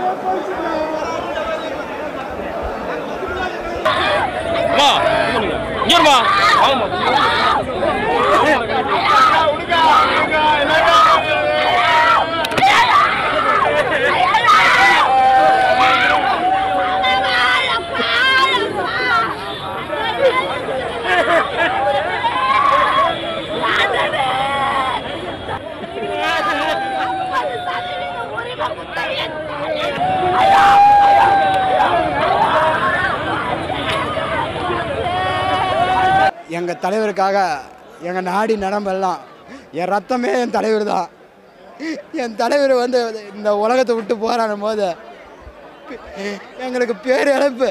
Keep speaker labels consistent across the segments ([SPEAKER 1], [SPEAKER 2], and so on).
[SPEAKER 1] அம்மா இங்க வருமா வாங்கம்மா
[SPEAKER 2] எங்கள் தலைவருக்காக எங்கள் நாடி நடம்பெல்லாம் என் ரத்தமே என் தலைவர் தான் என் தலைவர் வந்து இந்த உலகத்தை விட்டு போராடும் போது எங்களுக்கு பேர் இழப்பு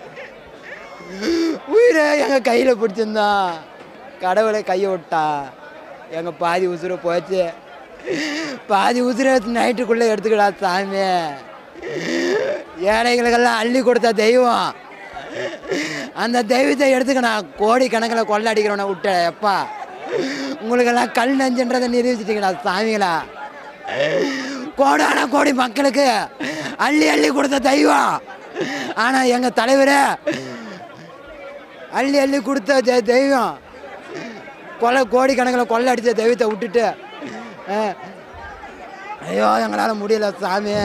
[SPEAKER 2] உயிரை எங்கள் கையில் பிடிச்சிருந்தான் கடவுளை கையை விட்டா எங்கள் பாதி உசுரை போச்சு பாதி உசுரை நைட்டுக்குள்ளே எடுத்துக்கடா சாமி ஏழைகளுக்கெல்லாம் அள்ளி கொடுத்த தெய்வம் அந்த தெய்வத்தை எடுத்துக்க நான் கோடி கணக்கில் கொள்ள அடிக்கிறவனை விட்டேன் எப்பா உங்களுக்கெல்லாம் கல் நெஞ்சுன்றதை நிரூபிச்சிட்டீங்களா சாமிகளா கோடான கோடி மக்களுக்கு அள்ளி அள்ளி கொடுத்த தெய்வம் ஆனால் எங்கள் தலைவர் அள்ளி அள்ளி கொடுத்த தெ- தெய்வம் கொலை கோடி கணக்கில் கொள்ளை அடித்த தெய்வத்தை விட்டுட்டு அஹ், ஐயோ எங்களால் முடியல சாமி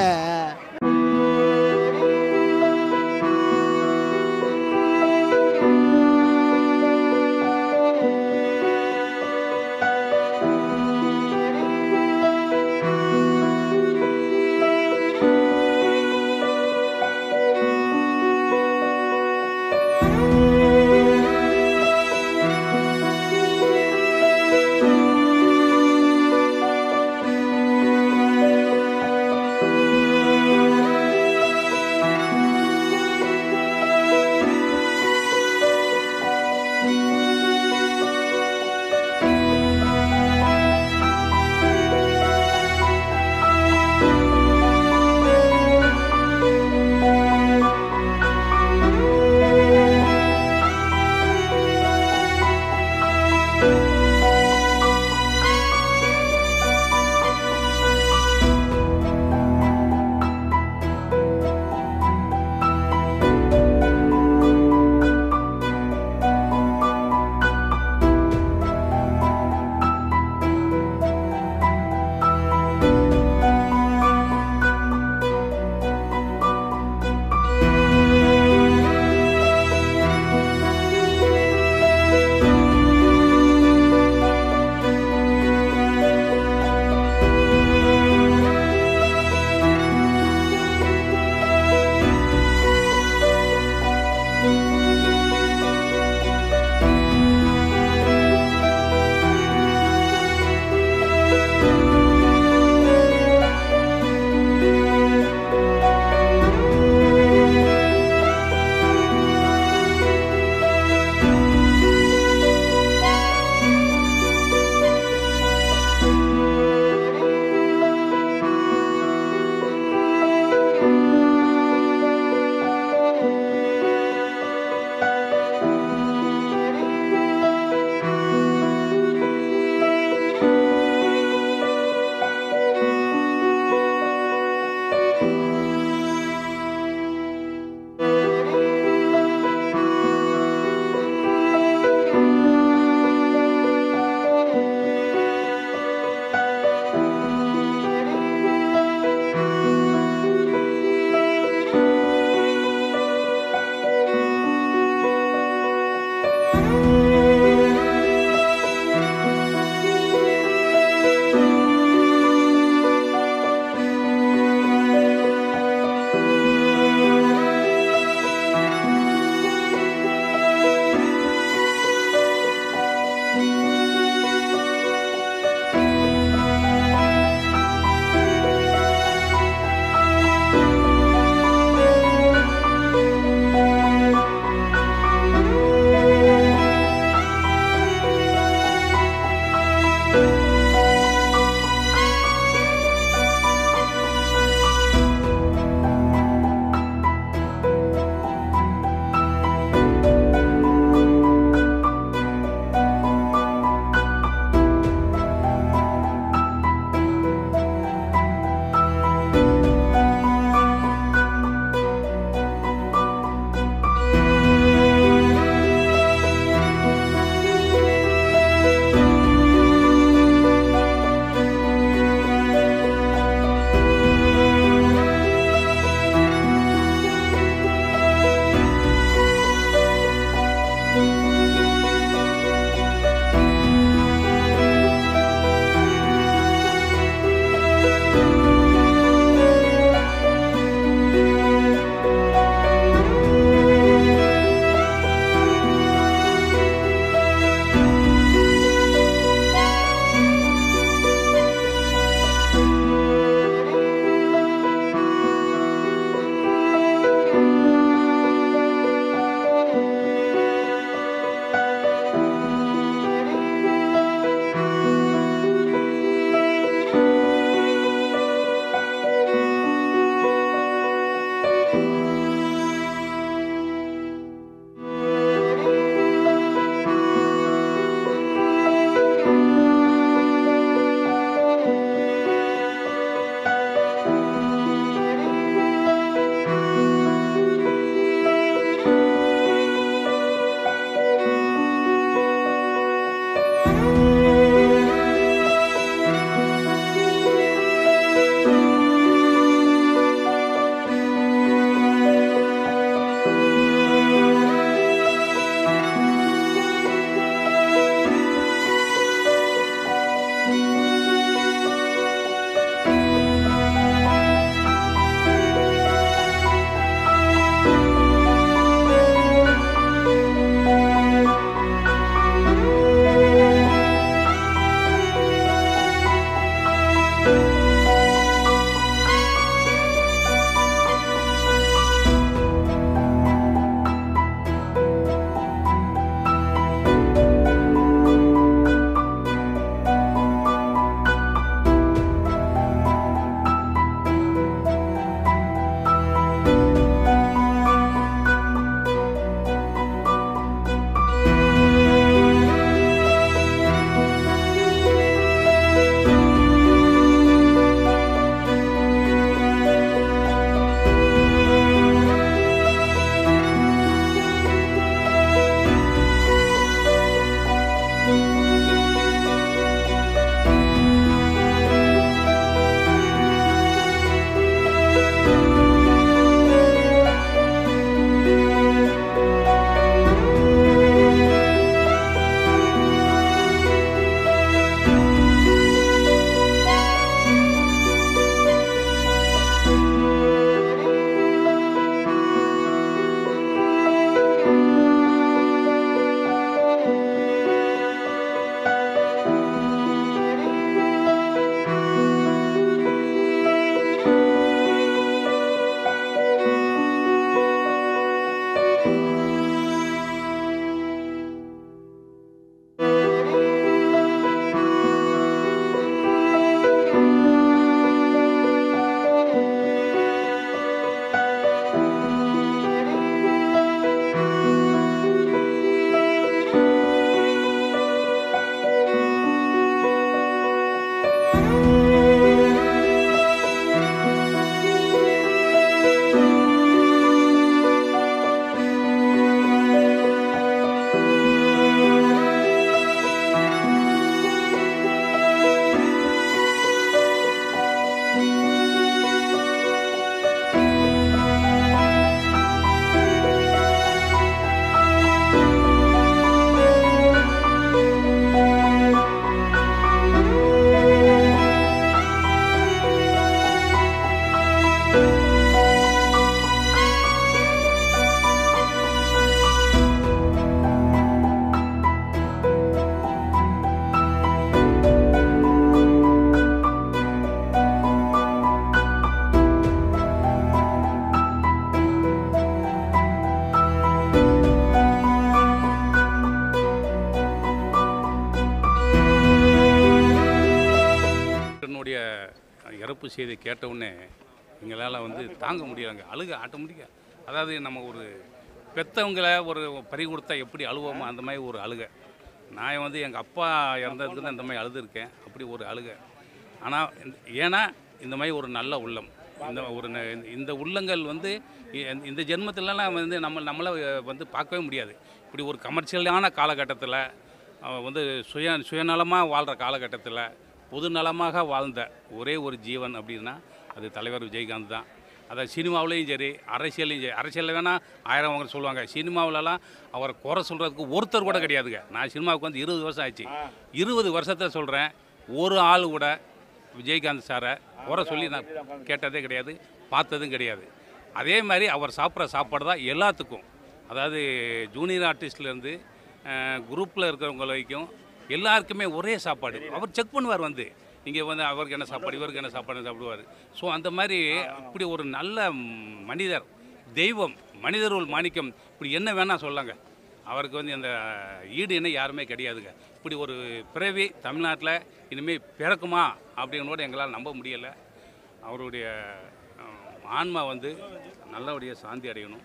[SPEAKER 3] என்னுடைய இறப்பு செய்தி கேட்டவுடனே எங்களால் வந்து தாங்க முடியலைங்க அழுக ஆட்டோமேட்டிக்காக அதாவது நம்ம ஒரு பெற்றவங்களை ஒரு பறி கொடுத்தா எப்படி அழுவோமோ அந்த மாதிரி ஒரு அழுக நான் வந்து எங்கள் அப்பா இறந்ததுக்கு தான் இந்த மாதிரி அழுதுருக்கேன் அப்படி ஒரு அழுக ஆனால் ஏன்னா இந்த மாதிரி ஒரு நல்ல உள்ளம் இந்த ஒரு ந- இந்த உள்ளங்கள் வந்து இ- இந்த ஜென்மத்திலலாம் வந்து நம்ம நம்மளை வந்து பார்க்கவே முடியாது இப்படி ஒரு கமர்ஷியலான காலகட்டத்தில் அவன் வந்து சுய சுயநலமாக வாழ்கிற காலகட்டத்தில் பொதுநலமாக வாழ்ந்த ஒரே ஒரு ஜீவன் அப்படின்னா அது தலைவர் விஜயகாந்த் தான் அதாவது சினிமாவிலையும் சரி அரசியலையும் சரி அரசியலில் வேணால் ஆயிரம் அவங்க சொல்லுவாங்க சினிமாவிலலாம் அவரை குறை சொல்கிறதுக்கு ஒருத்தர் கூட கிடையாதுங்க நான் சினிமாவுக்கு வந்து இருபது வருஷம் ஆச்சு இருபது வருஷத்தை சொல்கிறேன் ஒரு ஆள் கூட விஜயகாந்த் சாரை குறை சொல்லி நான் கேட்டதே கிடையாது பார்த்ததும் கிடையாது அதே மாதிரி அவர் சாப்பிட்ற சாப்பாடு தான் எல்லாத்துக்கும் அதாவது ஜூனியர் ஆர்டிஸ்ட்லேருந்து குரூப்பில் இருக்கிறவங்க வரைக்கும் எல்லாருக்குமே ஒரே சாப்பாடு அவர் செக் பண்ணுவார் வந்து இங்கே வந்து அவருக்கு என்ன சாப்பாடு இவருக்கு என்ன சாப்பாடு சாப்பிடுவார் ஸோ அந்த மாதிரி இப்படி ஒரு நல்ல மனிதர் தெய்வம் மனிதருள் மாணிக்கம் இப்படி என்ன வேணால் சொல்லாங்க அவருக்கு வந்து அந்த ஈடு என்ன யாருமே கிடையாதுங்க இப்படி ஒரு பிறவி தமிழ்நாட்டில் இனிமேல் பிறக்குமா அப்படின்னு கூட எங்களால் நம்ப முடியலை அவருடைய அஹ், ஆன்மா வந்து நல்லபடியாக சாந்தி அடையணும்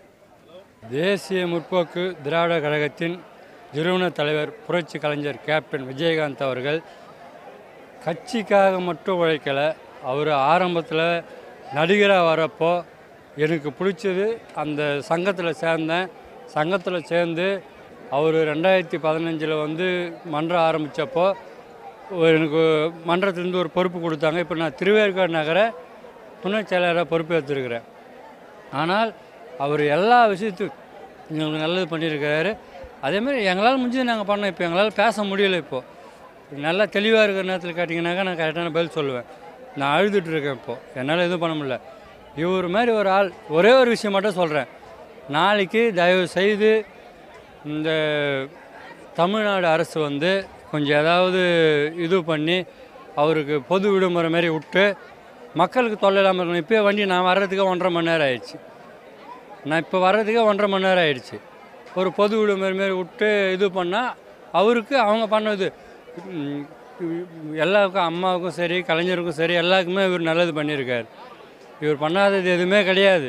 [SPEAKER 4] தேசிய முற்போக்கு திராவிட கழகத்தின் நிறுவன தலைவர் புரட்சி கலைஞர் கேப்டன் விஜயகாந்த் அவர்கள் கட்சிக்காக மட்டும் உழைக்கலை அவர் ஆரம்பத்தில் நடிகராக வரப்போ எனக்கு பிடிச்சது அந்த சங்கத்தில் சேர்ந்தேன் சங்கத்தில் சேர்ந்து அவர் ரெண்டாயிரத்தி பதினஞ்சில் வந்து மன்றம் ஆரம்பித்தப்போ எனக்கு மன்றத்திலேருந்து ஒரு பொறுப்பு கொடுத்தாங்க இப்போ நான் திருவேற்காடு நகர துணை செயலராக பொறுப்பேற்றிருக்கிறேன் ஆனால் அவர் எல்லா விஷயத்துக்கும் எங்களுக்கு நல்லது பண்ணியிருக்கிறாரு அதேமாதிரி எங்களால் முடிஞ்சது நாங்கள் பண்ணோம் இப்போ எங்களால் பேச முடியல இப்போது நல்லா தெளிவாக இருக்கிற நேரத்தில் கேட்டிங்கனாக்கா நான் கரெக்டான பதில் சொல்லுவேன் நான் அழுதுட்டு இருக்கேன் இப்போது என்னால் எதுவும் பண்ண முடியல இவர் மாதிரி ஒரு ஆள் ஒரே ஒரு விஷயம் மட்டும் சொல்கிறேன் நாளைக்கு தயவு செய்து இந்த தமிழ்நாடு அரசு வந்து கொஞ்சம் ஏதாவது இது பண்ணி அவருக்கு பொது விடுமுறை மாதிரி விட்டு மக்களுக்கு தொல்லை இல்லாமல் இருக்கணும் இப்போயே வண்டி நான் வர்றதுக்கு ஒன்றரை மணி நேரம் ஆயிடுச்சு நான் இப்போ வர்றதுக்கே ஒன்றரை மணி நேரம் ஆயிடுச்சு ஒரு பொது விடுமுறை மாரி விட்டு இது பண்ணால் அவருக்கு அவங்க பண்ணது ம், எல்லாருக்கும் அம்மாவுக்கும் சரி கலைஞருக்கும் சரி எல்லாருக்குமே இவர் நல்லது பண்ணியிருக்கார் இவர் பண்ணாதது எதுவுமே கிடையாது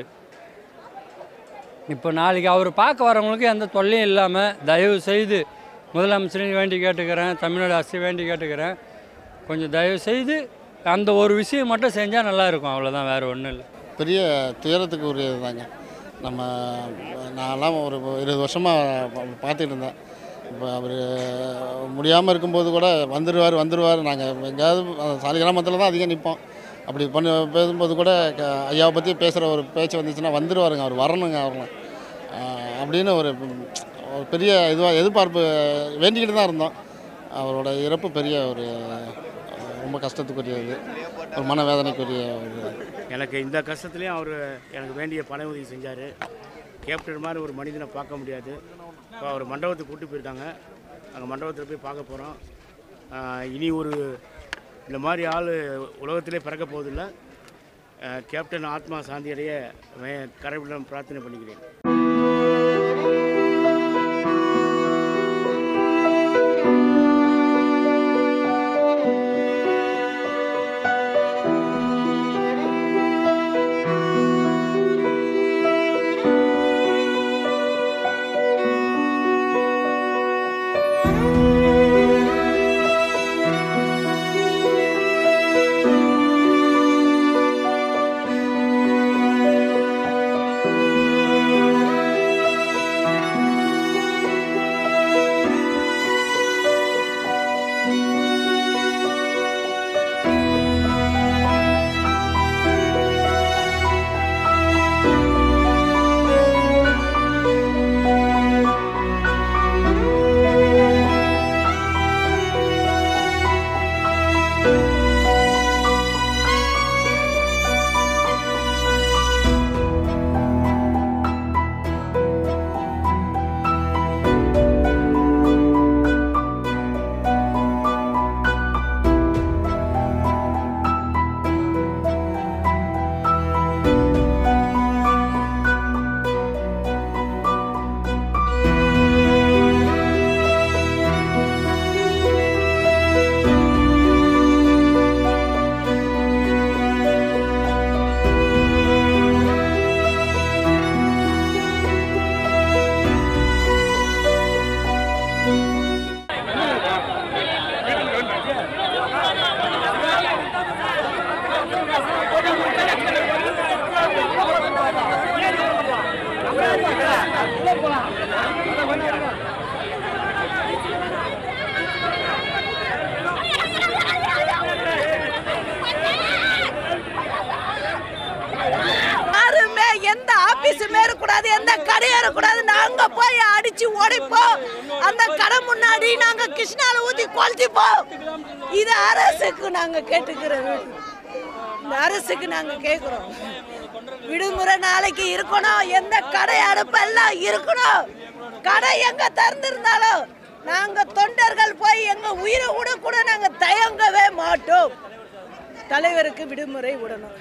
[SPEAKER 4] இப்போ நாளைக்கு அவர் பார்க்க வரவங்களுக்கு எந்த தொல்லையும் இல்லாமல் தயவு செய்து முதலமைச்சரையும் வேண்டி கேட்டுக்கிறேன் தமிழ்நாடு அரசு வேண்டி கேட்டுக்கிறேன் கொஞ்சம் தயவு செய்து அந்த ஒரு விஷயம் மட்டும் செஞ்சால் நல்லா இருக்கும் அவ்வளோதான் வேறு ஒன்றும் இல்லை
[SPEAKER 5] பெரிய துயரத்துக்கு உரியது தாங்க நம்ம நான்லாம் ஒரு இருபது வருஷமாக பார்த்துட்டு இருந்தேன் இப்போ அவர் முடியாமல் இருக்கும்போது கூட வந்துடுவார் வந்துடுவார் நாங்கள் எங்கேயாவது சாலி கிராமத்தில் தான் அதிகம் நிற்போம் அப்படி பண்ணி பேசும்போது கூட க- ஐயாவை பற்றி பேசுகிற ஒரு பேச்சு வந்துச்சுன்னா வந்துடுவாருங்க அவர் வரணுங்க அவர்லாம் ஆஹ் அப்படின்னு ஒரு ஒரு பெரிய இதுவாக எதிர்பார்ப்பு வேண்டிக்கிட்டு தான் இருந்தோம் அவரோட இறப்பு பெரிய ஒரு ரொம்ப கஷ்டத்துக்குரியது ஒரு மனவேதனைக்குரிய ஒரு
[SPEAKER 6] எனக்கு இந்த கஷ்டத்துலேயும் அவர் எனக்கு வேண்டிய பண உதவி செஞ்சார் கேப்டன் மாதிரி ஒரு மனிதனை பார்க்க முடியாது இப்போ அவர் மண்டபத்துக்கு கூட்டி போயிருக்காங்க அங்கே மண்டபத்தில் போய் பார்க்க போகிறோம் இனி ஒரு இந்த மாதிரி ஆள் உலகத்திலே பிறக்க போவதில்ல ஆஹ் கேப்டன் ஆத்மா சாந்தியடைய கடவுளிடம் பிரார்த்தனை பண்ணிக்கிறேன்
[SPEAKER 7] யாருமே எந்த ஆபீஸுமே இருக்கக்கூடாது எந்த கடையும் இருக்கக்கூடாது நாங்க போய் அடிச்சு உடைப்போம் அந்த கடை முன்னாடி நாங்க கிருஷ்ணால ஊத்தி கொளுத்திப்போம் இது அரசுக்கு நாங்க கேட்டுக்கிறது இந்த அரசுக்கு நாங்க கேக்குறோம் விடுமுறை நாளைக்கு இருக்கணும் எந்த கடை அடுப்பெல்லாம் இருக்கணும் கடை எங்க திறந்திருந்தாலும் நாங்க தொண்டர்கள் போய் எங்க உயிரை விட கூட நாங்க தயங்கவே மாட்டோம் தலைவருக்கு விடுமுறை விடணும்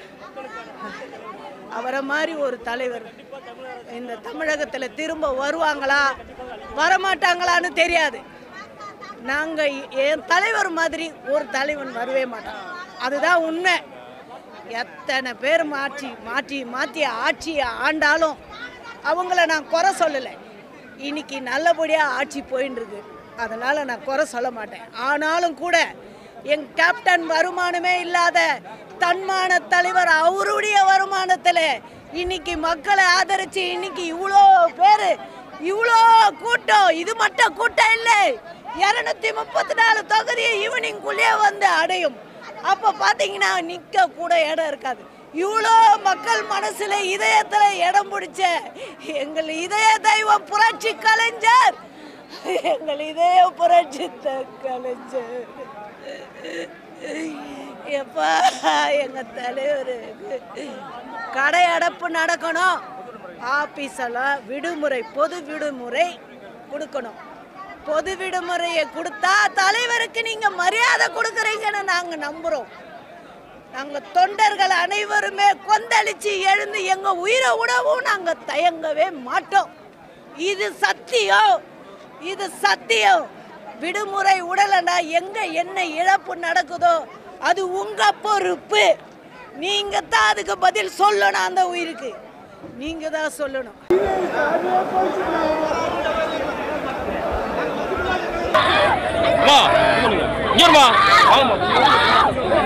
[SPEAKER 7] அவரை மாதிரி ஒரு தலைவர் இந்த தமிழகத்தில் திரும்ப வருவாங்களா வரமாட்டாங்களான்னு தெரியாது நாங்கள் என் தலைவர் மாதிரி ஒரு தலைவன் வரவே மாட்டான் அதுதான் உண்மை எத்தனை பேர் மாற்றி மாற்றி மாற்றி ஆட்சியை ஆண்டாலும் அவங்கள நான் குறை சொல்லலை இன்னைக்கு நல்லபடியாக ஆட்சி போயின்னு இருக்கு அதனால் நான் குறை சொல்ல மாட்டேன் ஆனாலும் கூட என் கேப்டன் வருமானமே இல்லாத தன்மான தலைவர் அவருடைய வருமானத்தில் இன்னைக்கு மக்களை ஆதரிச்சு இன்னைக்கு இவ்வளோ பேர் இவ்வளோ கூட்டம் இது மட்டும் கூட்டம் இல்லை இரநூத்தி முப்பத்தி நாலு தொகுதியை ஈவினிங்குள்ளேயே வந்து அடையும் அப்போ பார்த்தீங்கன்னா நிற்க கூட இடம் இருக்காது இவ்வளோ மக்கள் மனசுல இதயத்துல இடம் பிடிச்ச எங்கள் இதய தெய்வம் புரட்சி கலைஞர் எங்கள் இதய புரட்சி த- கலைஞர் எப்பா எங்க தலைவருக்கு கடை அடைப்பு நடக்கணும் ஆபீஸ் எல்லாம் விடுமுறை பொது விடுமுறை கொடுக்கணும் பொது விடுமுறையை கொடுத்தா தலைவருக்கு நீங்க மரியாதை கொடுக்குறீங்கன்னு நாங்க நம்புறோம் நாங்க தொண்டர்கள் அனைவருமே கொந்தளிச்சு எழுந்து எங்க உயிரை விடவும் நாங்க தயங்கவே மாட்டோம் இது சத்தியம் இது சத்தியம் விடுமுறை உடலண்டா எங்க என்ன இழப்பு நடக்குதோ அது உங்க பொறுப்பு நீங்க தான் அதுக்கு பதில் சொல்லணும் அந்த உயிருக்கு நீங்க தான் சொல்லணும்
[SPEAKER 1] அம்மா இங்க வருமா வாங்கம்மா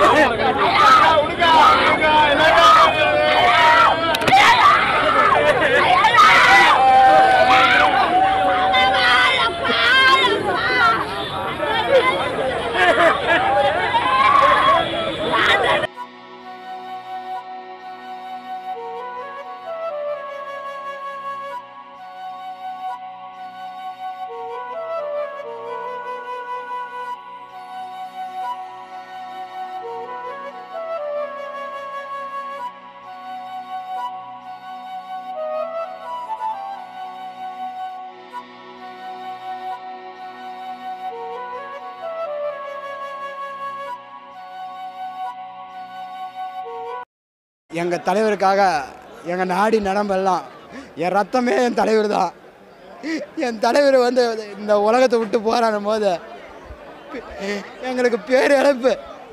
[SPEAKER 2] எங்கள் தலைவருக்காக எங்கள் நாடி நரம்பெல்லாம் என் ரத்தமே என் தலைவர் தான் என் தலைவர் வந்து இந்த உலகத்தை விட்டு போராடும் போது எங்களுக்கு பேர் இழப்பு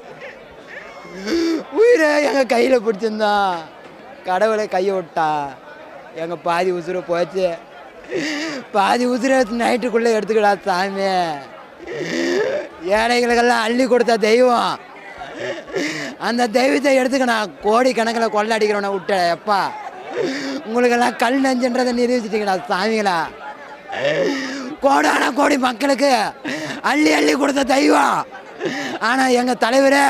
[SPEAKER 2] உயிரை எங்கள் கையில் பிடிச்சிருந்தான் கடவுளை கையை விட்டா எங்கள் பாதி உசுரை போச்சு பாதி உசுரை நைட்டுக்குள்ளே எடுத்துக்கடா சாமி ஏழைகளுக்கெல்லாம் அள்ளி கொடுத்த தெய்வம் அந்த தெய்வத்தை எடுத்துக்க நான் கோடி கணக்கில் கொள்ள அடிக்கிறவனை விட்டேன் எப்பா உங்களுக்கெல்லாம் கல் நஞ்சுன்றதை நிரூபிச்சிட்டீங்கடா சாமிகளா கோடான கோடி மக்களுக்கு அள்ளி அள்ளி கொடுத்த தெய்வம் ஆனால் எங்கள் தலைவரே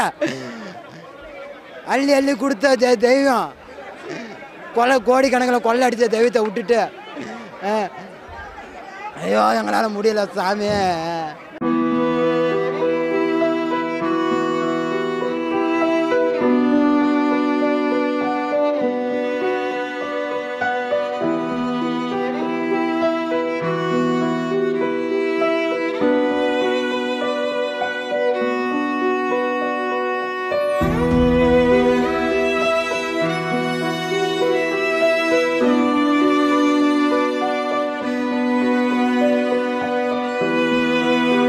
[SPEAKER 2] அள்ளி அள்ளி கொடுத்த தெ- தெய்வம் கொலை கோடி கணக்கில் கொள்ளை அடித்த தெய்வத்தை விட்டுட்டு அஹ், ஐயோ எங்களால் முடியல சாமி
[SPEAKER 8] ஆ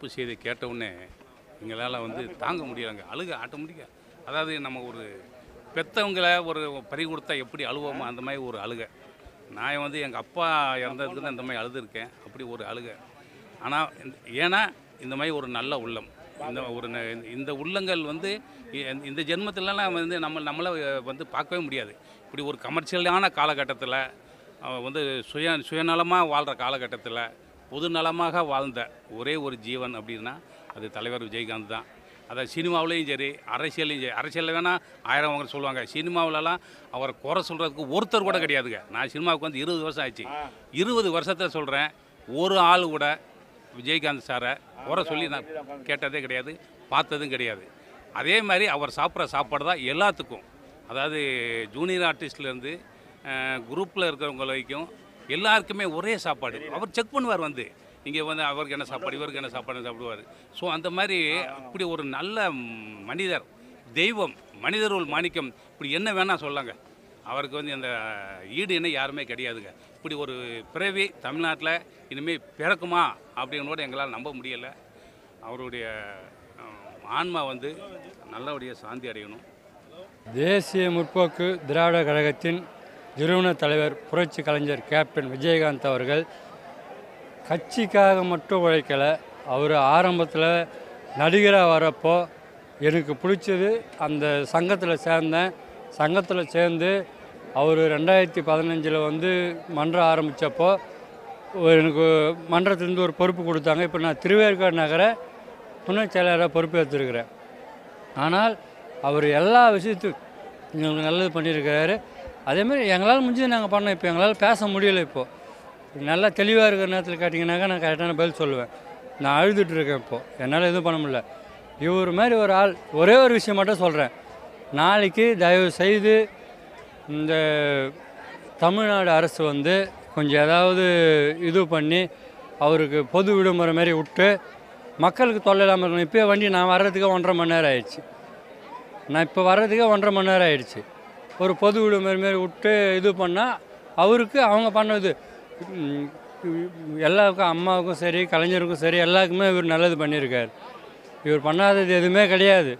[SPEAKER 3] இறப்பு செய்தி கேட்ட உடனே எங்களால் வந்து தாங்க முடியலைங்க அழுக ஆட்டோமேட்டிக்காக அதாவது நம்ம ஒரு பெற்றவங்களை ஒரு பறி கொடுத்தா எப்படி அழுவோமோ அந்த மாதிரி ஒரு அழுக நான் வந்து எங்கள் அப்பா இறந்ததுக்கு தான் இந்த மாதிரி அழுதுருக்கேன் அப்படி ஒரு அழுக ஆனால் ஏன்னா இந்த மாதிரி ஒரு நல்ல உள்ளம் இந்த ஒரு ந- இந்த உள்ளங்கள் வந்து இ- இந்த ஜென்மத்திலலாம் வந்து நம்ம நம்மளை வந்து பார்க்கவே முடியாது இப்படி ஒரு கமர்ஷியலான காலகட்டத்தில் வந்து சுய சுயநலமாக வாழ்கிற காலகட்டத்தில் பொதுநலமாக வாழ்ந்த ஒரே ஒரு ஜீவன் அப்படின்னா அது தலைவர் விஜயகாந்த் தான் அதாவது சினிமாவிலையும் சரி அரசியல்லையும் சரி அரசியலில் வேணால் ஆயிரம் அவங்க சொல்லுவாங்க சினிமாவிலலாம் அவரை குறை சொல்கிறதுக்கு ஒருத்தர் கூட கிடையாதுங்க நான் சினிமாவுக்கு வந்து இருபது வருஷம் ஆச்சு இருபது வருஷத்தில் சொல்கிறேன் ஒரு ஆள் கூட விஜயகாந்த் சாரை குறை சொல்லி நான் கேட்டதே கிடையாது பார்த்ததும் கிடையாது அதே மாதிரி அவர் சாப்பிட்ற சாப்பாடு தான் எல்லாத்துக்கும் அதாவது ஜூனியர் ஆர்டிஸ்ட்லேருந்து குரூப்பில் இருக்கிறவங்க வரைக்கும் எல்லாருக்குமே ஒரே சாப்பாடு அவர் செக் பண்ணுவார் வந்து இங்கே வந்து அவருக்கு என்ன சாப்பாடு இவருக்கு என்ன சாப்பாடு சாப்பிடுவார் ஸோ அந்த மாதிரி இப்படி ஒரு நல்ல மனிதர் தெய்வம் மனிதருள் மாணிக்கம் இப்படி என்ன வேணால் சொல்லாங்க அவருக்கு வந்து அந்த ஈடு என்ன யாருமே கிடையாதுங்க இப்படி ஒரு பிறவி தமிழ்நாட்டில் இனிமேல் பிறக்குமா அப்படின்னு கூட எங்களால் நம்ப முடியலை அவருடைய அஹ், ஆன்மா வந்து நல்லபடியாக சாந்தி அடையணும்
[SPEAKER 4] தேசிய முற்போக்கு திராவிட கழகத்தின் நிறுவன தலைவர் புரட்சி கலைஞர் கேப்டன் விஜயகாந்த் அவர்கள் கட்சிக்காக மட்டும் உழைக்கலை அவர் ஆரம்பத்தில் நடிகராக வரப்போ எனக்கு பிடிச்சது அந்த சங்கத்தில் சேர்ந்தேன் சங்கத்தில் சேர்ந்து அவர் ரெண்டாயிரத்தி பதினஞ்சில் வந்து மன்றம் ஆரம்பித்தப்போ எனக்கு மன்றத்திலேருந்து ஒரு பொறுப்பு கொடுத்தாங்க இப்போ நான் திருவேற்காடு நகர துணை செயலராக பொறுப்பு எடுத்திருக்கிறேன் ஆனால் அவர் எல்லா விஷயத்துக்கும் எங்களுக்கு நல்லது பண்ணியிருக்கிறாரு அதேமாதிரி எங்களால் முடிஞ்சது நாங்கள் பண்ணோம் இப்போ எங்களால் பேச முடியல இப்போது நல்லா தெளிவாக இருக்கிற நேரத்தில் கேட்டிங்கனாக்கா நான் கரெக்டான பதில் சொல்லுவேன் நான் அழுதுட்டு இருக்கேன் இப்போது என்னால் எதுவும் பண்ண முடியல இவர் மாதிரி ஒரு ஆள் ஒரே ஒரு விஷயம் மட்டும் சொல்கிறேன் நாளைக்கு தயவு செய்து இந்த தமிழ்நாடு அரசு வந்து கொஞ்சம் ஏதாவது இது பண்ணி அவருக்கு பொது விடுமுறை மாதிரி விட்டு மக்களுக்கு தொல்லை இல்லாமல் இருக்கணும் இப்போயே வண்டி நான் வர்றதுக்கு ஒன்றரை மணி நேரம் ஆயிடுச்சு நான் இப்போ வர்றதுக்கே ஒன்றரை மணி நேரம் ஆயிடுச்சு ஒரு பொது விடுமுறை மாரி விட்டு இது பண்ணால் அவருக்கு அவங்க பண்ணது ம், எல்லாருக்கும் அம்மாவுக்கும் சரி கலைஞருக்கும் சரி எல்லாருக்குமே இவர் நல்லது பண்ணியிருக்கார் இவர் பண்ணாதது எதுவுமே கிடையாது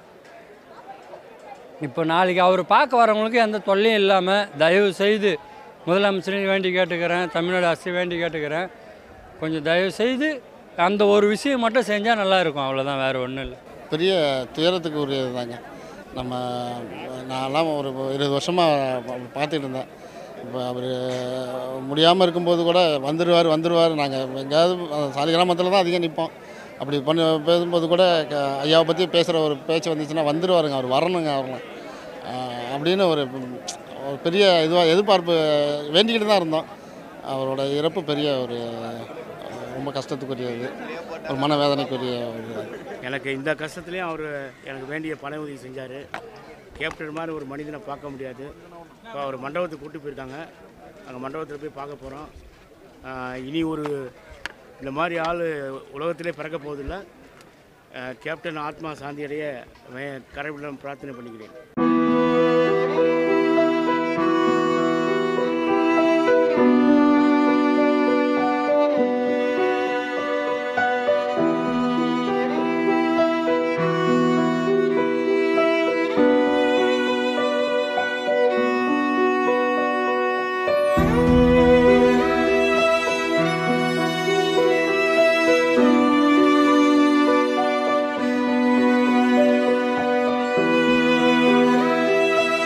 [SPEAKER 4] இப்போ நாளைக்கு அவர் பார்க்க வரவங்களுக்கு எந்த தொல்லையும் இல்லாமல் தயவு செய்து முதலமைச்சரையும் வேண்டி கேட்டுக்கிறேன் தமிழ்நாடு அரசு வேண்டி கேட்டுக்கிறேன் கொஞ்சம் தயவு செய்து அந்த ஒரு விஷயம் மட்டும் செஞ்சால் நல்லா இருக்கும் அவ்வளோதான் வேறு ஒன்றும் இல்லை
[SPEAKER 5] பெரிய துயரத்துக்கு உரியது தாங்க நம்ம நான்லாம் ஒரு இருபது வருஷமாக பார்த்துட்டு இருந்தேன் இப்போ அவர் முடியாமல் இருக்கும்போது கூட வந்துடுவார் வந்துடுவார் நாங்கள் எங்கேயாவது சாலி கிராமத்தில் தான் அதிகம் நிற்போம் அப்படி பண்ணி பேசும்போது கூட க- ஐயாவை பற்றி பேசுகிற ஒரு பேச்சு வந்துச்சுன்னா வந்துடுவாருங்க அவர் வரணுங்க அவர்லாம் ஆஹ் அப்படின்னு ஒரு ஒரு பெரிய இதுவாக எதிர்பார்ப்பு வேண்டிக்கிட்டு தான் இருந்தோம் அவரோட இறப்பு பெரிய ஒரு ரொம்ப கஷ்டத்துக்குரியது ஒரு மனவேதனைக்குரிய ஒரு
[SPEAKER 6] எனக்கு இந்த கஷ்டத்துலேயும் அவர் எனக்கு வேண்டிய பண உதவி செஞ்சார் கேப்டன் மாதிரி ஒரு மனிதனை பார்க்க முடியாது இப்போ அவர் மண்டபத்துக்கு கூட்டி போயிருக்காங்க அங்கே மண்டபத்தில் போய் பார்க்க போகிறோம் இனி ஒரு இந்த மாதிரி ஆள் உலகத்திலே பிறக்க போவதில்லை ஆஹ் கேப்டன் ஆத்மா சாந்தி அடைய வே- கடவுளிடம் பிரார்த்தனை பண்ணிக்கிறேன்
[SPEAKER 8] ஆ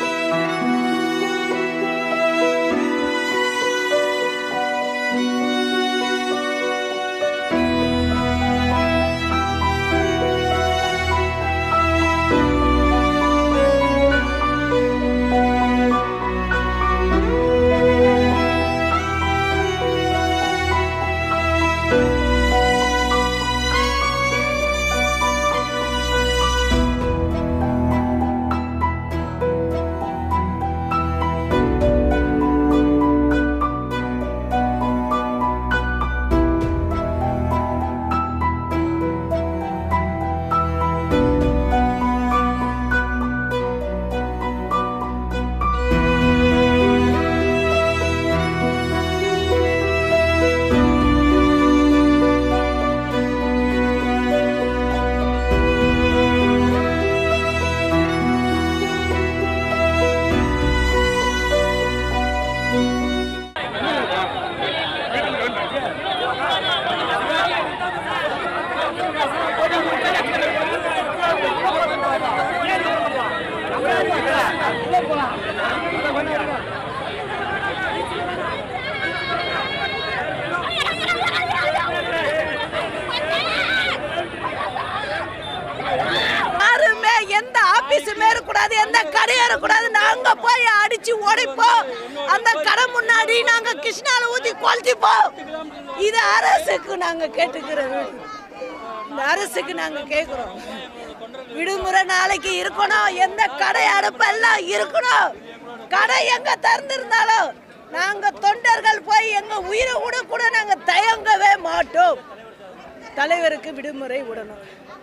[SPEAKER 7] நாங்க போய் அடிச்சு உடைப்போம் அந்த கடை முன்னாடி நாங்க கிருஷ்ணால ஊத்தி கொளுத்திப்போம் இது அரசுக்கு நாங்க கேட்டுக்கிறது இந்த அரசுக்கு நாங்க கேக்குறோம் விடுமுறை நாளைக்கு இருக்கணும் எந்த கடை அடைப்பெல்லாம் இருக்கணும் கடை எங்க திறந்திருந்தாலும் நாங்க தொண்டர்கள் போய் எங்க உயிரை விட கூட நாங்க தயங்கவே மாட்டோம் தலைவருக்கு விடுமுறை விடணும்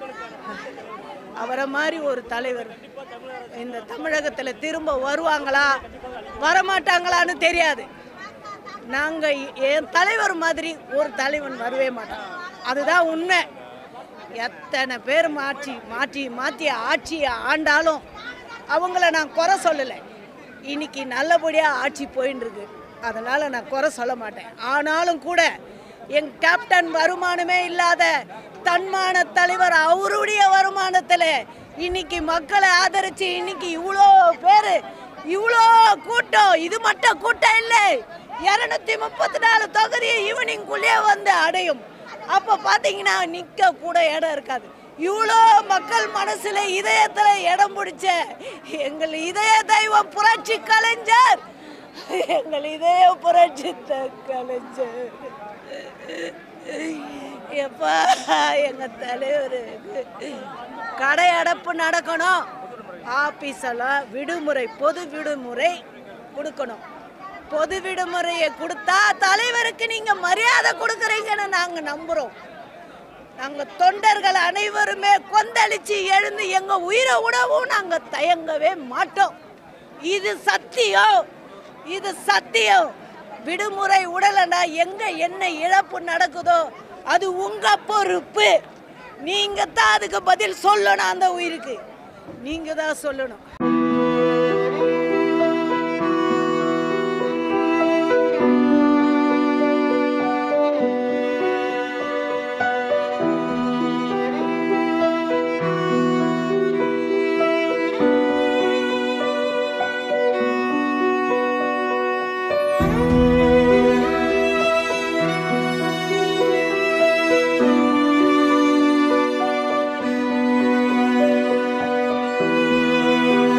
[SPEAKER 7] அவரை மாதிரி ஒரு தலைவர் இந்த தமிழகத்தில் திரும்ப வருவாங்களா வரமாட்டாங்களான்னு தெரியாது நாங்கள் என் தலைவர் மாதிரி ஒரு தலைவன் வரவே மாட்டான் அதுதான் உண்மை எத்தனை பேர் மாற்றி மாற்றி மாற்றி ஆட்சியை ஆண்டாலும் அவங்கள நான் குறை சொல்லலை இன்னைக்கு நல்லபடியாக ஆட்சி போயின்னு இருக்கு அதனால் நான் குறை சொல்ல மாட்டேன் ஆனாலும் கூட என் கேப்டன் வருமானமே இல்லாத தன்மான தலைவர் அவருடைய வருமானத்தில் இன்னைக்கு மக்களை ஆதரிச்சு இன்னைக்கு இவ்வளோ பேர் இவ்வளோ கூட்டம் இது மட்டும் கூட்டம் இல்லை இரநூத்தி முப்பத்தி நாலு தொகுதி ஈவினிங்குள்ளேயே வந்து அடையும் அப்போ பார்த்தீங்கன்னா நிற்க கூட இடம் இருக்காது இவ்வளோ மக்கள் மனசுல இதயத்துல இடம் பிடிச்ச எங்கள் இதய தெய்வம் புரட்சி கலைஞர் எங்கள் இதய புரட்சி த- கலைஞர் எப்பா எங்க தலைவருக்கு கடை அடைப்பு நடக்கணும் ஆபீஸெல்லாம் விடுமுறை பொது விடுமுறை கொடுக்கணும் பொது விடுமுறையை கொடுத்தா தலைவருக்கு நீங்க மரியாதை கொடுக்குறீங்கன்னு நாங்க நம்புறோம் நாங்க தொண்டர்கள் அனைவருமே கொந்தளிச்சு எழுந்து எங்க உயிரை உணவும் நாங்க தயங்கவே மாட்டோம் இது சத்தியம் இது சத்தியம் விடுமுறை உடலைன்னா எங்க என்ன இழப்பு நடக்குதோ அது உங்க பொறுப்பு நீங்க தான் அதுக்கு பதில் சொல்லணும் அந்த உயிருக்கு நீங்க தான் சொல்லணும்
[SPEAKER 8] ஆ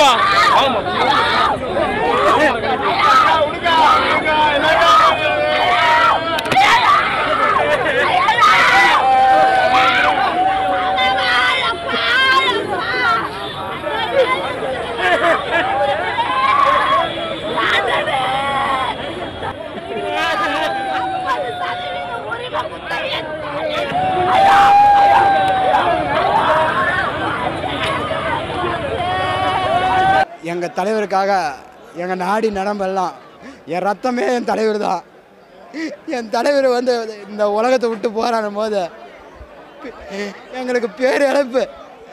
[SPEAKER 1] இருமா வாங்கம்மா
[SPEAKER 2] எங்கள் தலைவருக்காக எங்கள் நாடி நடம்பெல்லாம் என் ரத்தமே என் தலைவர் தான் என் தலைவர் வந்து இந்த உலகத்தை விட்டு போராடும் போது எங்களுக்கு பேர் இழப்பு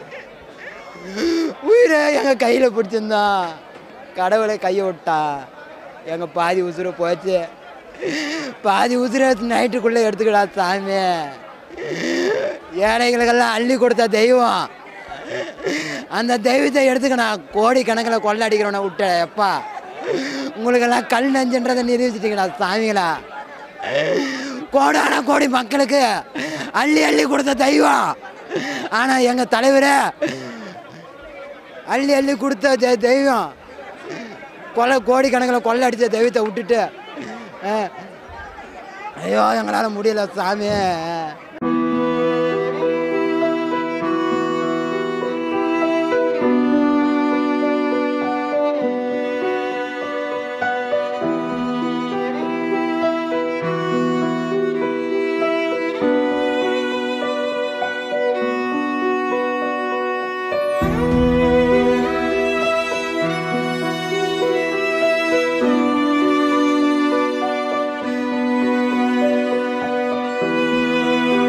[SPEAKER 2] உயிரை எங்கள் கையில் பிடிச்சிருந்தான் கடவுளை கையை விட்டா எங்கள் பாதி உசுரை போச்சு பாதி உசுரை நைட்டுக்குள்ளே எடுத்துக்கடா சாமி ஏழைகளுக்கெல்லாம் அள்ளி கொடுத்த தெய்வம் அந்த தெய்வத்தை எடுத்துக்க நான் கோடி கணக்கில் கொள்ள அடிக்கிறவனை விட்ட எப்பா உங்களுக்கெல்லாம் கல் நெஞ்சுன்றதை நிரூபிச்சிட்டீங்களா சாமிங்களா கோடான கோடி மக்களுக்கு அள்ளி அள்ளி கொடுத்த தெய்வம் ஆனால் எங்கள் தலைவரே அள்ளி அள்ளி கொடுத்த தெ- தெய்வம் கொலை கோடி கணக்கில் கொள்ளை அடித்த தெய்வத்தை விட்டுட்டு அஹ், ஐயோ எங்களால் முடியல சாமி
[SPEAKER 8] ஆ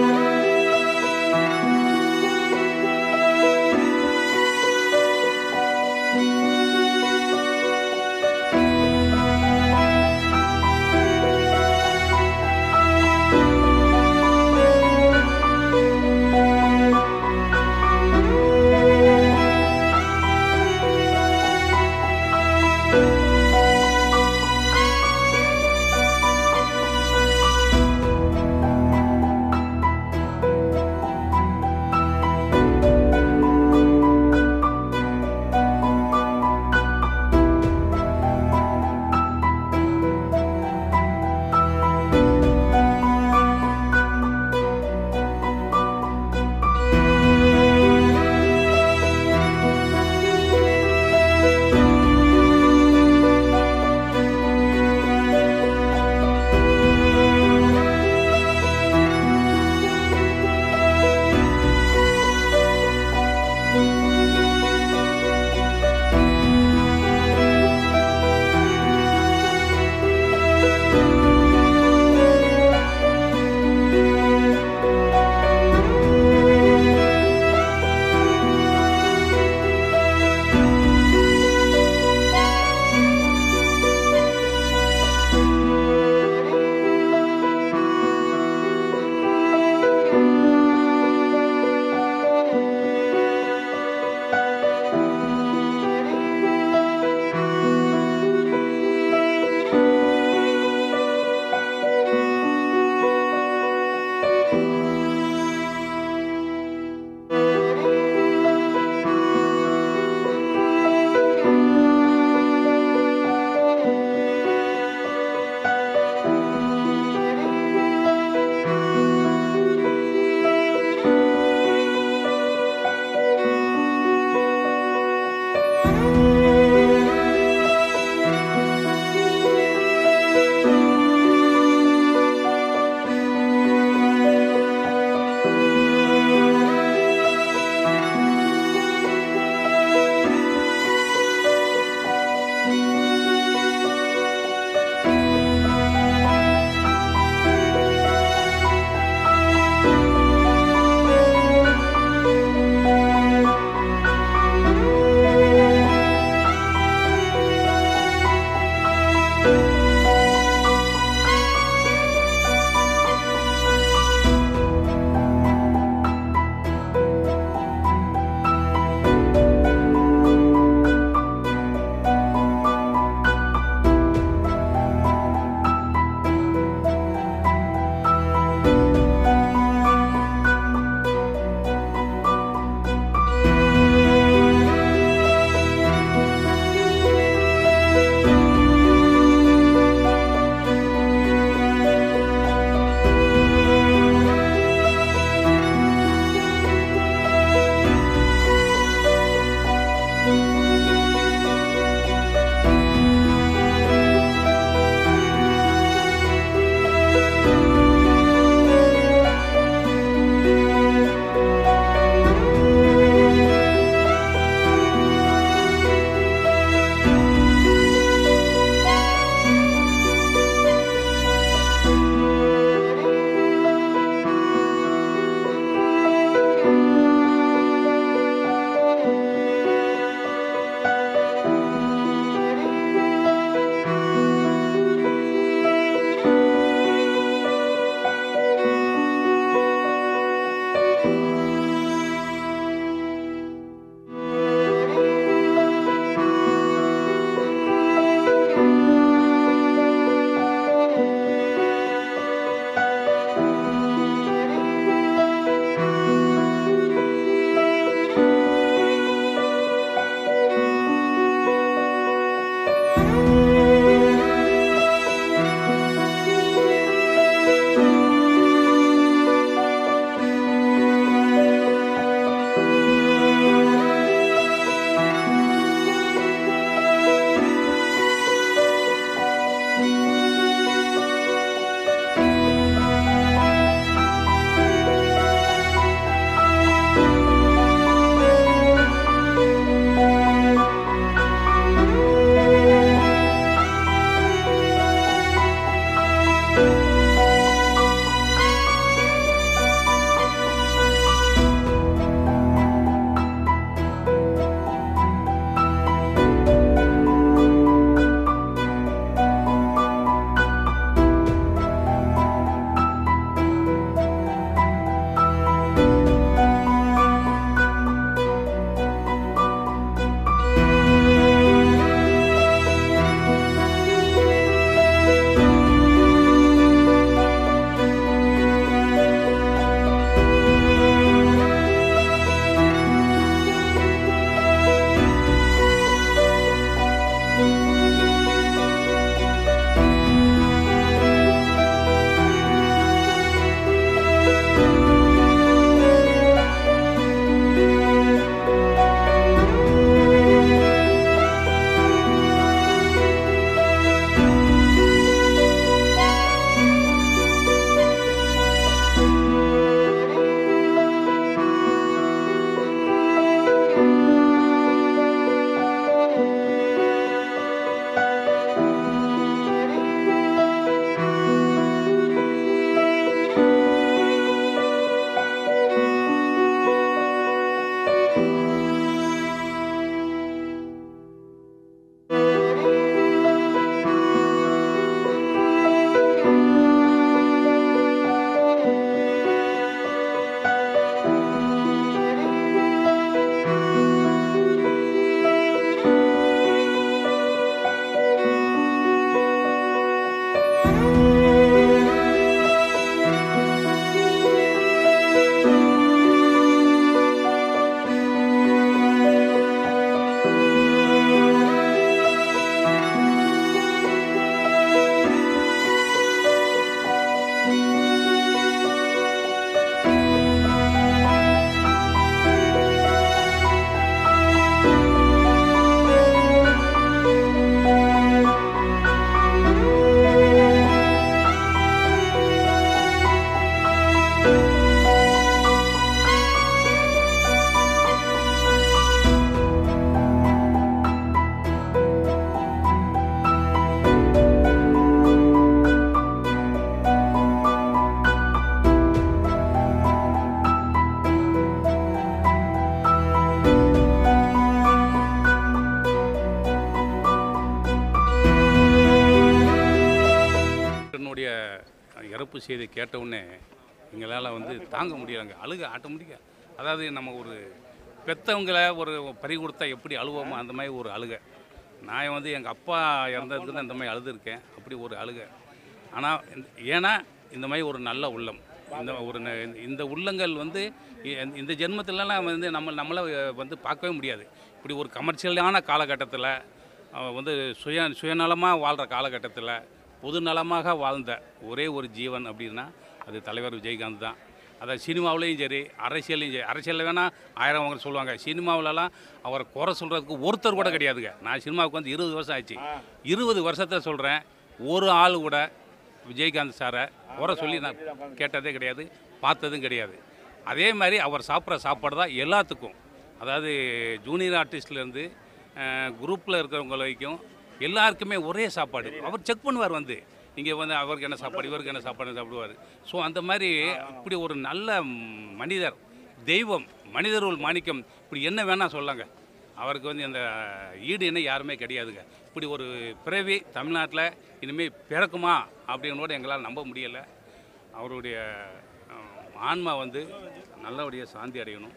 [SPEAKER 3] அவருடைய இறப்பு செய்தி கேட்டவுடனே எங்களால் வந்து தாங்க முடியலைங்க அழுக ஆட்டோமேட்டிக்காக அதாவது நம்ம ஒரு பெற்றவங்களை ஒரு பறி கொடுத்தா எப்படி அழுவோமோ அந்த மாதிரி ஒரு அழுக நான் வந்து எங்கள் அப்பா இறந்ததுக்கு இந்த மாதிரி அழுதுருக்கேன் அப்படி ஒரு அழுக ஆனால் ஏன்னா இந்த மாதிரி ஒரு நல்ல உள்ளம் இந்த ஒரு ந- இந்த உள்ளங்கள் வந்து இ- இந்த ஜென்மத்திலலாம் வந்து நம்ம நம்மளை வந்து பார்க்கவே முடியாது இப்படி ஒரு கமர்ஷியலான காலகட்டத்தில் அவன் வந்து சுய சுயநலமாக வாழ்கிற காலகட்டத்தில் பொதுநலமாக வாழ்ந்த ஒரே ஒரு ஜீவன் அப்படின்னா அது தலைவர் விஜயகாந்த் தான் அதாவது சினிமாவிலையும் சரி அரசியலையும் சரி அரசியலில் வேணால் ஆயிரம் அவங்க சொல்லுவாங்க சினிமாவிலலாம் அவரை குறை சொல்கிறதுக்கு ஒருத்தர் கூட கிடையாதுங்க நான் சினிமாவுக்கு வந்து இருபது வருஷம் ஆச்சு இருபது வருஷத்தை சொல்கிறேன் ஒரு ஆள் கூட விஜயகாந்த் சாரை குறை சொல்லி நான் கேட்டதே கிடையாது பார்த்ததும் கிடையாது அதே மாதிரி அவர் சாப்பிட்ற சாப்பாடு தான் எல்லாத்துக்கும் அதாவது ஜூனியர் ஆர்டிஸ்ட்லேருந்து குரூப்பில் இருக்கிறவங்க வரைக்கும் எல்லாருக்குமே ஒரே சாப்பாடு அவர் செக் பண்ணுவார் வந்து இங்கே வந்து அவருக்கு என்ன சாப்பாடு இவருக்கு என்ன சாப்பாடு சாப்பிடுவார் ஸோ அந்த மாதிரி இப்படி ஒரு நல்ல மனிதர் தெய்வம் மனிதருள் மாணிக்கம் இப்படி என்ன வேணால் சொல்லாங்க அவருக்கு வந்து அந்த ஈடு என்ன யாருமே கிடையாதுங்க இப்படி ஒரு பிறவி தமிழ்நாட்டில் இனிமேல் பிறக்குமா அப்படின்னு கூட எங்களால் நம்ப முடியலை அவருடைய அஹ், ஆன்மா வந்து நல்லபடியாக சாந்தி அடையணும்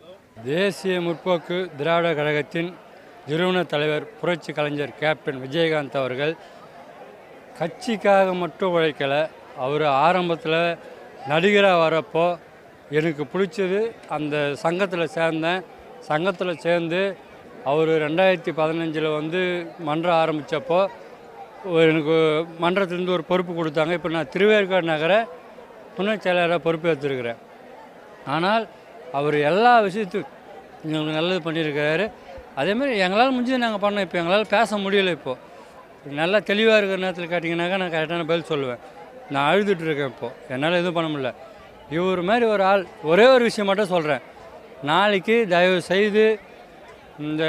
[SPEAKER 4] தேசிய முற்போக்கு திராவிட கழகத்தின் நிறுவன தலைவர் புரட்சி கலைஞர் கேப்டன் விஜயகாந்த் அவர்கள் கட்சிக்காக மட்டும் உழைக்கலை அவர் ஆரம்பத்தில் நடிகராக வரப்போ எனக்கு பிடிச்சது அந்த சங்கத்தில் சேர்ந்தேன் சங்கத்தில் சேர்ந்து அவர் ரெண்டாயிரத்தி பதினஞ்சில் வந்து மன்றம் ஆரம்பித்தப்போ எனக்கு மன்றத்திலேருந்து ஒரு பொறுப்பு கொடுத்தாங்க இப்போ நான் திருவேற்காடு நகர துணை செயலராக பொறுப்பு எடுத்திருக்கிறேன் ஆனால் அவர் எல்லா விஷயத்துக்கும் எங்களுக்கு நல்லது பண்ணியிருக்கிறாரு அதேமாதிரி எங்களால் முடிஞ்சது நாங்கள் பண்ணோம் இப்போ எங்களால் பேச முடியல இப்போது நல்லா தெளிவாக இருக்கிற நேரத்தில் கேட்டிங்கனாக்கா நான் கரெக்டான பதில் சொல்லுவேன் நான் அழுதுட்டு இருக்கேன் இப்போது என்னால் எதுவும் பண்ண முடியல இவர் மாதிரி ஒரு ஆள் ஒரே ஒரு விஷயம் மட்டும் சொல்கிறேன் நாளைக்கு தயவு செய்து இந்த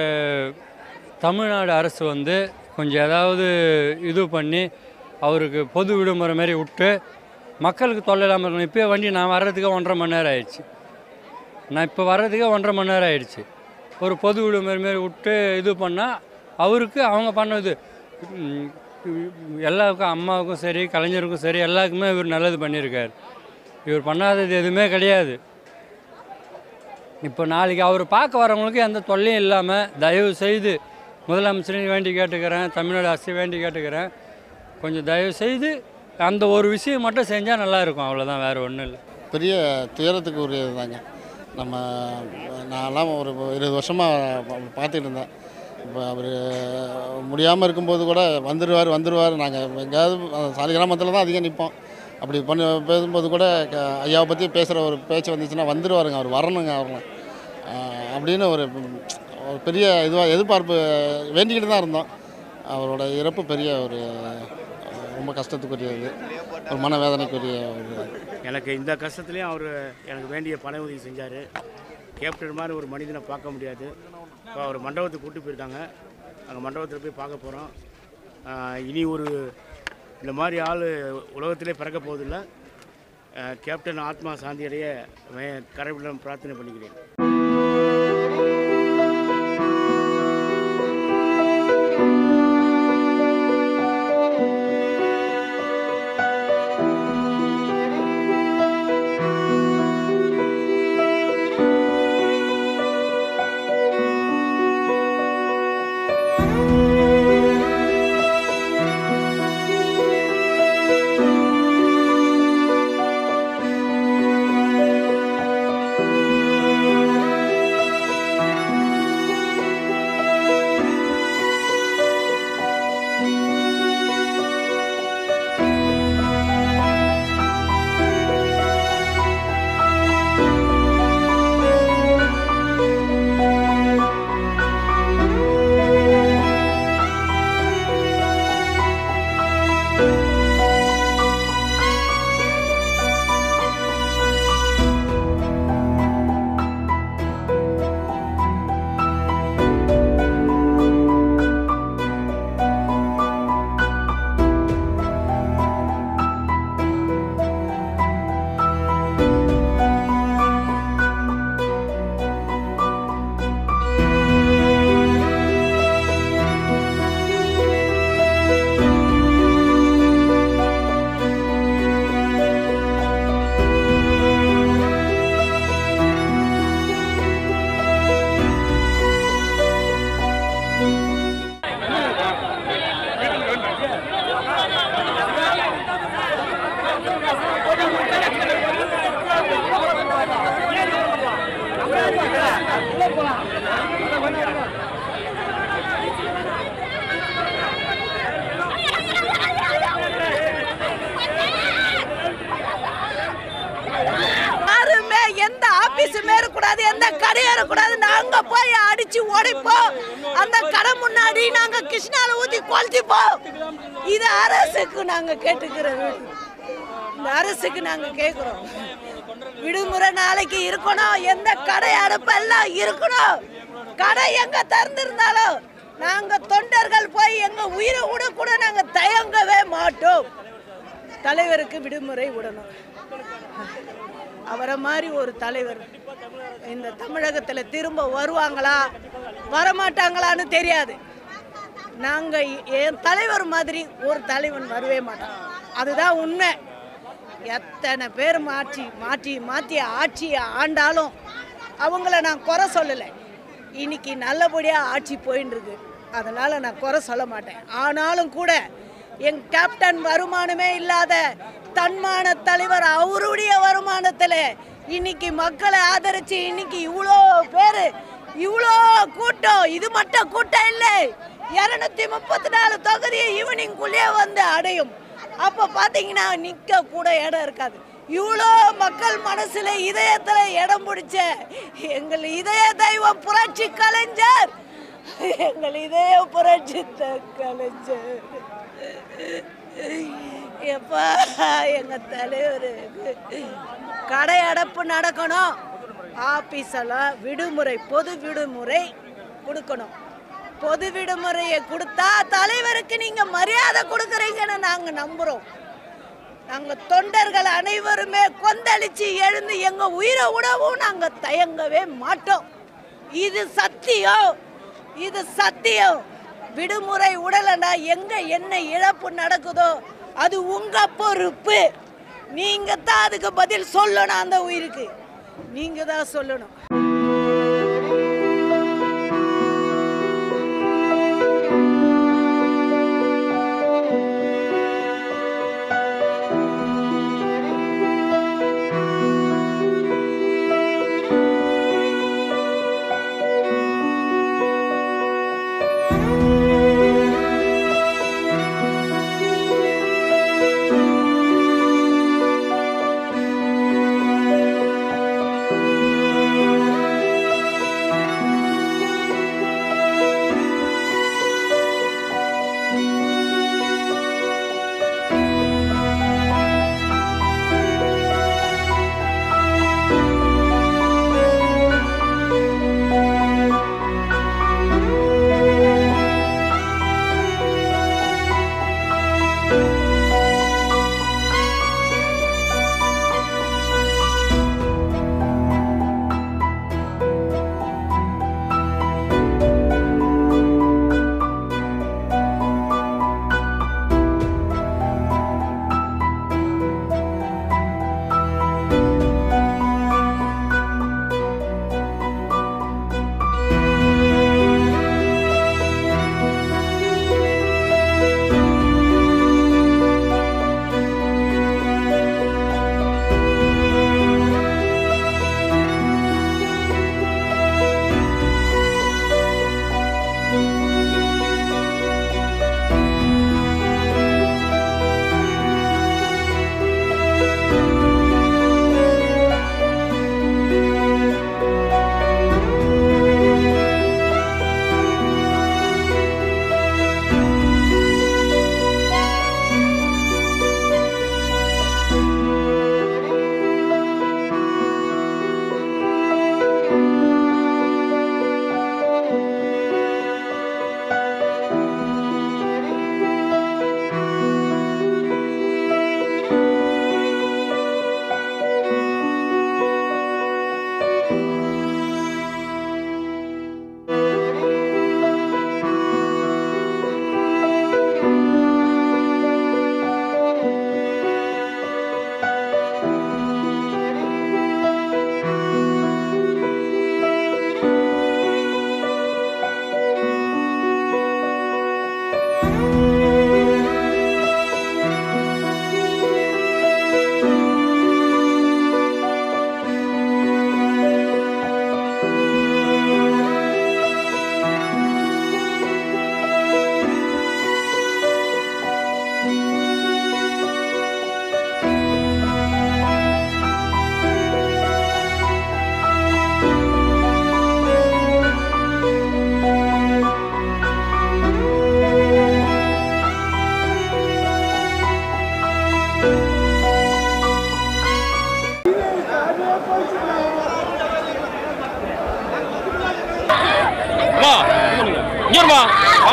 [SPEAKER 4] தமிழ்நாடு அரசு வந்து கொஞ்சம் ஏதாவது இது பண்ணி அவருக்கு பொது விடுமுறை மாதிரி விட்டு மக்களுக்கு தொல்லை இல்லாமல் இருக்கணும் இப்போயே வண்டி நான் வர்றதுக்கு ஒன்றரை மணி நேரம் ஆயிடுச்சு நான் இப்போ வர்றதுக்கே ஒன்றரை மணி நேரம் ஆயிடுச்சு ஒரு பொது விடுமுறை மாரி விட்டு இது பண்ணால் அவருக்கு அவங்க பண்ணது ம், எல்லாருக்கும் அம்மாவுக்கும் சரி கலைஞருக்கும் சரி எல்லாருக்குமே இவர் நல்லது பண்ணியிருக்கார் இவர் பண்ணாதது எதுவுமே கிடையாது இப்போ நாளைக்கு அவர் பார்க்க வரவங்களுக்கு எந்த தொல்லையும் இல்லாமல் தயவு செய்து முதலமைச்சரையும் வேண்டி கேட்டுக்கிறேன் தமிழ்நாடு அரசு வேண்டி கேட்டுக்கிறேன் கொஞ்சம் தயவு செய்து அந்த ஒரு விஷயம் மட்டும் செஞ்சால் நல்லா இருக்கும் அவ்வளோதான் வேறு ஒன்றும் இல்லை
[SPEAKER 5] பெரிய துயரத்துக்கு உரியது தாங்க நம்ம நான்லாம் ஒரு இருபது வருஷமாக பார்த்துட்டு இருந்தேன் இப்போ அவர் முடியாமல் இருக்கும்போது கூட வந்துடுவார் வந்துடுவார் நாங்கள் எங்கேயாவது சாலி கிராமத்தில் தான் அதிகம் நிற்போம் அப்படி பண்ணி பேசும்போது கூட க- ஐயாவை பற்றி பேசுகிற ஒரு பேச்சு வந்துச்சுன்னா வந்துடுவாருங்க அவர் வரணுங்க அவரெலாம் அப்படின்னு ஒரு ஒரு பெரிய இதுவாக எதிர்பார்ப்பு வேண்டிக்கிட்டு தான் இருந்தோம் அவரோட இறப்பு பெரிய ஒரு ரொம்ப கஷ்டத்துக்குரியது ஒரு மனவேதனைக்குரிய ஒரு
[SPEAKER 6] எனக்கு இந்த கஷ்டத்துலேயும் அவர் எனக்கு வேண்டிய பண உதவி செஞ்சார் கேப்டன் மாதிரி ஒரு மனிதனை பார்க்க முடியாது இப்போ அவர் மண்டபத்துக்கு கூட்டி போயிருக்காங்க அங்கே மண்டபத்தில் போய் பார்க்க போகிறோம் இனி ஒரு இந்த மாதிரி ஆள் உலகத்திலே பிறக்க போவதில்ல ஆஹ் கேப்டன் ஆத்மா சாந்தியடைய கடவுளிடம் பிரார்த்தனை பண்ணிக்கிறேன்
[SPEAKER 7] கடை ஏறக்கூடாது நாங்க போய் அடிச்சு உடைப்போம் அந்த கடை முன்னாடி நாங்க கிருஷ்ணால ஊத்தி கொளுத்திப்போம் இது அரசுக்கு நாங்க கேட்டுக்கிறது இந்த அரசுக்கு நாங்க கேக்குறோம் விடுமுறை நாளைக்கு இருக்கணும் எந்த கடை அடைப்பெல்லாம் இருக்கணும் கடை எங்க திறந்திருந்தாலும் நாங்க தொண்டர்கள் போய் எங்க உயிரை விட கூட நாங்க தயங்கவே மாட்டோம் தலைவருக்கு விடுமுறை விடணும் அவரை மாதிரி ஒரு தலைவர் இந்த தமிழகத்துல திரும்ப வருவாங்களா வரமாட்டாங்களான்னு தெரியாது நாங்க என் தலைவர் மாதிரி ஒரு தலைவன் வரவே மாட்டோம் அதுதான் உண்மை எத்தனை பேர் மாற்றி மாற்றி மாற்றி ஆட்சியை ஆண்டாலும் அவங்கள நான் குறை சொல்லலை இன்னைக்கு நல்லபடியாக ஆட்சி போயின்னு இருக்கு அதனால் நான் குறை சொல்ல மாட்டேன் ஆனாலும் கூட என் கேப்டன் வருமானமே இல்லாத தன்மான தலைவர் அவருடைய வருமானத்தில் இன்னைக்கு மக்களை ஆதரிச்சு இன்னைக்கு இவ்வளோ பேர் இவ்வளோ கூட்டம் இது மட்டும் கூட்டம் இல்லை இரநூத்தி முப்பத்தி நாலு தொகுதியை ஈவினிங்குள்ளேயே வந்து அடையும் அப்போ பார்த்தீங்கன்னா நிற்க கூட இடம் இருக்காது இவ்வளோ மக்கள் மனசுல இதயத்துல இடம் பிடிச்ச எங்கள் இதய தெய்வம் புரட்சி கலைஞர் எங்கள் இதய புரட்சி த- கலைஞர் எப்பா எங்க தலைவர் கடை அடைப்பு நடக்கணும் ஆபீஸ் எல்லாம் விடுமுறை பொது விடுமுறை கொடுக்கணும் பொது விடுமுறையை கொடுத்தா தலைவருக்கு நீங்க மரியாதை கொடுக்குறீங்கன்னு நாங்க நம்புறோம் நாங்க தொண்டர்கள் அனைவருமே கொந்தளிச்சு எழுந்து எங்க உயிரை விடவும் நாங்க தயங்கவே மாட்டோம் இது சத்தியம் இது சத்தியம் விடுமுறை உடலண்டா எங்க என்ன இழப்பு நடக்குதோ அது உங்க பொறுப்பு நீங்க தான் அதுக்கு பதில் சொல்லணும் அந்த உயிருக்கு நீங்க தான் சொல்லணும்
[SPEAKER 8] ஆ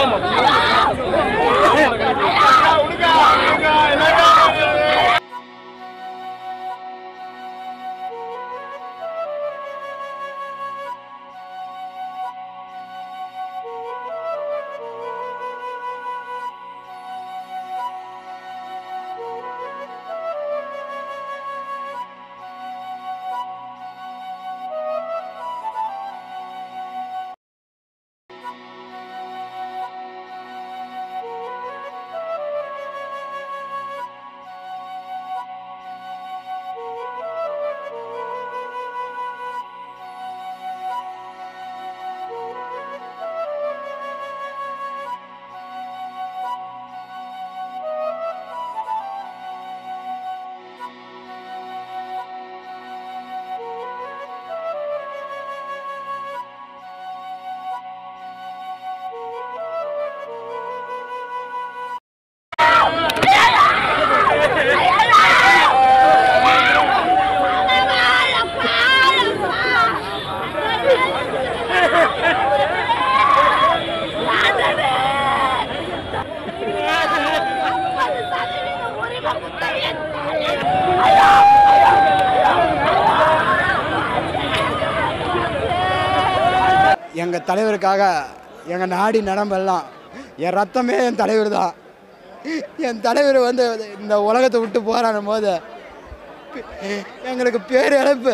[SPEAKER 2] எங்கள் தலைவருக்காக எங்கள் நாடி நரம்பெல்லாம் என் ரத்தமே என் தலைவர் தான் என் தலைவர் வந்து இந்த உலகத்தை விட்டு போராடும் போது எங்களுக்கு பேர் இழப்பு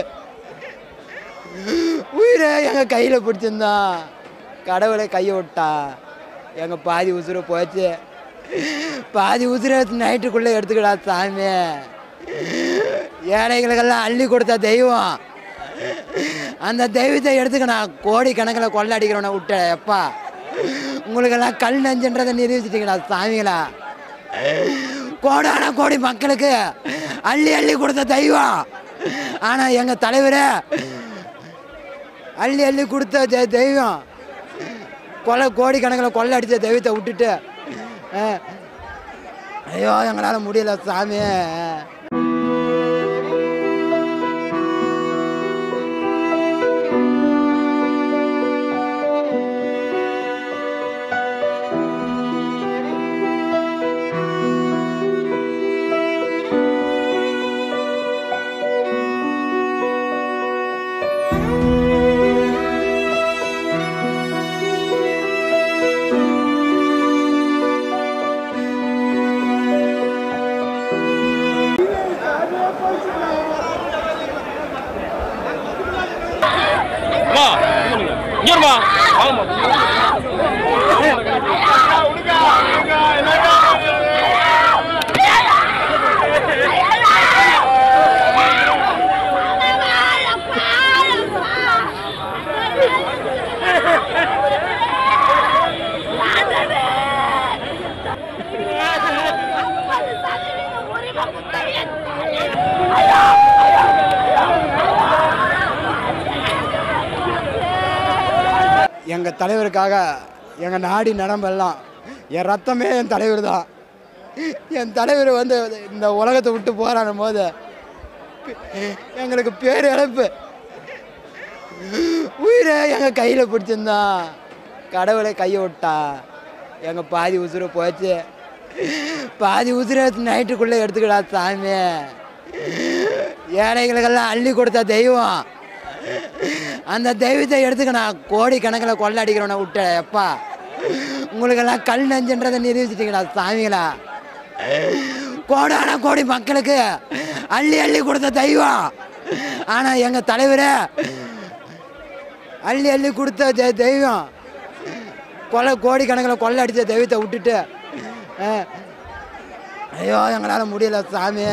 [SPEAKER 2] உயிரை எங்கள் கையில் பிடிச்சிருந்தான் கடவுளை கையை விட்டா எங்கள் பாதி உசுரை போச்சு பாதி உசுரை நைட்டுக்குள்ளே எடுத்துக்கடா சாமி ஏழைகளுக்கெல்லாம் அள்ளி கொடுத்த தெய்வம் அந்த தெய்வத்தை எடுத்துக்க நான் கோடி கணக்கில் கொள்ள அடிக்கிறவனை விட்டேன் எப்பா உங்களுக்கெல்லாம் கல் நஞ்சுன்றதை நிரூபிச்சிட்டீங்களா சாமிகளா கோடான கோடி மக்களுக்கு அள்ளி அள்ளி கொடுத்த தெய்வம் ஆனால் எங்கள் தலைவரே அள்ளி அள்ளி கொடுத்த தெ- தெய்வம் கொலை கோடி கணக்கில் கொள்ளை அடித்த தெய்வத்தை விட்டுட்டு அஹ், ஐயோ எங்களால் முடியல சாமி
[SPEAKER 1] அம்மா இங்க வருமா வாங்கம்மா
[SPEAKER 2] எங்கள் தலைவருக்காக எங்கள் நாடி நரம்பெல்லாம் என் ரத்தமே என் தலைவர் தான் என் தலைவர் வந்து இந்த உலகத்தை விட்டு போராடும் போது எங்களுக்கு பேர் இழப்பு உயிரை எங்கள் கையில் பிடிச்சிருந்தான் கடவுளை கையை விட்டா எங்கள் பாதி உசுரை போச்சு பாதி உசுரை நைட்டுக்குள்ளே எடுத்துக்கடா சாமி ஏழைகளுக்கெல்லாம் அள்ளி கொடுத்த தெய்வம் அந்த தெய்வத்தை எடுத்துக்க நான் கோடி கணக்கில் கொள்ளை அடிக்கிறவனை விட்டேன் எப்பா உங்களுக்கெல்லாம் கல் நஞ்சுன்றதை நிரூபிச்சிட்டீங்களா சாமிகளா கோடான கோடி மக்களுக்கு அள்ளி அள்ளி கொடுத்த தெய்வம் ஆனால் எங்கள் தலைவரே அள்ளி அள்ளி கொடுத்த தெ- தெய்வம் கொலை கோடி கணக்கில் கொள்ளை அடித்த தெய்வத்தை விட்டுட்டு அஹ், ஐயோ எங்களால் முடியல சாமி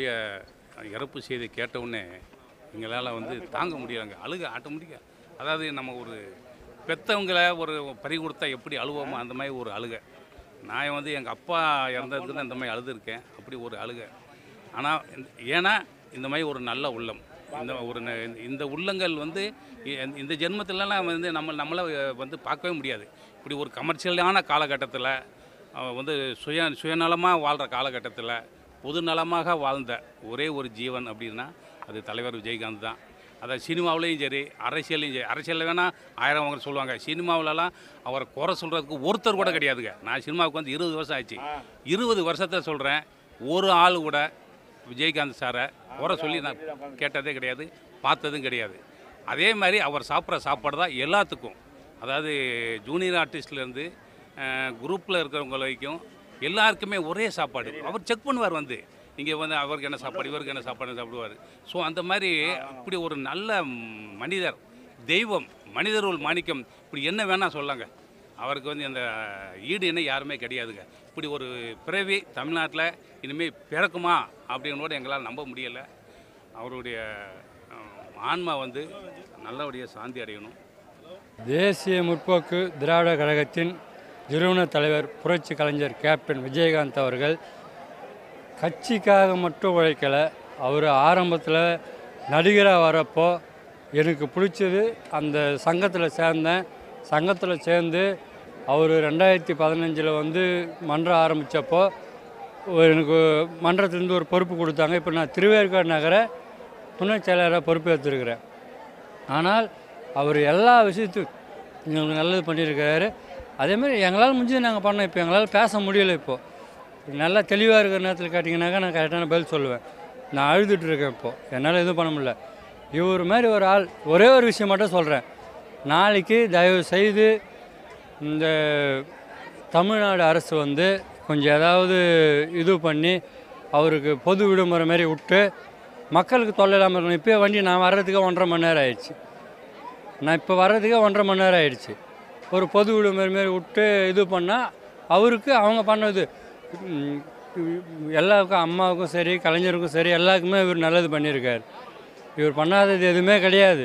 [SPEAKER 3] அவருடைய இறப்பு செய்தி கேட்டவுடனே எங்களால் வந்து தாங்க முடியலைங்க அழுக ஆட்டோமேட்டிக்காக அதாவது நம்ம ஒரு பெற்றவங்கள ஒரு பறி கொடுத்தா எப்படி அழுவோமோ அந்த மாதிரி ஒரு அழுக நான் வந்து எங்கள் அப்பா இறந்ததுக்கு தான் இந்த மாதிரி அழுதுருக்கேன் அப்படி ஒரு அழுக ஆனால் ஏன்னா இந்த மாதிரி ஒரு நல்ல உள்ளம் இந்த ஒரு ந- இந்த உள்ளங்கள் வந்து இ- இந்த ஜென்மத்திலலாம் வந்து நம்ம நம்மளை வந்து பார்க்கவே முடியாது இப்படி ஒரு கமர்ஷியலான காலகட்டத்தில் வந்து சுய சுயநலமாக வாழ்கிற காலகட்டத்தில் பொதுநலமாக வாழ்ந்த ஒரே ஒரு ஜீவன் அப்படின்னா அது தலைவர் விஜயகாந்த் தான் அதாவது சினிமாவிலையும் சரி அரசியலையும் சரி அரசியலில் வேணால் ஆயிரம் அவங்க சொல்லுவாங்க சினிமாவிலலாம் அவரை குறை சொல்கிறதுக்கு ஒருத்தர் கூட கிடையாதுங்க நான் சினிமாவுக்கு வந்து இருபது வருஷம் ஆச்சு இருபது வருஷத்தை சொல்கிறேன் ஒரு ஆள் கூட விஜயகாந்த் சாரை குறை சொல்லி நான் கேட்டதே கிடையாது பார்த்ததும் கிடையாது அதே மாதிரி அவர் சாப்பிட்ற சாப்பாடு தான் எல்லாத்துக்கும் அதாவது ஜூனியர் ஆர்டிஸ்ட்லேருந்து குரூப்பில் இருக்கிறவங்க வரைக்கும் எல்லாருக்குமே ஒரே சாப்பாடு அவர் செக் பண்ணுவார் வந்து இங்கே வந்து அவருக்கு என்ன சாப்பாடு இவருக்கு என்ன சாப்பாடு சாப்பிடுவார் ஸோ அந்த மாதிரி இப்படி ஒரு நல்ல மனிதர் தெய்வம் மனிதருள் மாணிக்கம் இப்படி என்ன வேணால் சொல்லாங்க அவருக்கு வந்து அந்த ஈடு என்ன யாருமே கிடையாதுங்க இப்படி ஒரு பிறவி தமிழ்நாட்டில் இனிமேல் பிறக்குமா அப்படின்னு கூட எங்களால் நம்ப முடியலை அவருடைய அஹ், ஆன்மா வந்து நல்லபடியாக சாந்தி அடையணும்
[SPEAKER 4] தேசிய முற்போக்கு திராவிட கழகத்தின் நிறுவன தலைவர் புரட்சி கலைஞர் கேப்டன் விஜயகாந்த் அவர்கள் கட்சிக்காக மட்டும் உழைக்கலை அவர் ஆரம்பத்தில் நடிகராக வரப்போ எனக்கு பிடிச்சது அந்த சங்கத்தில் சேர்ந்தேன் சங்கத்தில் சேர்ந்து அவர் ரெண்டாயிரத்தி பதினஞ்சில் வந்து மன்றம் ஆரம்பித்தப்போ எனக்கு மன்றத்திலேருந்து ஒரு பொறுப்பு கொடுத்தாங்க இப்போ நான் திருவேற்காடு நகர துணை செயலராக பொறுப்பு எடுத்திருக்கிறேன் ஆனால் அவர் எல்லா விஷயத்துக்கும் எங்களுக்கு நல்லது பண்ணியிருக்கிறாரு அதேமாதிரி எங்களால் முடிஞ்சது நாங்கள் பண்ணோம் இப்போ எங்களால் பேச முடியலை இப்போது நல்லா தெளிவாக இருக்கிற நேரத்தில் கேட்டிங்கனாக்கா நான் கரெக்டான பதில் சொல்லுவேன் நான் அழுதுட்டு இருக்கேன் இப்போது என்னால் எதுவும் பண்ண முடியல இவர் மாதிரி ஒரு ஆள் ஒரே ஒரு விஷயம் மட்டும் சொல்கிறேன் நாளைக்கு தயவு செய்து இந்த தமிழ்நாடு அரசு வந்து கொஞ்சம் ஏதாவது இது பண்ணி அவருக்கு பொது விடுமுறை மாதிரி விட்டு மக்களுக்கு தொல்லை இல்லாமல் இருக்கணும் இப்போயே வண்டி நான் வர்றதுக்கு ஒன்றரை மணி நேரம் ஆயிடுச்சு நான் இப்போ வர்றதுக்கே ஒன்றரை மணி நேரம் ஆயிடுச்சு ஒரு பொது விடுமுறை மாரி விட்டு இது பண்ணால் அவருக்கு அவங்க பண்ணது ம், எல்லாருக்கும் அம்மாவுக்கும் சரி கலைஞருக்கும் சரி எல்லாருக்குமே இவர் நல்லது பண்ணியிருக்கார் இவர் பண்ணாதது எதுவுமே கிடையாது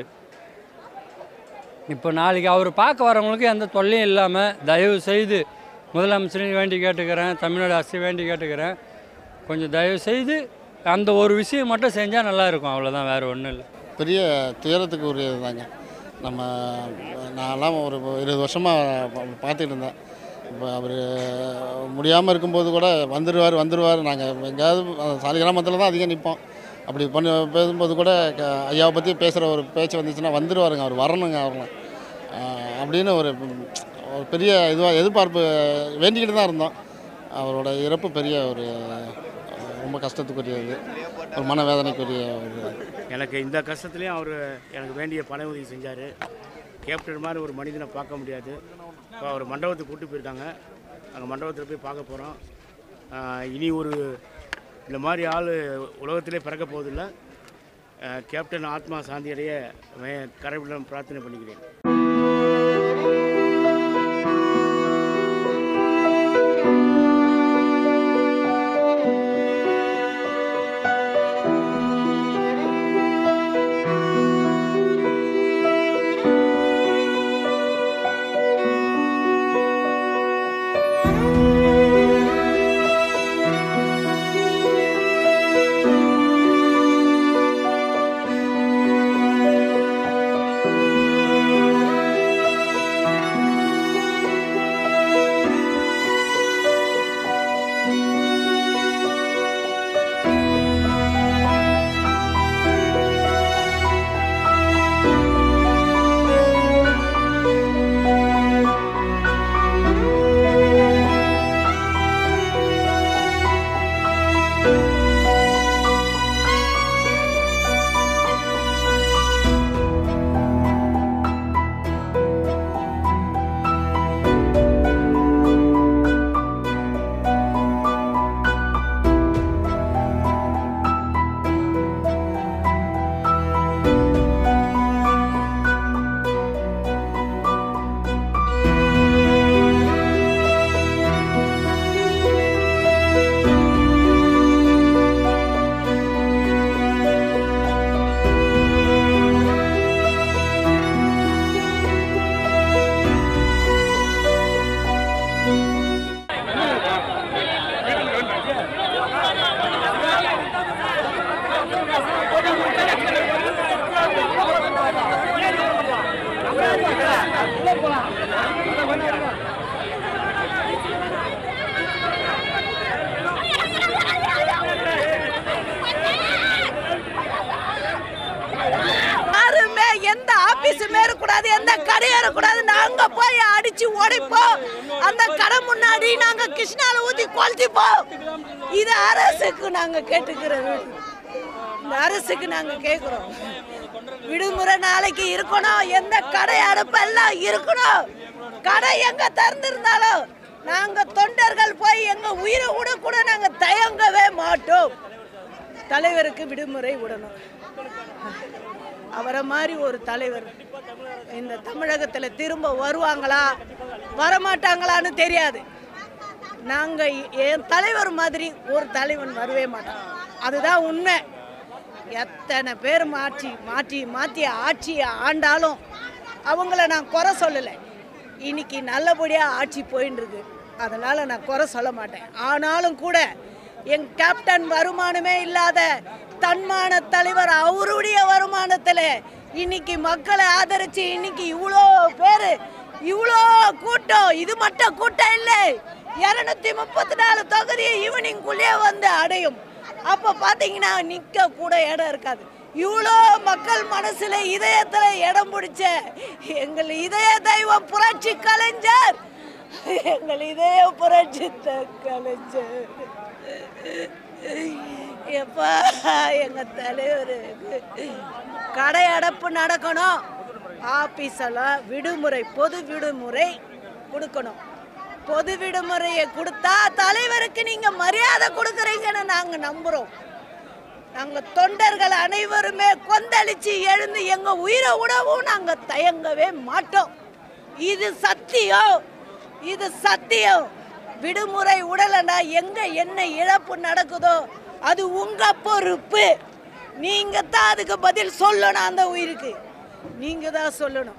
[SPEAKER 4] இப்போ நாளைக்கு அவர் பார்க்க வரவங்களுக்கு எந்த தொல்லையும் இல்லாமல் தயவு செய்து முதலமைச்சரையும் வேண்டி கேட்டுக்கிறேன் தமிழ்நாடு அரசை வேண்டி கேட்டுக்கிறேன் கொஞ்சம் தயவு செய்து அந்த ஒரு விஷயம் மட்டும் செஞ்சால் நல்லா இருக்கும் அவ்வளோதான் வேறு ஒன்றும் இல்லை
[SPEAKER 5] பெரிய துயரத்துக்கு உரியது தாங்க நம்ம நான்லாம் ஒரு இருபது வருஷமாக பார்த்துட்டு இருந்தேன் இப்போ அவர் முடியாமல் இருக்கும்போது கூட வந்துடுவார் வந்துடுவார் நாங்கள் எங்கேயாவது சாலி கிராமத்தில் தான் அதிகம் நிற்போம் அப்படி பண்ணி பேசும்போது கூட க- ஐயாவை பற்றி பேசுகிற ஒரு பேச்சு வந்துச்சுன்னா வந்துடுவாருங்க அவர் வரணுங்க அவர்லாம் ஆஹ் அப்படின்னு ஒரு ஒரு பெரிய இதுவாக எதிர்பார்ப்பு வேண்டிக்கிட்டு தான் இருந்தோம் அவரோட இறப்பு பெரிய ஒரு ரொம்ப கஷ்டத்துக்குரியது ஒரு மனவேதனைக்குரிய ஒரு
[SPEAKER 6] எனக்கு இந்த கஷ்டத்துலேயும் அவர் எனக்கு வேண்டிய பண உதவி செஞ்சார் கேப்டன் மாதிரி ஒரு மனிதனை பார்க்க முடியாது இப்போ அவர் மண்டபத்துக்கு கூட்டி போயிருக்காங்க அங்கே மண்டபத்தில் போய் பார்க்க போகிறோம் இனி ஒரு இந்த மாதிரி ஆள் உலகத்திலே பிறக்க போவதில்லை ஆஹ் கேப்டன் ஆத்மா சாந்தியடைய கரைவிடம் பிரார்த்தனை பண்ணிக்கிறேன்
[SPEAKER 7] கடை ஏறக்கூடாது நாங்க போய் அடிச்சு உடைப்போம் அந்த கடை முன்னாடி நாங்க கிருஷ்ணால ஊத்தி கொளுத்திப்போம் இது அரசுக்கு நாங்க கேட்டுக்கிறது இந்த அரசுக்கு நாங்க கேக்குறோம் விடுமுறை நாளைக்கு இருக்கணும் எந்த கடை அடைப்பெல்லாம் இருக்கணும் கடை எங்க திறந்திருந்தாலும் நாங்க தொண்டர்கள் போய் எங்க உயிரை விட கூட நாங்க தயங்கவே மாட்டோம் தலைவருக்கு விடுமுறை விடணும் அவரை மாதிரி ஒரு தலைவர் இந்த தமிழகத்தில் திரும்ப வருவாங்களா வரமாட்டாங்களான்னு தெரியாது நாங்கள் என் தலைவர் மாதிரி ஒரு தலைவன் வரவே மாட்டான் அதுதான் உண்மை எத்தனை பேர் மாற்றி மாற்றி மாற்றி ஆட்சியை ஆண்டாலும் அவங்கள நான் குறை சொல்லலை இன்னைக்கு நல்லபடியாக ஆட்சி போயின்னு இருக்கு அதனால் நான் குறை சொல்ல மாட்டேன் ஆனாலும் கூட என் கேப்டன் வருமானமே இல்லாத தன்மான தலைவர் அவருடைய வருமானத்தில் இன்னைக்கு மக்களை ஆதரிச்சு இன்னைக்கு இவ்வளோ பேர் இவ்வளோ கூட்டம் இது மட்டும் கூட்டம் இல்லை இரநூத்தி முப்பத்தி நாலு தொகுதி ஈவினிங்குள்ளேயே வந்து அடையும் அப்போ பார்த்தீங்கன்னா நிற்க கூட இடம் இருக்காது இவ்வளோ மக்கள் மனசுல இதயத்துல இடம் பிடிச்ச எங்கள் இதய தெய்வம் புரட்சி கலைஞர் எங்கள் இதய புரட்சி த- கலைஞர் எப்பா எங்க தலைவருக்கு கடை அடைப்பு நடக்கணும் ஆபீஸ் எல்லாம் விடுமுறை பொது விடுமுறை கொடுக்கணும் பொது விடுமுறையை கொடுத்தா தலைவருக்கு நீங்க மரியாதை கொடுக்குறீங்கன்னு நாங்க நம்புறோம் நாங்க தொண்டர்கள் அனைவருமே கொந்தளிச்சு எழுந்து எங்க உயிரை விடவும் நாங்க தயங்கவே மாட்டோம் இது சத்தியம் இது சத்தியம் விடுமுறை உடலனா எங்க என்ன இழப்பு நடக்குதோ அது உங்க பொறுப்பு நீங்க தான் அதுக்கு பதில் சொல்லணும் அந்த உயிருக்கு நீங்க தான் சொல்லணும்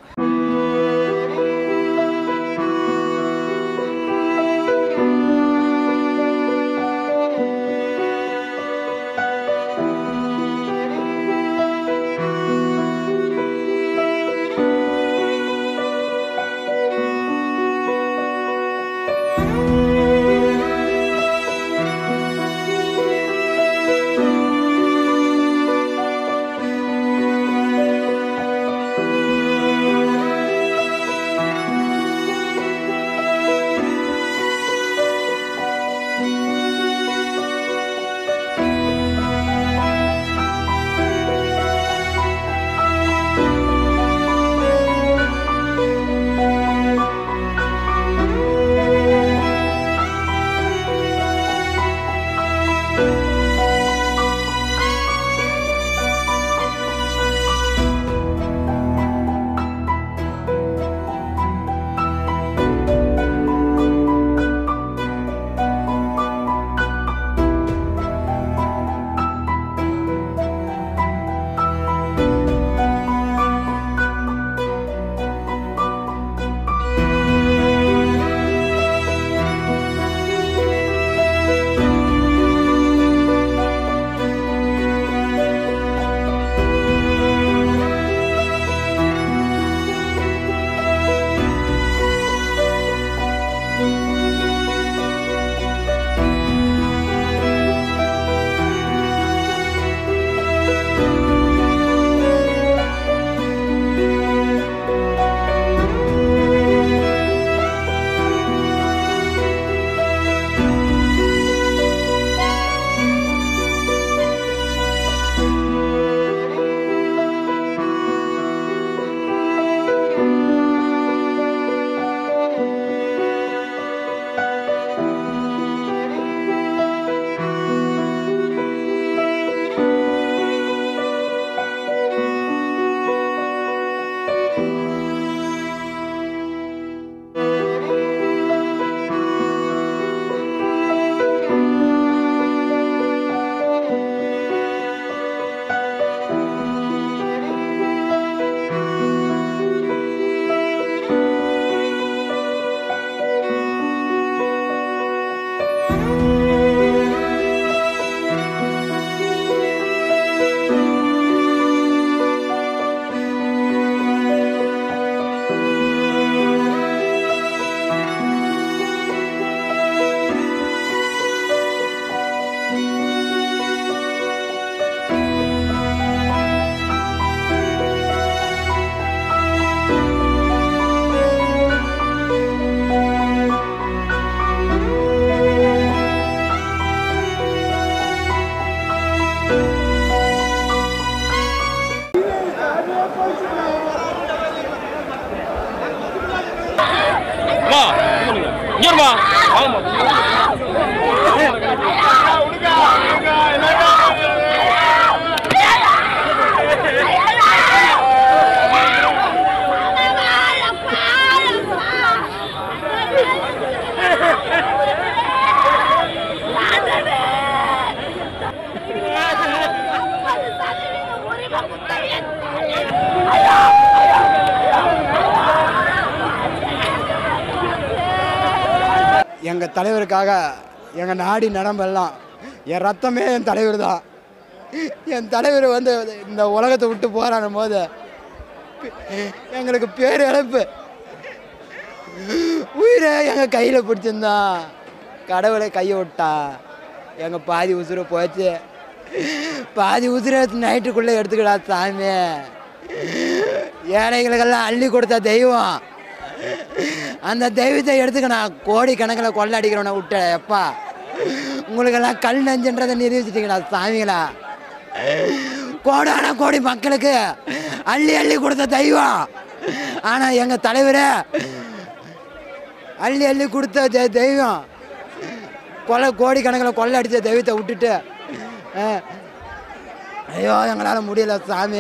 [SPEAKER 8] ஆ
[SPEAKER 1] இங்க இருமா வாங்கம்மா
[SPEAKER 2] எங்கள் தலைவருக்காக எங்கள் நாடி நரம்பெல்லாம் என் ரத்தமே என் தலைவர் தான் என் தலைவர் வந்து இந்த உலகத்தை விட்டு போராடும் போது எங்களுக்கு பேர் இழப்பு உயிரை எங்கள் கையில் பிடிச்சிருந்தான் கடவுளை கையை விட்டா எங்கள் பாதி உசுரை போச்சு பாதி உசுரை நைட்டுக்குள்ளே எடுத்துக்கடா சாமி ஏழைகளுக்கெல்லாம் அள்ளி கொடுத்த தெய்வம் அந்த தெய்வத்தை எடுத்துக்க நான் கோடி கணக்கில் கொள்ள அடிக்கிறவனை விட்டேன் எப்பா உங்களுக்கெல்லாம் கல் நஞ்சுன்றதை நிரூபிச்சிட்டீங்களா சாமிகளா கோடான கோடி மக்களுக்கு அள்ளி அள்ளி கொடுத்த தெய்வம் ஆனால் எங்கள் தலைவரே அள்ளி அள்ளி கொடுத்த தெ- தெய்வம் கொலை கோடி கணக்கில் கொள்ளை அடித்த தெய்வத்தை விட்டுட்டு அஹ், ஐயோ எங்களால் முடியல சாமி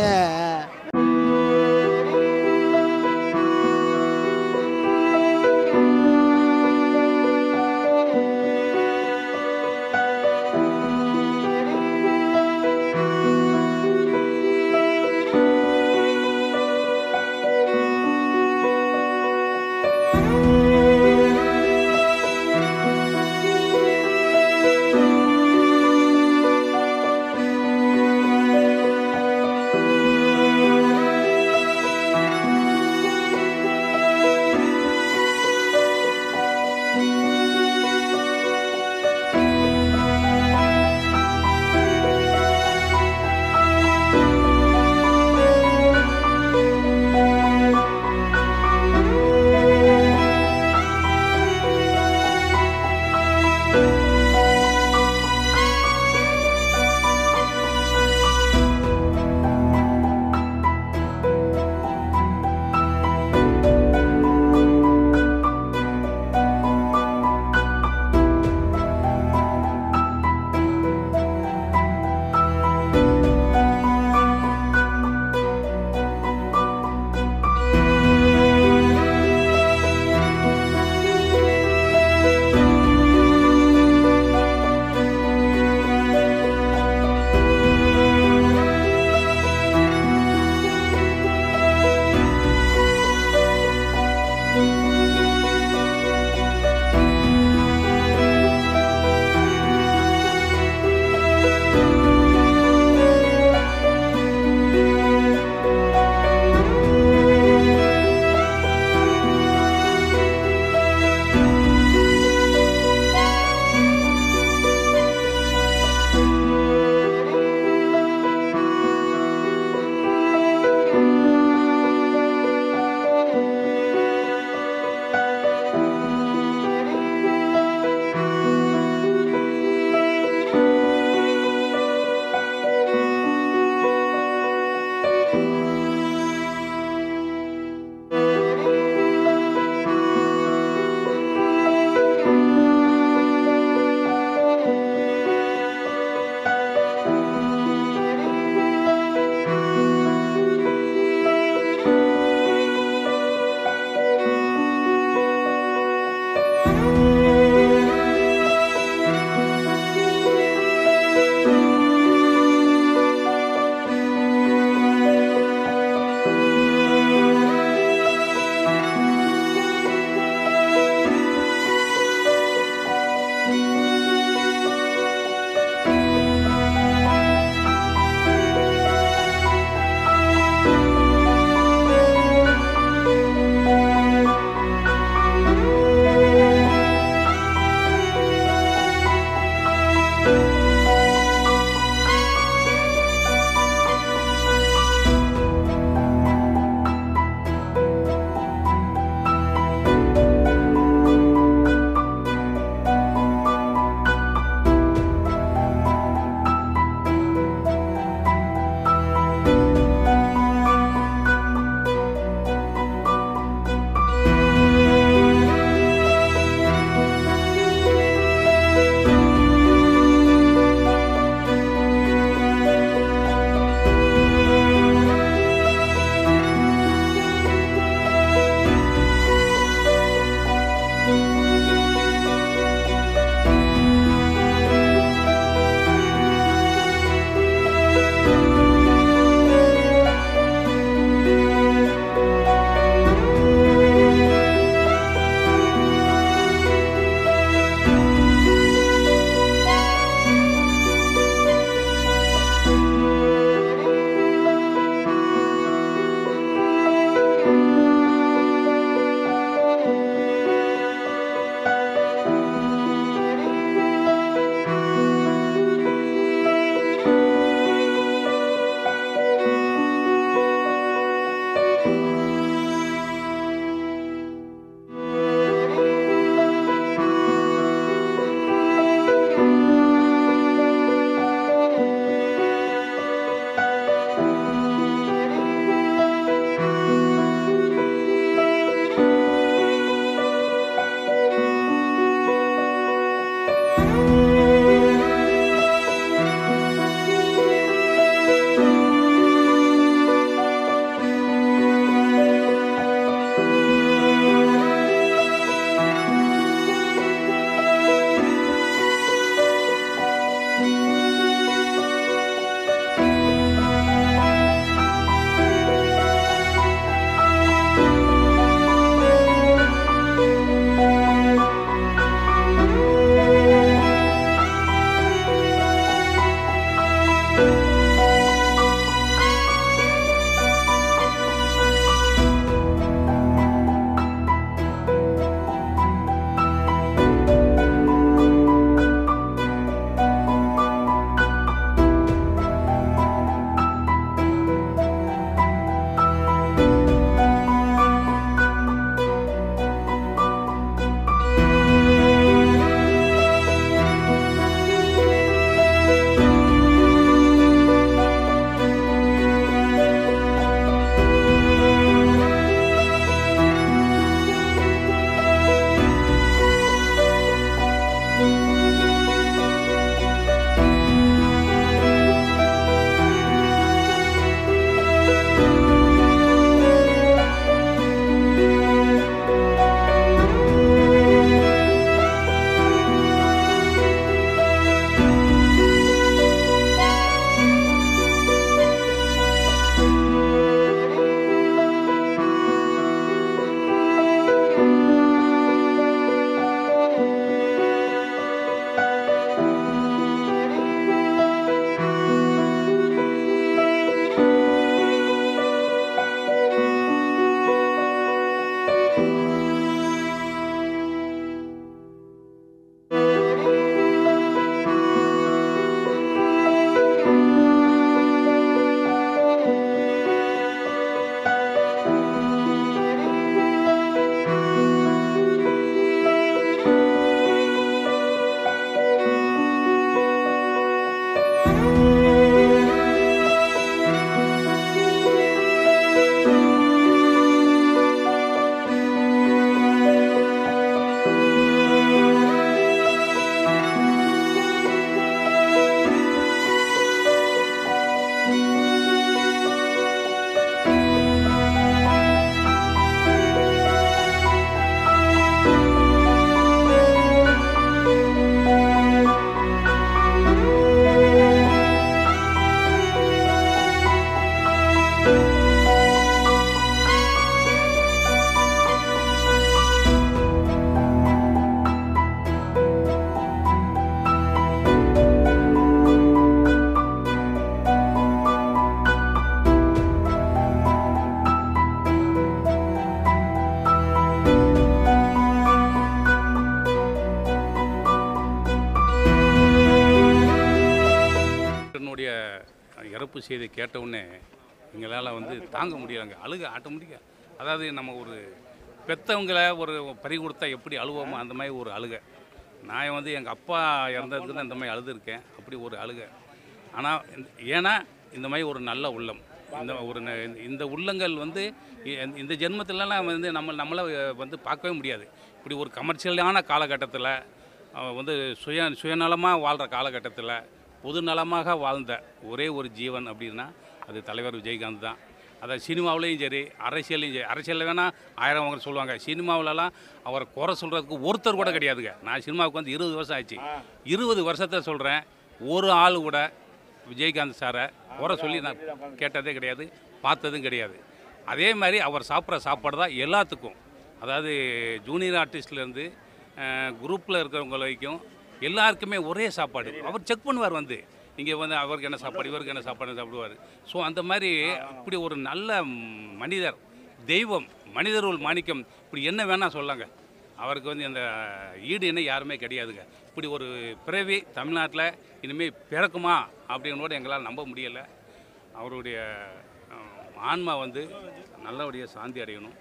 [SPEAKER 3] அண்ணனுடைய இறப்பு செய்தி கேட்ட உடனே எங்களால் வந்து தாங்க முடியலைங்க அழுக ஆட்டோமேட்டிக்காக அதாவது நம்ம ஒரு பெத்தவங்களை ஒரு பறி கொடுத்தா எப்படி அழுவோமோ அந்த மாதிரி ஒரு அழுக நான் வந்து எங்கள் அப்பா இறந்ததுக்கு தான் இந்த மாதிரி அழுதுருக்கேன் அப்படி ஒரு அழுக ஆனால் ஏன்னா இந்த மாதிரி ஒரு நல்ல உள்ளம் இந்த ஒரு ந- இந்த உள்ளங்கள் வந்து இ- இந்த ஜென்மத்திலலாம் வந்து நம்ம நம்மளை வந்து பார்க்கவே முடியாது இப்படி ஒரு கமர்ஷியலான காலகட்டத்தில் வந்து சுய சுயநலமாக வாழ்கிற காலகட்டத்தில் பொதுநலமாக வாழ்ந்த ஒரே ஒரு ஜீவன் அப்படின்னா அது தலைவர் விஜயகாந்த் தான் அதை சினிமாவிலையும் சரி அரசியல்லையும் சரி அரசியலில் வேணால் ஆயிரம் அவங்க சொல்லுவாங்க சினிமாவிலலாம் அவரை குறை சொல்கிறதுக்கு ஒருத்தர் கூட கிடையாதுங்க நான் சினிமாவுக்கு வந்து இருபது வருஷம் ஆச்சு இருபது வருஷத்தை சொல்கிறேன் ஒரு ஆள் கூட விஜயகாந்த் சாரை குறை சொல்லி நான் கேட்டதே கிடையாது பார்த்ததும் கிடையாது அதே மாதிரி அவர் சாப்பிட்ற சாப்பாடு தான் எல்லாத்துக்கும் அதாவது ஜூனியர் ஆர்டிஸ்ட்லேருந்து குரூப்பில் இருக்கிறவங்க வரைக்கும் எல்லாருக்குமே ஒரே சாப்பாடு அவர் செக் பண்ணுவார் வந்து இங்கே வந்து அவருக்கு என்ன சாப்பாடு இவருக்கு என்ன சாப்பாடு சாப்பிடுவார் ஸோ அந்த மாதிரி இப்படி ஒரு நல்ல ம், மனிதர் தெய்வம் மனிதருள் மாணிக்கம் இப்படி என்ன வேணால் சொல்லாங்க அவருக்கு வந்து அந்த ஈடு என்ன யாருமே கிடையாதுங்க இப்படி ஒரு பிறவி தமிழ்நாட்டில் இனிமேல் பிறக்குமா அப்படின்னு கூட எங்களால் நம்ப முடியலை அவருடைய அஹ், ஆன்மா வந்து நல்லபடியாக சாந்தி அடையணும்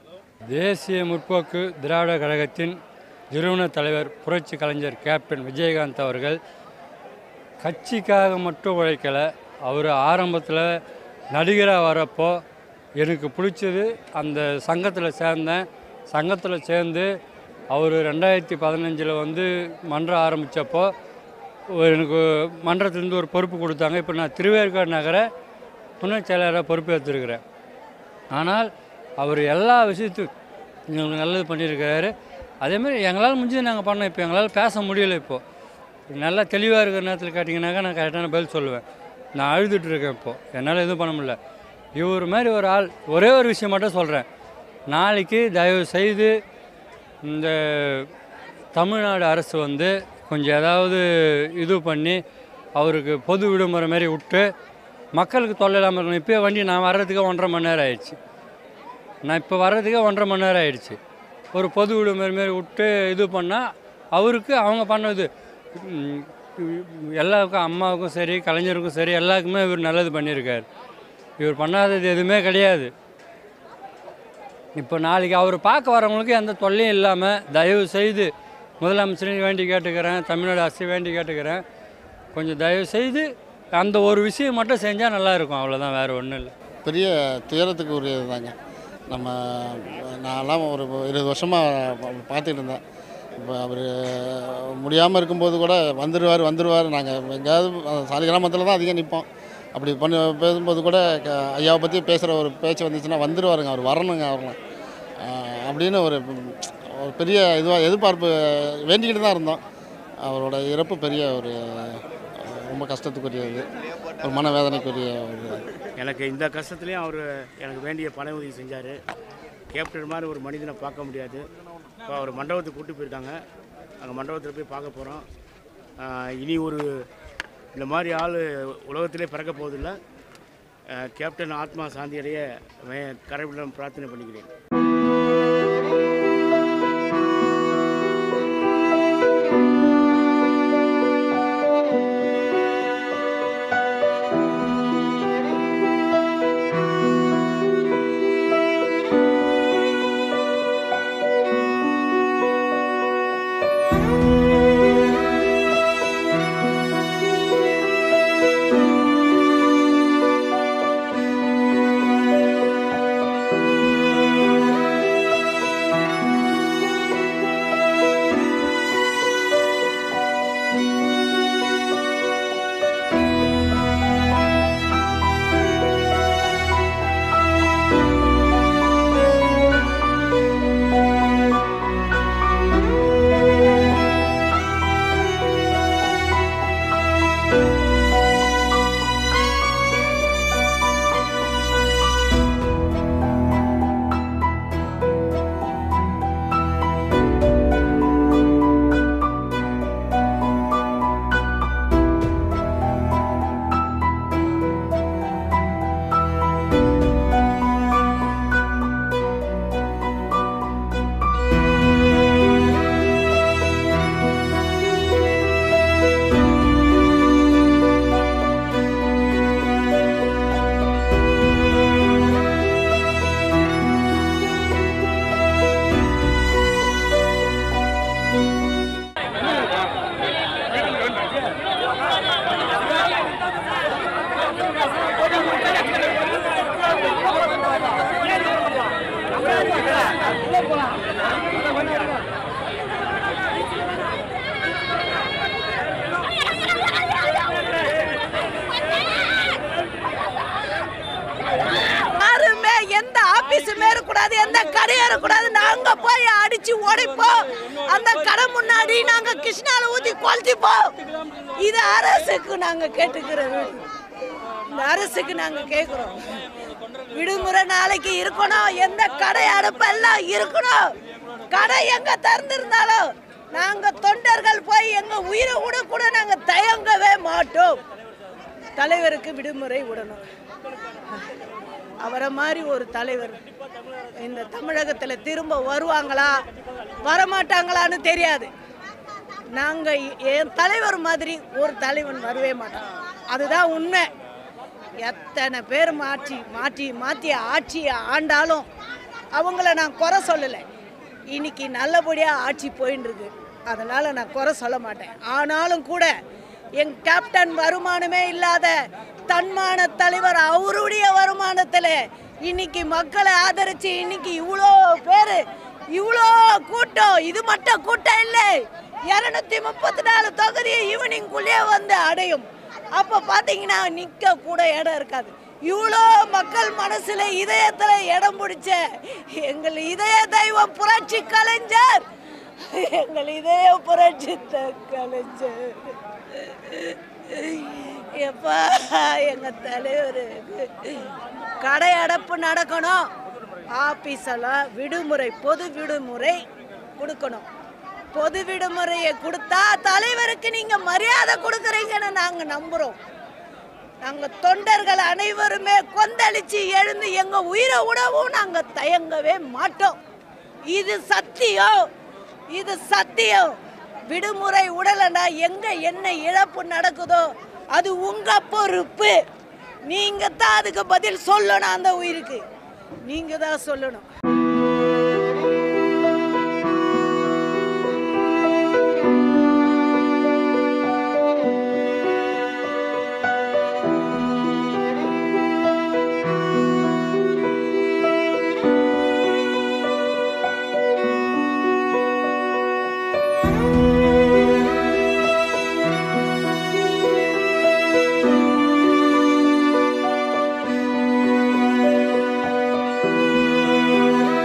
[SPEAKER 4] தேசிய முற்போக்கு திராவிட கழகத்தின் நிறுவன தலைவர் புரட்சி கலைஞர் கேப்டன் விஜயகாந்த் அவர்கள் கட்சிக்காக மட்டும் உழைக்கலை அவர் ஆரம்பத்தில் நடிகராக வரப்போ எனக்கு பிடிச்சது அந்த சங்கத்தில் சேர்ந்தேன் சங்கத்தில் சேர்ந்து அவர் ரெண்டாயிரத்தி பதினஞ்சில் வந்து மன்றம் ஆரம்பித்தப்போ எனக்கு மன்றத்திலேருந்து ஒரு பொறுப்பு கொடுத்தாங்க இப்போ நான் திருவேற்காடு நகர துணை செயலராக பொறுப்பேற்றிருக்கிறேன் ஆனால் அவர் எல்லா விஷயத்துக்கும் எங்களுக்கு நல்லது பண்ணியிருக்கிறாரு அதேமாதிரி எங்களால் முடிஞ்சது நாங்கள் பண்ணோம் இப்போ எங்களால் பேச முடியல இப்போது நல்லா தெளிவாக இருக்கிற நேரத்தில் கேட்டிங்கனாக்கா நான் கரெக்டான பதில் சொல்லுவேன் நான் அழுதுட்டு இருக்கேன் இப்போது என்னால் எதுவும் பண்ண முடியல இவர் மாதிரி ஒரு ஆள் ஒரே ஒரு விஷயம் மட்டும் சொல்கிறேன் நாளைக்கு தயவு செய்து இந்த தமிழ்நாடு அரசு வந்து கொஞ்சம் ஏதாவது இது பண்ணி அவருக்கு பொது விடுமுறை மாதிரி விட்டு மக்களுக்கு தொல்லை இல்லாமல் இருக்கணும் இப்போயே வண்டி நான் வர்றதுக்கு ஒன்றரை மணி நேரம் ஆயிடுச்சு நான் இப்போ வர்றதுக்கே ஒன்றரை மணி நேரம் ஆயிடுச்சு ஒரு பொது விடுமுறை மாரி விட்டு இது பண்ணால் அவருக்கு அவங்க பண்ணது ம், எல்லாருக்கும் அம்மாவுக்கும் சரி கலைஞருக்கும் சரி எல்லாருக்குமே இவர் நல்லது பண்ணியிருக்கார் இவர் பண்ணாதது எதுவுமே கிடையாது இப்போ நாளைக்கு அவர் பார்க்க வரவங்களுக்கு எந்த தொல்லையும் இல்லாமல் தயவு செய்து முதலமைச்சரையும் வேண்டி கேட்டுக்கிறேன் தமிழ்நாடு அரசு வேண்டி கேட்டுக்கிறேன் கொஞ்சம் தயவு செய்து அந்த ஒரு விஷயம் மட்டும் செஞ்சால் நல்லா இருக்கும் அவ்வளோதான் வேறு ஒன்றும் இல்லை
[SPEAKER 5] பெரிய துயரத்துக்கு உரியது தாங்க நம்ம நான்லாம் ஒரு இருபது வருஷமாக பார்த்துட்டு இருந்தேன் இப்போ அவர் முடியாமல் இருக்கும்போது கூட வந்துடுவார் வந்துடுவார் நாங்கள் எங்கேயாவது சாலி கிராமத்தில் தான் அதிகம் நிற்போம் அப்படி பண்ணி பேசும்போது கூட க- ஐயாவை பற்றி பேசுகிற ஒரு பேச்சு வந்துச்சுன்னா வந்துடுவாருங்க அவர் வரணுங்க அவர்லாம் ஆஹ் அப்படின்னு ஒரு ஒரு பெரிய இதுவாக எதிர்பார்ப்பு வேண்டிக்கிட்டு தான் இருந்தோம் அவரோட இறப்பு பெரிய ஒரு ரொம்ப கஷ்டத்துக்குரியது ஒரு மனவேதனைக்குரிய ஒரு
[SPEAKER 6] எனக்கு இந்த கஷ்டத்துலேயும் அவர் எனக்கு வேண்டிய பண உதவி செஞ்சார் கேப்டன் மாதிரி ஒரு மனிதனை பார்க்க முடியாது இப்போ அவர் மண்டபத்துக்கு கூட்டி போயிருக்காங்க அங்கே மண்டபத்தில் போய் பார்க்க போகிறோம் இனி ஒரு இந்த மாதிரி ஆள் உலகத்திலே பிறக்க போவதில்லை ஆஹ் கேப்டன் ஆத்மா சாந்தியடைய கடவுளிடம் பிரார்த்தனை பண்ணிக்கிறேன்
[SPEAKER 8] Thank
[SPEAKER 7] ஆபீஸுமே இருக்கக்கூடாது எந்த கடையும் இருக்கக்கூடாது நாங்க போய் அடிச்சு உடைப்போம் அந்த கடை முன்னாடி நாங்க கிருஷ்ணால ஊத்தி கொளுத்திப்போம் இது அரசுக்கு நாங்க கேட்டுக்கிறது இந்த அரசுக்கு நாங்க கேக்குறோம் விடுமுறை நாளைக்கு இருக்கணும் எந்த கடை அடைப்பெல்லாம் இருக்கணும் கடை எங்க திறந்திருந்தாலும் நாங்க தொண்டர்கள் போய் எங்க உயிரை விட கூட நாங்க தயங்கவே மாட்டோம் தலைவருக்கு விடுமுறை விடணும் அவரை மாதிரி ஒரு தலைவர் இந்த தமிழகத்தில் திரும்ப வருவாங்களா வரமாட்டாங்களான்னு தெரியாது நாங்கள் என் தலைவர் மாதிரி ஒரு தலைவன் வரவே மாட்டான் அதுதான் உண்மை எத்தனை பேர் மாற்றி மாற்றி மாற்றி ஆட்சியை ஆண்டாலும் அவங்கள நான் குறை சொல்லலை இன்னைக்கு நல்லபடியாக ஆட்சி போயின்னு இருக்கு அதனால் நான் குறை சொல்ல மாட்டேன் ஆனாலும் கூட என் கேப்டன் வருமானமே இல்லாத தன்மான தலைவர் அவருடைய வருமானத்தில் இன்னைக்கு மக்களை ஆதரிச்சு இன்னைக்கு இவ்வளோ பேர் இவ்வளோ கூட்டம் இது மட்டும் கூட்டம் இல்லை இரநூத்தி முப்பத்தி நாலு தொகுதி ஈவினிங்குள்ளேயே வந்து அடையும் அப்போ பார்த்தீங்கன்னா நிற்க கூட இடம் இருக்காது இவ்வளோ மக்கள் மனசுல இதயத்துல இடம் பிடிச்ச எங்கள் இதய தெய்வம் புரட்சி கலைஞர் எங்கள் இதய புரட்சி த- கலைஞர் எப்பா எங்க தலைவர் கடை அடைப்பு நடக்கணும் ஆபீஸெல்லாம் விடுமுறை பொது விடுமுறை கொடுக்கணும் பொது விடுமுறையை கொடுத்தா தலைவருக்கு நீங்க மரியாதை கொடுக்குறீங்கன்னு நாங்க நம்புறோம் நாங்க தொண்டர்கள் அனைவருமே கொந்தளிச்சு எழுந்து எங்க உயிரை உணவும் நாங்க தயங்கவே மாட்டோம் இது சத்தியம் இது சத்தியம் விடுமுறை உடலைன்னா எங்க என்ன இழப்பு நடக்குதோ அது உங்க பொறுப்பு நீங்க தான் அதுக்கு பதில் சொல்லணும் அந்த உயிருக்கு நீங்க தான் சொல்லணும்
[SPEAKER 8] ஆ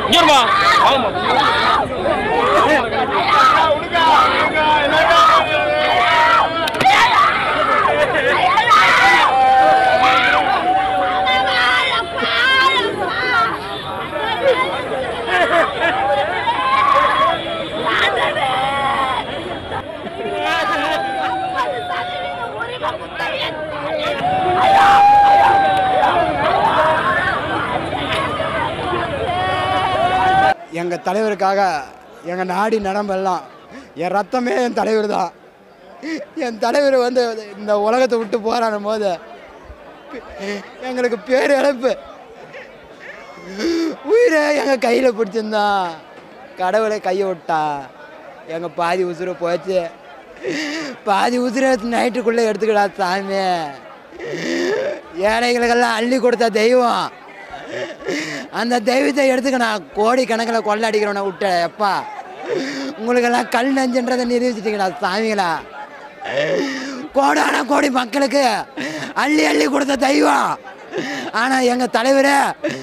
[SPEAKER 1] இங்க வருமா வாங்கம்மா
[SPEAKER 2] எங்கள் தலைவருக்காக எங்கள் நாடி நடம்பெல்லாம் என் ரத்தமே என் தலைவர் தான் என் தலைவர் வந்து இந்த உலகத்தை விட்டு போராடும் போது எங்களுக்கு பேர் இழப்பு உயிரை எங்கள் கையில் பிடிச்சிருந்தான் கடவுளை கையை விட்டா எங்கள் பாதி உசுரை போச்சு பாதி உசுரை நைட்டுக்குள்ளே எடுத்துக்கடா சாமி ஏழைகளுக்கெல்லாம் அள்ளி கொடுத்த தெய்வம் அந்த தெய்வத்தை எடுத்துக்க நான் கோடி கணக்கில் கொள்ள அடிக்கிறவனை விட்ட எப்பா உங்களுக்கெல்லாம் கல் நஞ்சுன்றதை நிரூபிச்சிட்டீங்களா சாமிங்களா கோடான கோடி மக்களுக்கு அள்ளி அள்ளி கொடுத்த தெய்வம் ஆனால் எங்கள் தலைவர்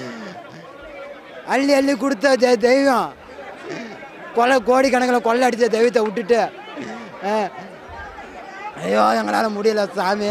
[SPEAKER 2] அள்ளி அள்ளி கொடுத்த தெ- தெய்வம் கொலை கோடி கணக்கில் கொள்ளை அடித்த தெய்வத்தை விட்டுட்டு அஹ், ஐயோ எங்களால் முடியல சாமி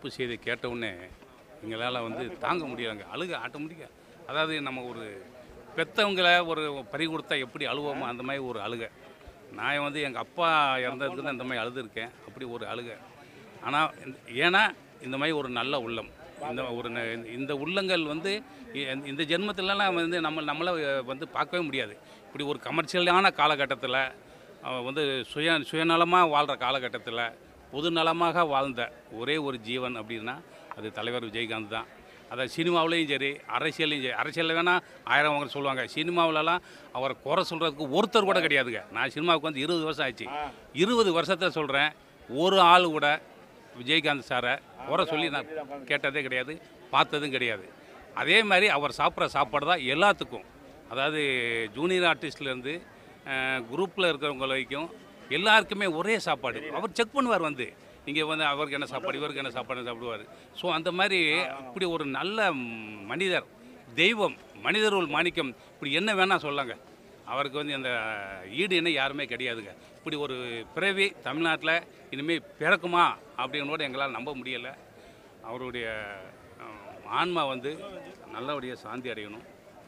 [SPEAKER 3] இறப்பு செய்தி கேட்டவுடனே எங்களால் வந்து தாங்க முடியலைங்க அழுக ஆட்டோமேட்டிக்காக அதாவது நம்ம ஒரு பெற்றவங்களை ஒரு பறி கொடுத்தா எப்படி அழுவோமோ அந்த மாதிரி ஒரு அழுக நான் வந்து எங்கள் அப்பா இறந்ததுக்கு தான் இந்த மாதிரி அழுதுருக்கேன் அப்படி ஒரு அழுக ஆனால் ஏன்னா இந்த மாதிரி ஒரு நல்ல உள்ளம் இந்த ஒரு ந- இந்த உள்ளங்கள் வந்து இ- இந்த ஜென்மத்திலலாம் வந்து நம்ம நம்மளை வந்து பார்க்கவே முடியாது இப்படி ஒரு கமர்ஷியலான காலகட்டத்தில் அவன் வந்து சுய சுயநலமாக வாழ்கிற காலகட்டத்தில் பொதுநலமாக வாழ்ந்த ஒரே ஒரு ஜீவன் அப்படின்னா அது தலைவர் விஜயகாந்த் தான் அதாவது சினிமாவிலையும் சரி அரசியலையும் சரி அரசியலில் வேணால் ஆயிரம் அவங்க சொல்லுவாங்க சினிமாவிலலாம் அவரை குறை சொல்கிறதுக்கு ஒருத்தர் கூட கிடையாதுங்க நான் சினிமாவுக்கு வந்து இருபது வருஷம் ஆச்சு இருபது வருஷத்தை சொல்கிறேன் ஒரு ஆள் கூட விஜயகாந்த் சாரை குறை சொல்லி நான் கேட்டதே கிடையாது பார்த்ததும் கிடையாது அதே மாதிரி அவர் சாப்பிட்ற சாப்பாடு தான் எல்லாத்துக்கும் அதாவது ஜூனியர் ஆர்டிஸ்ட்லேருந்து குரூப்பில் இருக்கிறவங்க வரைக்கும் எல்லாருக்குமே ஒரே சாப்பாடு அவர் செக் பண்ணுவார் வந்து இங்கே வந்து அவருக்கு என்ன சாப்பாடு இவருக்கு என்ன சாப்பாடு சாப்பிடுவார் ஸோ அந்த மாதிரி இப்படி ஒரு நல்ல மனிதர் தெய்வம் மனிதருள் மாணிக்கம் இப்படி என்ன வேணால் சொல்லாங்க அவருக்கு வந்து அந்த ஈடு என்ன யாருமே கிடையாதுங்க இப்படி ஒரு பிறவி தமிழ்நாட்டில் இனிமேல் பிறக்குமா அப்படின்னு கூட எங்களால் நம்ப முடியலை அவருடைய அஹ், ஆன்மா வந்து நல்லபடியாக சாந்தி அடையணும்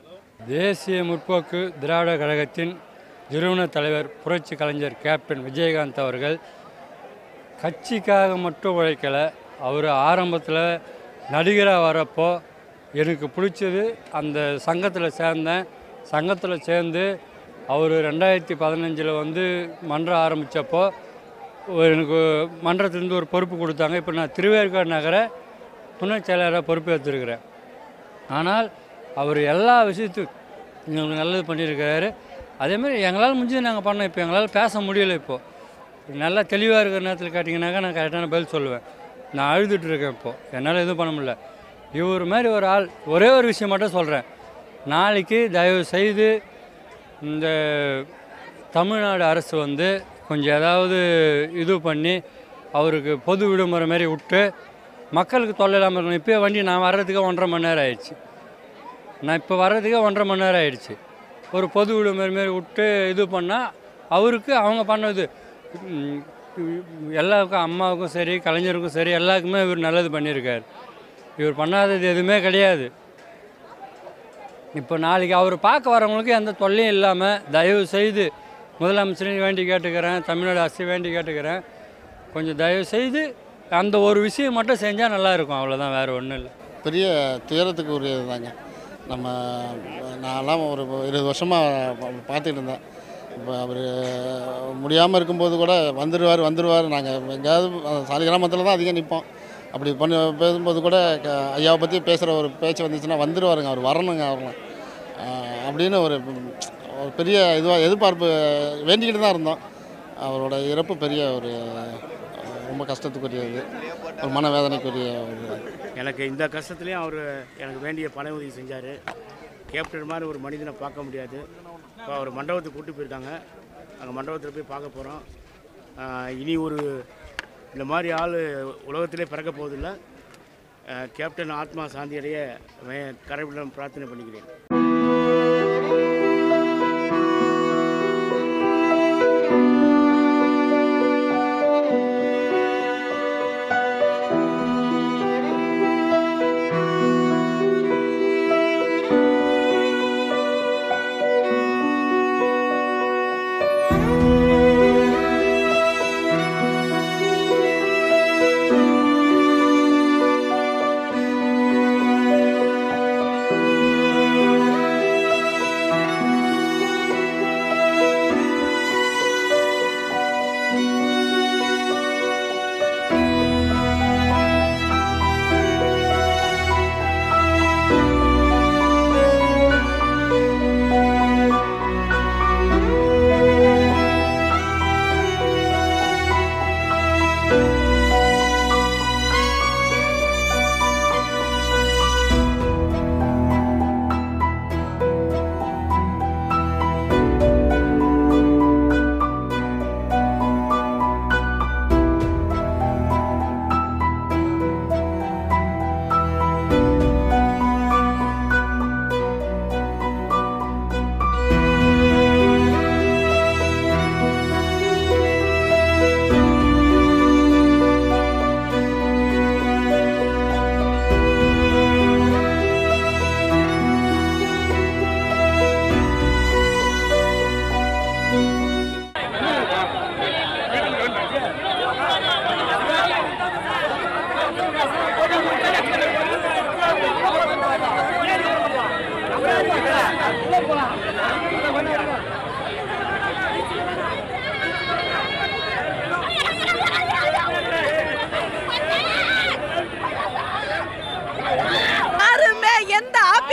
[SPEAKER 4] தேசிய முற்போக்கு திராவிட கழகத்தின் நிறுவன தலைவர் புரட்சி கலைஞர் கேப்டன் விஜயகாந்த் அவர்கள் கட்சிக்காக மட்டும் உழைக்கலை அவர் ஆரம்பத்தில் நடிகராக வரப்போ எனக்கு பிடிச்சது அந்த சங்கத்தில் சேர்ந்தேன் சங்கத்தில் சேர்ந்து அவர் ரெண்டாயிரத்தி பதினஞ்சில் வந்து மன்றம் ஆரம்பித்தப்போ எனக்கு மன்றத்திலேருந்து ஒரு பொறுப்பு கொடுத்தாங்க இப்போ நான் திருவேற்காடு நகர துணை செயலராக பொறுப்பு எடுத்திருக்கிறேன் ஆனால் அவர் எல்லா விஷயத்துக்கும் எங்களுக்கு நல்லது பண்ணியிருக்கிறாரு அதேமாதிரி எங்களால் முடிஞ்சது நாங்கள் பண்ணோம் இப்போ எங்களால் பேச முடியல இப்போது நல்லா தெளிவாக இருக்கிற நேரத்தில் கேட்டிங்கனாக்கா நான் கரெக்டான பதில் சொல்லுவேன் நான் அழுதுட்டு இருக்கேன் இப்போது என்னால் எதுவும் பண்ண முடியல இவர் மாதிரி ஒரு ஆள் ஒரே ஒரு விஷயம் மட்டும் சொல்கிறேன் நாளைக்கு தயவு செய்து இந்த தமிழ்நாடு அரசு வந்து கொஞ்சம் ஏதாவது இது பண்ணி அவருக்கு பொது விடுமுறை மாதிரி விட்டு மக்களுக்கு தொல்லை இல்லாமல் இருக்கணும் இப்போயே வண்டி நான் வர்றதுக்கு ஒன்றரை மணி நேரம் ஆயிடுச்சு நான் இப்போ வர்றதுக்கே ஒன்றரை மணி நேரம் ஆயிடுச்சு ஒரு பொது விடுமுறை மாரி விட்டு இது பண்ணால் அவருக்கு அவங்க பண்ணது ம், எல்லாருக்கும் அம்மாவுக்கும் சரி கலைஞருக்கும் சரி எல்லாருக்குமே இவர் நல்லது பண்ணியிருக்கார் இவர் பண்ணாதது எதுவுமே கிடையாது இப்போ நாளைக்கு அவர் பார்க்க வரவங்களுக்கு எந்த தொல்லையும் இல்லாமல் தயவு செய்து முதலமைச்சரையும் வேண்டி கேட்டுக்கிறேன் தமிழ்நாடு அரசு வேண்டி கேட்டுக்கிறேன் கொஞ்சம் தயவு செய்து அந்த ஒரு விஷயம் மட்டும் செஞ்சால் நல்லா இருக்கும் அவ்வளோதான் வேறு ஒன்றும் இல்லை
[SPEAKER 5] பெரிய துயரத்துக்கு உரியது தாங்க நம்ம நான்லாம் ஒரு இருபது வருஷமாக பார்த்துட்டு இருந்தேன் இப்போ அவர் முடியாமல் இருக்கும்போது கூட வந்துடுவார் வந்துடுவார் நாங்கள் எங்கேயாவது சாலி கிராமத்தில் தான் அதிகம் நிற்போம் அப்படி பண்ணி பேசும்போது கூட க- ஐயாவை பற்றி பேசுகிற ஒரு பேச்சு வந்துச்சுன்னா வந்துடுவாருங்க அவர் வரணுங்க அவர்லாம் ஆஹ் அப்படின்னு ஒரு ஒரு பெரிய இதுவாக எதிர்பார்ப்பு வேண்டிக்கிட்டு தான் இருந்தோம் அவரோட இறப்பு பெரிய ஒரு ரொம்ப கஷ்டத்துக்குரியது ஒரு மனவேதனைக்குரிய ஒரு
[SPEAKER 6] எனக்கு இந்த கஷ்டத்துலேயும் அவர் எனக்கு வேண்டிய பண உதவி செஞ்சார் கேப்டன் மாதிரி ஒரு மனிதனை பார்க்க முடியாது இப்போ அவர் மண்டபத்துக்கு கூட்டி போயிருக்காங்க அங்கே மண்டபத்தில் போய் பார்க்க போகிறோம் இனி ஒரு இந்த மாதிரி ஆள் உலகத்திலே பிறக்க போவதில்ல ஆஹ் கேப்டன் ஆத்மா சாந்தியடைய கடவுளிடம் பிரார்த்தனை பண்ணிக்கிறேன்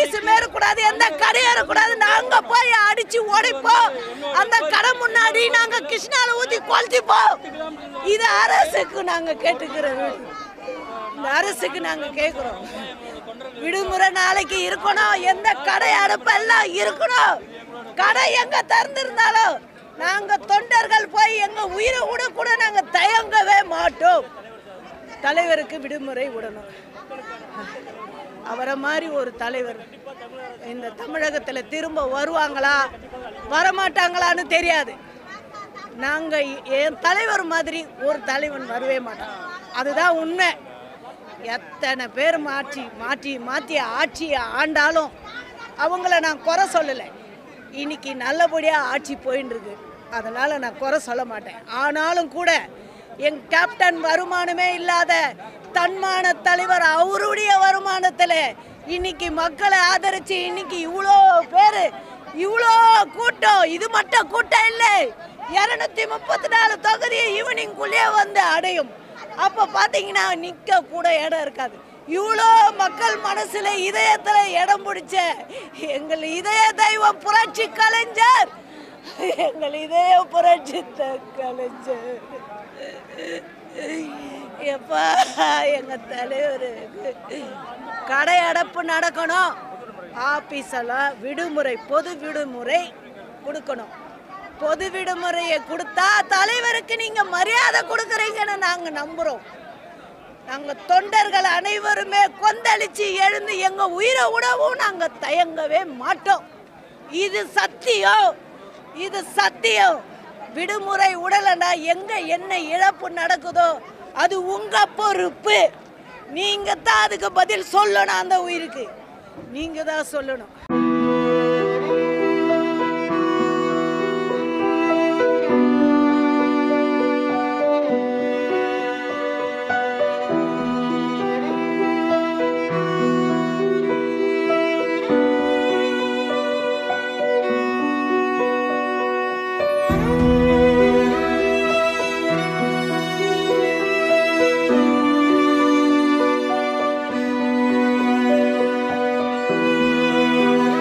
[SPEAKER 7] ஆபீஸுமே இருக்கக்கூடாது எந்த கடையும் இருக்கக்கூடாது நாங்க போய் அடிச்சு உடைப்போம் அந்த கடை முன்னாடி நாங்க கிருஷ்ணால ஊத்தி கொளுத்திப்போம் இது அரசுக்கு நாங்க கேட்டுக்கிறது இந்த அரசுக்கு நாங்க கேட்கிறோம் விடுமுறை நாளைக்கு இருக்கணும் எந்த கடை அடைப்பெல்லாம் இருக்கணும் கடை எங்க திறந்திருந்தாலும் நாங்க தொண்டர்கள் போய் எங்க உயிரை விட கூட நாங்க தயங்கவே மாட்டோம் தலைவருக்கு விடுமுறை விடணும் அவரை மாதிரி ஒரு தலைவர் இந்த தமிழகத்துல திரும்ப வருவாங்களா வரமாட்டாங்களான்னு தெரியாது நாங்க என் தலைவர் மாதிரி ஒரு தலைவன் வரவே மாட்டோம் அதுதான் உண்மை எத்தனை பேர் மாற்றி மாற்றி மாற்றி ஆட்சியை ஆண்டாலும் அவங்கள நான் குறை சொல்லலை இன்னைக்கு நல்லபடியாக ஆட்சி போயின்னு இருக்கு அதனால் நான் குறை சொல்ல மாட்டேன் ஆனாலும் கூட என் கேப்டன் வருமானமே இல்லாத தன்மான தலைவர் அவருடைய வருமானத்தில் இன்னைக்கு மக்களை ஆதரிச்சு இன்னைக்கு இவ்வளோ பேர் இவ்வளோ கூட்டம் இது மட்டும் கூட்டம் இல்லை இரநூத்தி முப்பத்தி நாலு தொகுதி ஈவினிங்குள்ளேயே வந்து அடையும் அப்போ பார்த்தீங்கன்னா நிற்க கூட இடம் இருக்காது இவ்வளோ மக்கள் மனசுல இதயத்துல இடம் பிடிச்ச எங்கள் இதய தெய்வம் புரட்சி கலைஞர் எங்கள் இதய புரட்சி த- கலைஞர் எப்பா எங்க தலைவர் கடை அடைப்பு நடக்கணும் ஆபீஸ் எல்லாம் விடுமுறை பொது விடுமுறை கொடுக்கணும் பொது விடுமுறையை கொடுத்தா தலைவருக்கு நீங்க மரியாதை கொடுக்குறீங்கன்னு நாங்க நம்புறோம் நாங்க தொண்டர்கள் அனைவருமே கொந்தளிச்சு எழுந்து எங்க உயிரை விடவும் நாங்க தயங்கவே மாட்டோம் இது சத்தியம் இது சத்தியம் விடுமுறை உடலண்டா எங்க என்ன இழப்பு நடக்குதோ அது உங்க பொறுப்பு நீங்க தான் அதுக்கு பதில் சொல்லணும் அந்த உயிருக்கு நீங்க தான் சொல்லணும்
[SPEAKER 8] ஆ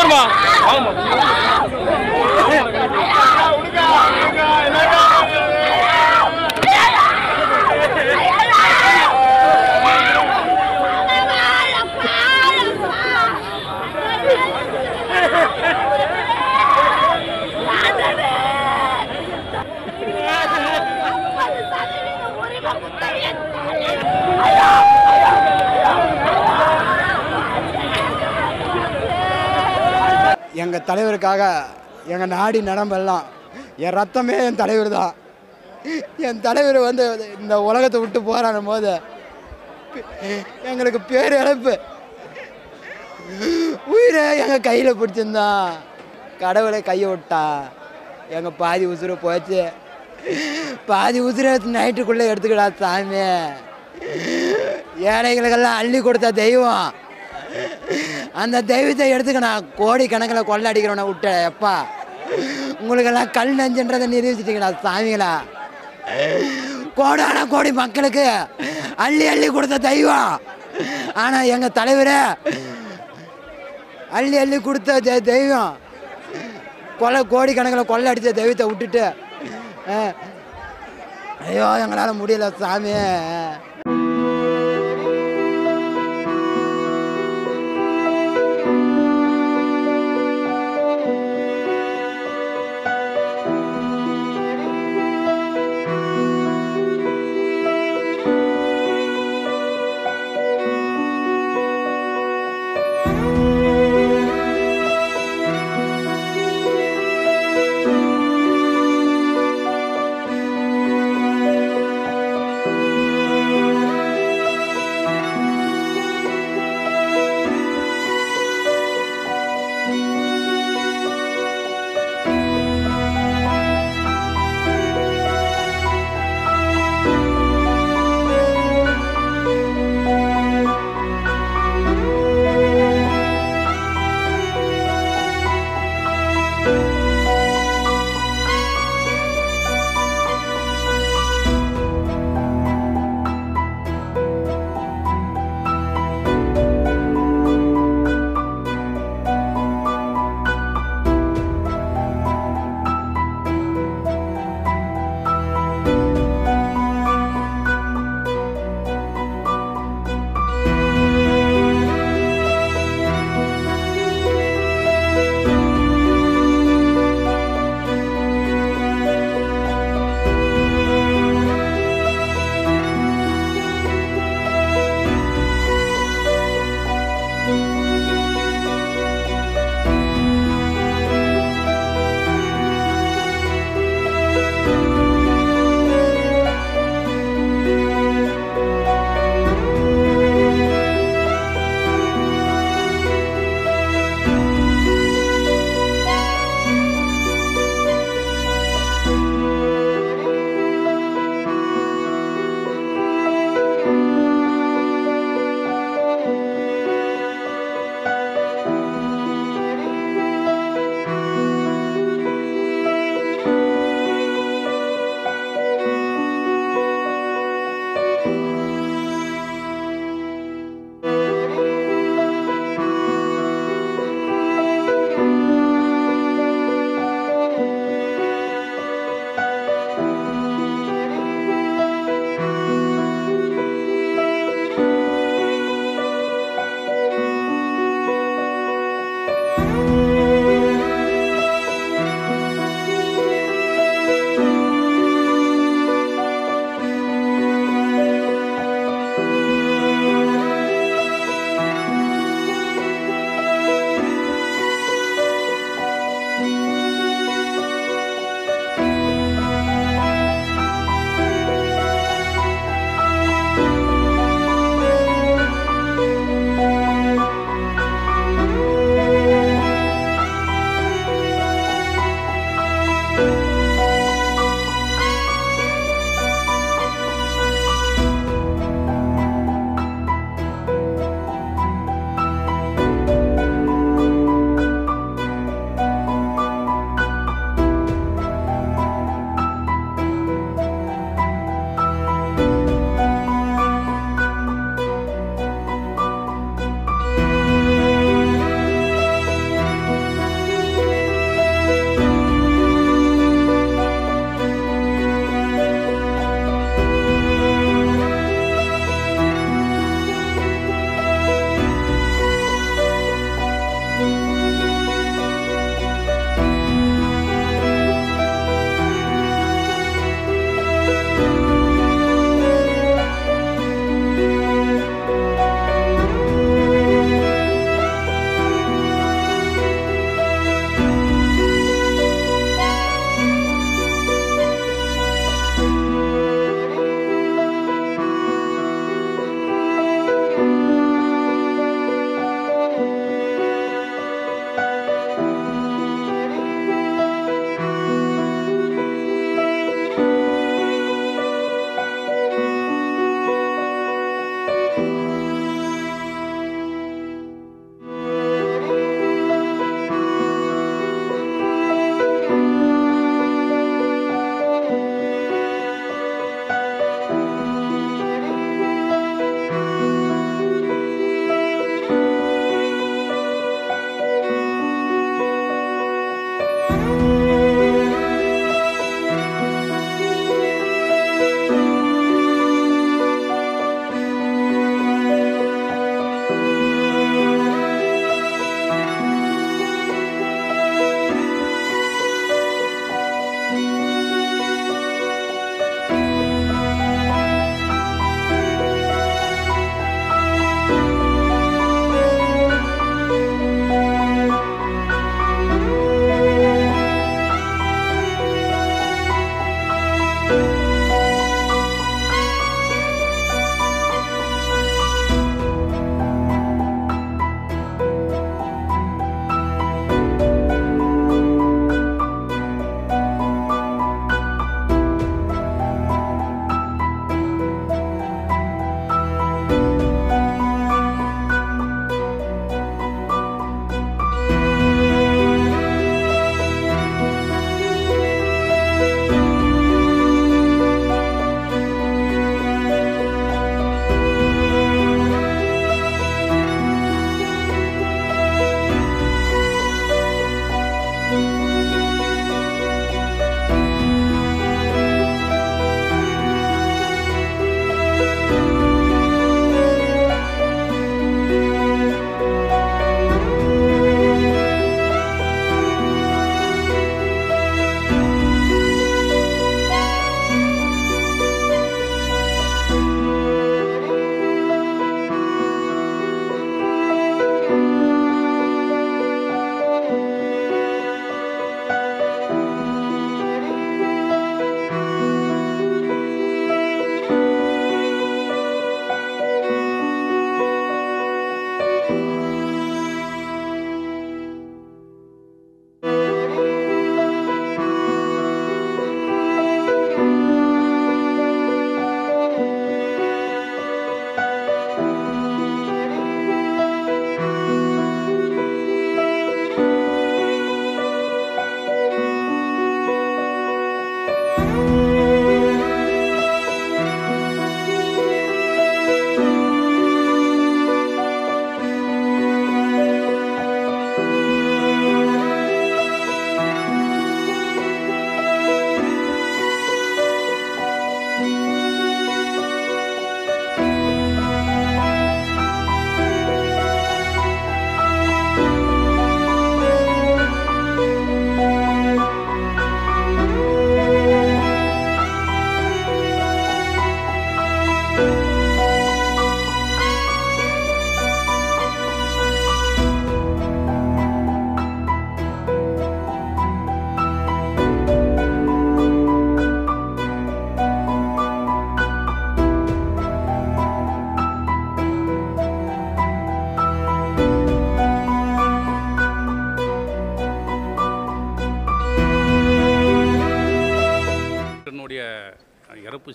[SPEAKER 1] இங்க வருமா வாங்கம்மா
[SPEAKER 2] எங்கள் தலைவருக்காக எங்கள் நாடி நரம்பெல்லாம் என் ரத்தமே என் தலைவர் தான் என் தலைவர் வந்து இந்த உலகத்தை விட்டு போராடும் போது எங்களுக்கு பேர் இழப்பு உயிரை எங்கள் கையில் பிடிச்சிருந்தான் கடவுளை கையை விட்டா எங்கள் பாதி உசுரை போச்சு பாதி உசுரை நைட்டுக்குள்ளே எடுத்துக்கிடா சாமி ஏழைகளுக்கெல்லாம் அள்ளி கொடுத்த தெய்வம் அந்த தெய்வத்தை எடுத்துக்க நான் கோடி கணக்கில் கொள்ள அடிக்கிறவனை விட்டேன் எப்பா உங்களுக்கெல்லாம் கல் நஞ்சுன்றதை நிரூபிச்சிட்டீங்களா சாமிகளா கோடான கோடி மக்களுக்கு அள்ளி அள்ளி கொடுத்த தெய்வம் ஆனால் எங்கள் தலைவரே அள்ளி அள்ளி கொடுத்த தெ- தெய்வம் கொலை கோடி கணக்கில் கொள்ளை அடித்த தெய்வத்தை விட்டுட்டு அஹ், ஐயோ எங்களால் முடியல சாமி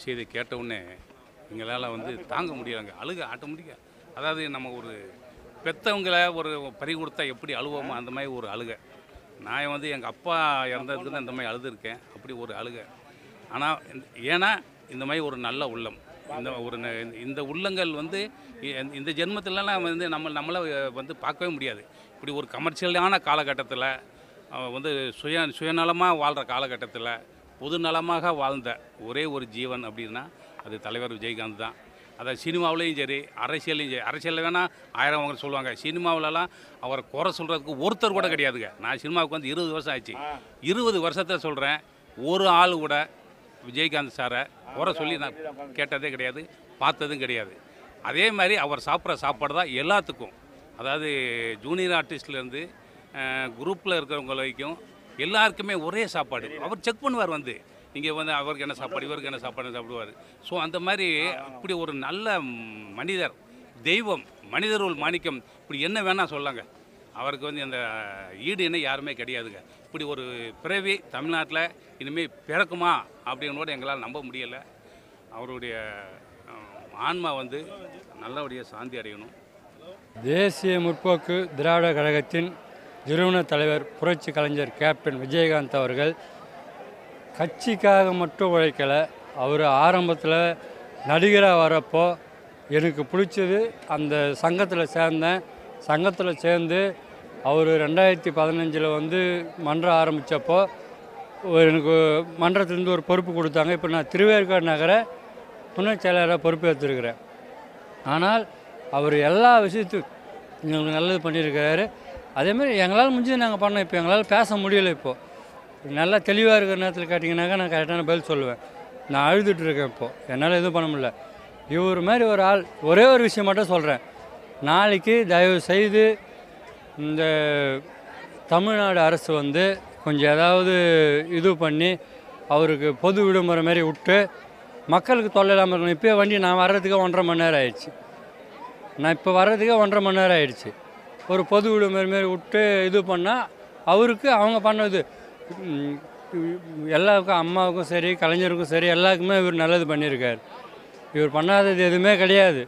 [SPEAKER 3] செய்தி கேட்ட உடனே எங்களால் வந்து தாங்க முடியலைங்க அழுக ஆட்டோமேட்டிக்காக அதாவது நம்ம ஒரு பெற்றவங்களை ஒரு பறி கொடுத்தா எப்படி அழுவோமோ அந்த மாதிரி ஒரு அழுக நான் வந்து எங்கள் அப்பா இறந்ததுக்கு தான் இந்த மாதிரி அழுதுருக்கேன் அப்படி ஒரு அழுக ஆனால் ஏன்னா இந்த மாதிரி ஒரு நல்ல உள்ளம் இந்த ஒரு ந- இந்த உள்ளங்கள் வந்து இ- இந்த ஜென்மத்திலலாம் வந்து நம்ம நம்மளை வந்து பார்க்கவே முடியாது இப்படி ஒரு கமர்ஷியலான காலகட்டத்தில் வந்து சுய சுயநலமாக வாழ்கிற காலகட்டத்தில் பொதுநலமாக வாழ்ந்த ஒரே ஒரு ஜீவன் அப்படின்னா அது தலைவர் விஜயகாந்த் தான் அதை சினிமாவிலையும் சரி அரசியல்லையும் சரி அரசியலில் வேணால் ஆயிரம் அவங்க சொல்லுவாங்க சினிமாவிலலாம் அவரை குறை சொல்கிறதுக்கு ஒருத்தர் கூட கிடையாதுங்க நான் சினிமாவுக்கு வந்து இருபது வருஷம் ஆச்சு இருபது வருஷத்தில் சொல்கிறேன் ஒரு ஆள் கூட விஜயகாந்த் சாரை குறை சொல்லி நான் கேட்டதே கிடையாது பார்த்ததும் கிடையாது அதே மாதிரி அவர் சாப்பிட்ற சாப்பாடு தான் எல்லாத்துக்கும் அதாவது ஜூனியர் ஆர்டிஸ்ட்லேருந்து குரூப்பில் இருக்கிறவங்க வரைக்கும் எல்லாருக்குமே ஒரே சாப்பாடு அவர் செக் பண்ணுவார் வந்து இங்கே வந்து அவருக்கு என்ன சாப்பாடு இவருக்கு என்ன சாப்பாடு சாப்பிடுவார் ஸோ அந்த மாதிரி இப்படி ஒரு நல்ல மனிதர் தெய்வம் மனிதருள் மாணிக்கம் இப்படி என்ன வேணால் சொல்லாங்க அவருக்கு வந்து அந்த ஈடு என்ன யாருமே கிடையாதுங்க இப்படி ஒரு பிறவி தமிழ்நாட்டில் இனிமேல் பிறக்குமா அப்படின்னு கூட எங்களால் நம்ப முடியலை அவருடைய அஹ், ஆன்மா வந்து நல்லபடியாக சாந்தி அடையணும்
[SPEAKER 4] தேசிய முற்போக்கு திராவிட கழகத்தின் நிறுவன தலைவர் புரட்சி கலைஞர் கேப்டன் விஜயகாந்த் அவர்கள் கட்சிக்காக மட்டும் உழைக்கலை அவர் ஆரம்பத்தில் நடிகராக வரப்போ எனக்கு பிடிச்சது அந்த சங்கத்தில் சேர்ந்தேன் சங்கத்தில் சேர்ந்து அவர் ரெண்டாயிரத்தி பதினஞ்சில் வந்து மன்றம் ஆரம்பித்தப்போ எனக்கு மன்றத்திலேருந்து ஒரு பொறுப்பு கொடுத்தாங்க இப்போ நான் திருவேற்காடு நகர துணை செயலராக பொறுப்பேற்றிருக்கிறேன் ஆனால் அவர் எல்லா விஷயத்துக்கும் எங்களுக்கு நல்லது பண்ணியிருக்கிறாரு அதேமாதிரி எங்களால் முடிஞ்சது நாங்கள் பண்ணோம் இப்போ எங்களால் பேச முடியல இப்போது நல்லா தெளிவாக இருக்கிற நேரத்தில் கேட்டிங்கனாக்கா நான் கரெக்டான பதில் சொல்லுவேன் நான் அழுதுட்டு இருக்கேன் இப்போது என்னால் எதுவும் பண்ண முடியல இவர் மாதிரி ஒரு ஆள் ஒரே ஒரு விஷயம் மட்டும் சொல்கிறேன் நாளைக்கு தயவு செய்து இந்த தமிழ்நாடு அரசு வந்து கொஞ்சம் ஏதாவது இது பண்ணி அவருக்கு பொது விடுமுறை மாதிரி விட்டு மக்களுக்கு தொல்லை இல்லாமல் இருக்கணும் இப்போயே வண்டி நான் வர்றதுக்கு ஒன்றரை மணி நேரம் ஆயிடுச்சு நான் இப்போ வர்றதுக்கே ஒன்றரை மணி நேரம் ஆயிடுச்சு ஒரு பொது விடுமுறை மாரி விட்டு இது பண்ணால் அவருக்கு அவங்க பண்ணது ம், எல்லாருக்கும் அம்மாவுக்கும் சரி கலைஞருக்கும் சரி எல்லாருக்குமே இவர் நல்லது பண்ணியிருக்கார் இவர் பண்ணாதது எதுவுமே கிடையாது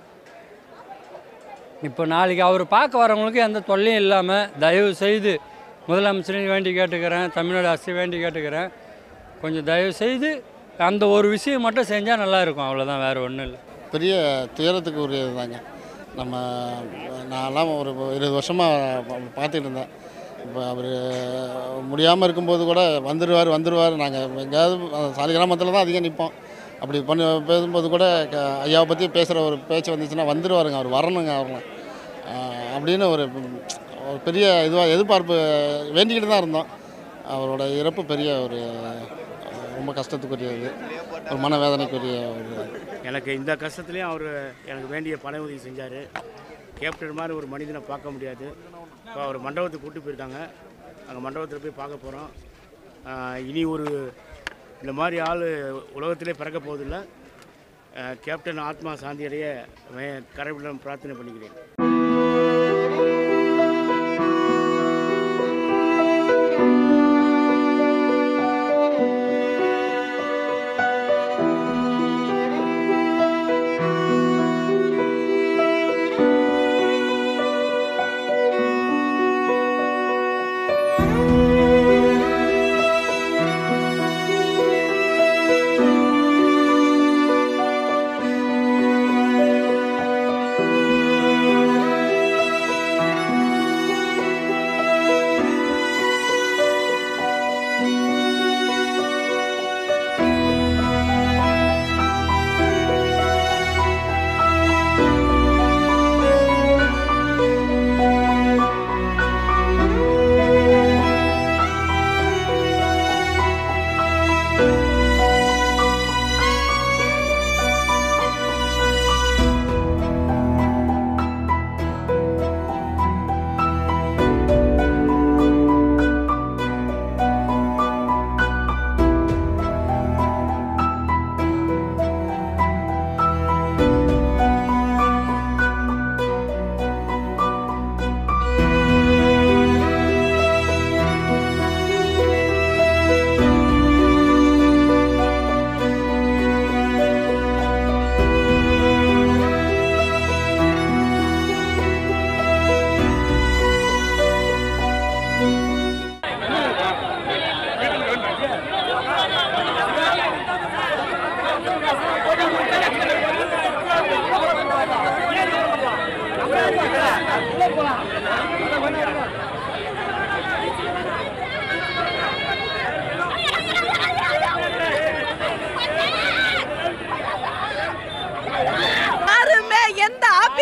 [SPEAKER 4] இப்போ நாளைக்கு அவர் பார்க்க வரவங்களுக்கு எந்த தொல்லையும் இல்லாமல் தயவு செய்து முதலமைச்சரையும் வேண்டி கேட்டுக்கிறேன் தமிழ்நாடு அரசு வேண்டி கேட்டுக்கிறேன் கொஞ்சம் தயவு செய்து அந்த ஒரு விஷயம் மட்டும் செஞ்சால் நல்லா இருக்கும் அவ்வளோதான் வேறு ஒன்றும் இல்லை
[SPEAKER 5] பெரிய துயரத்துக்கு உரியது தாங்க நம்ம நான்லாம் ஒரு இருபது வருஷமாக பார்த்துட்டு இருந்தேன் இப்போ அவர் முடியாமல் இருக்கும்போது கூட வந்துடுவார் வந்துடுவார் நாங்கள் எங்கேயாவது சாலி கிராமத்தில் தான் அதிகம் நிற்போம் அப்படி பண்ணி பேசும்போது கூட க- ஐயாவை பற்றி பேசுகிற ஒரு பேச்சு வந்துச்சுன்னா வந்துடுவாருங்க அவர் வரணுங்க அவர்லாம் ஆஹ் அப்படின்னு ஒரு ஒரு பெரிய இதுவாக எதிர்பார்ப்பு வேண்டிக்கிட்டு தான் இருந்தோம் அவரோட இறப்பு பெரிய ஒரு ரொம்ப கஷ்டத்துக்குரியது ஒரு மனவேதனைக்குரிய ஒரு
[SPEAKER 6] எனக்கு இந்த கஷ்டத்துலேயும் அவர் எனக்கு வேண்டிய பண உதவி செஞ்சார் கேப்டன் மாதிரி ஒரு மனிதனை பார்க்க முடியாது இப்போ அவர் மண்டபத்துக்கு கூட்டி போயிருக்காங்க அங்கே மண்டபத்தில் போய் பார்க்க போகிறோம் இனி ஒரு இந்த மாதிரி ஆள் உலகத்திலே பிறக்க போவதில்லை ஆஹ் கேப்டன் ஆத்மா சாந்தியடைய கரைவிடம் பிரார்த்தனை பண்ணிக்கிறேன்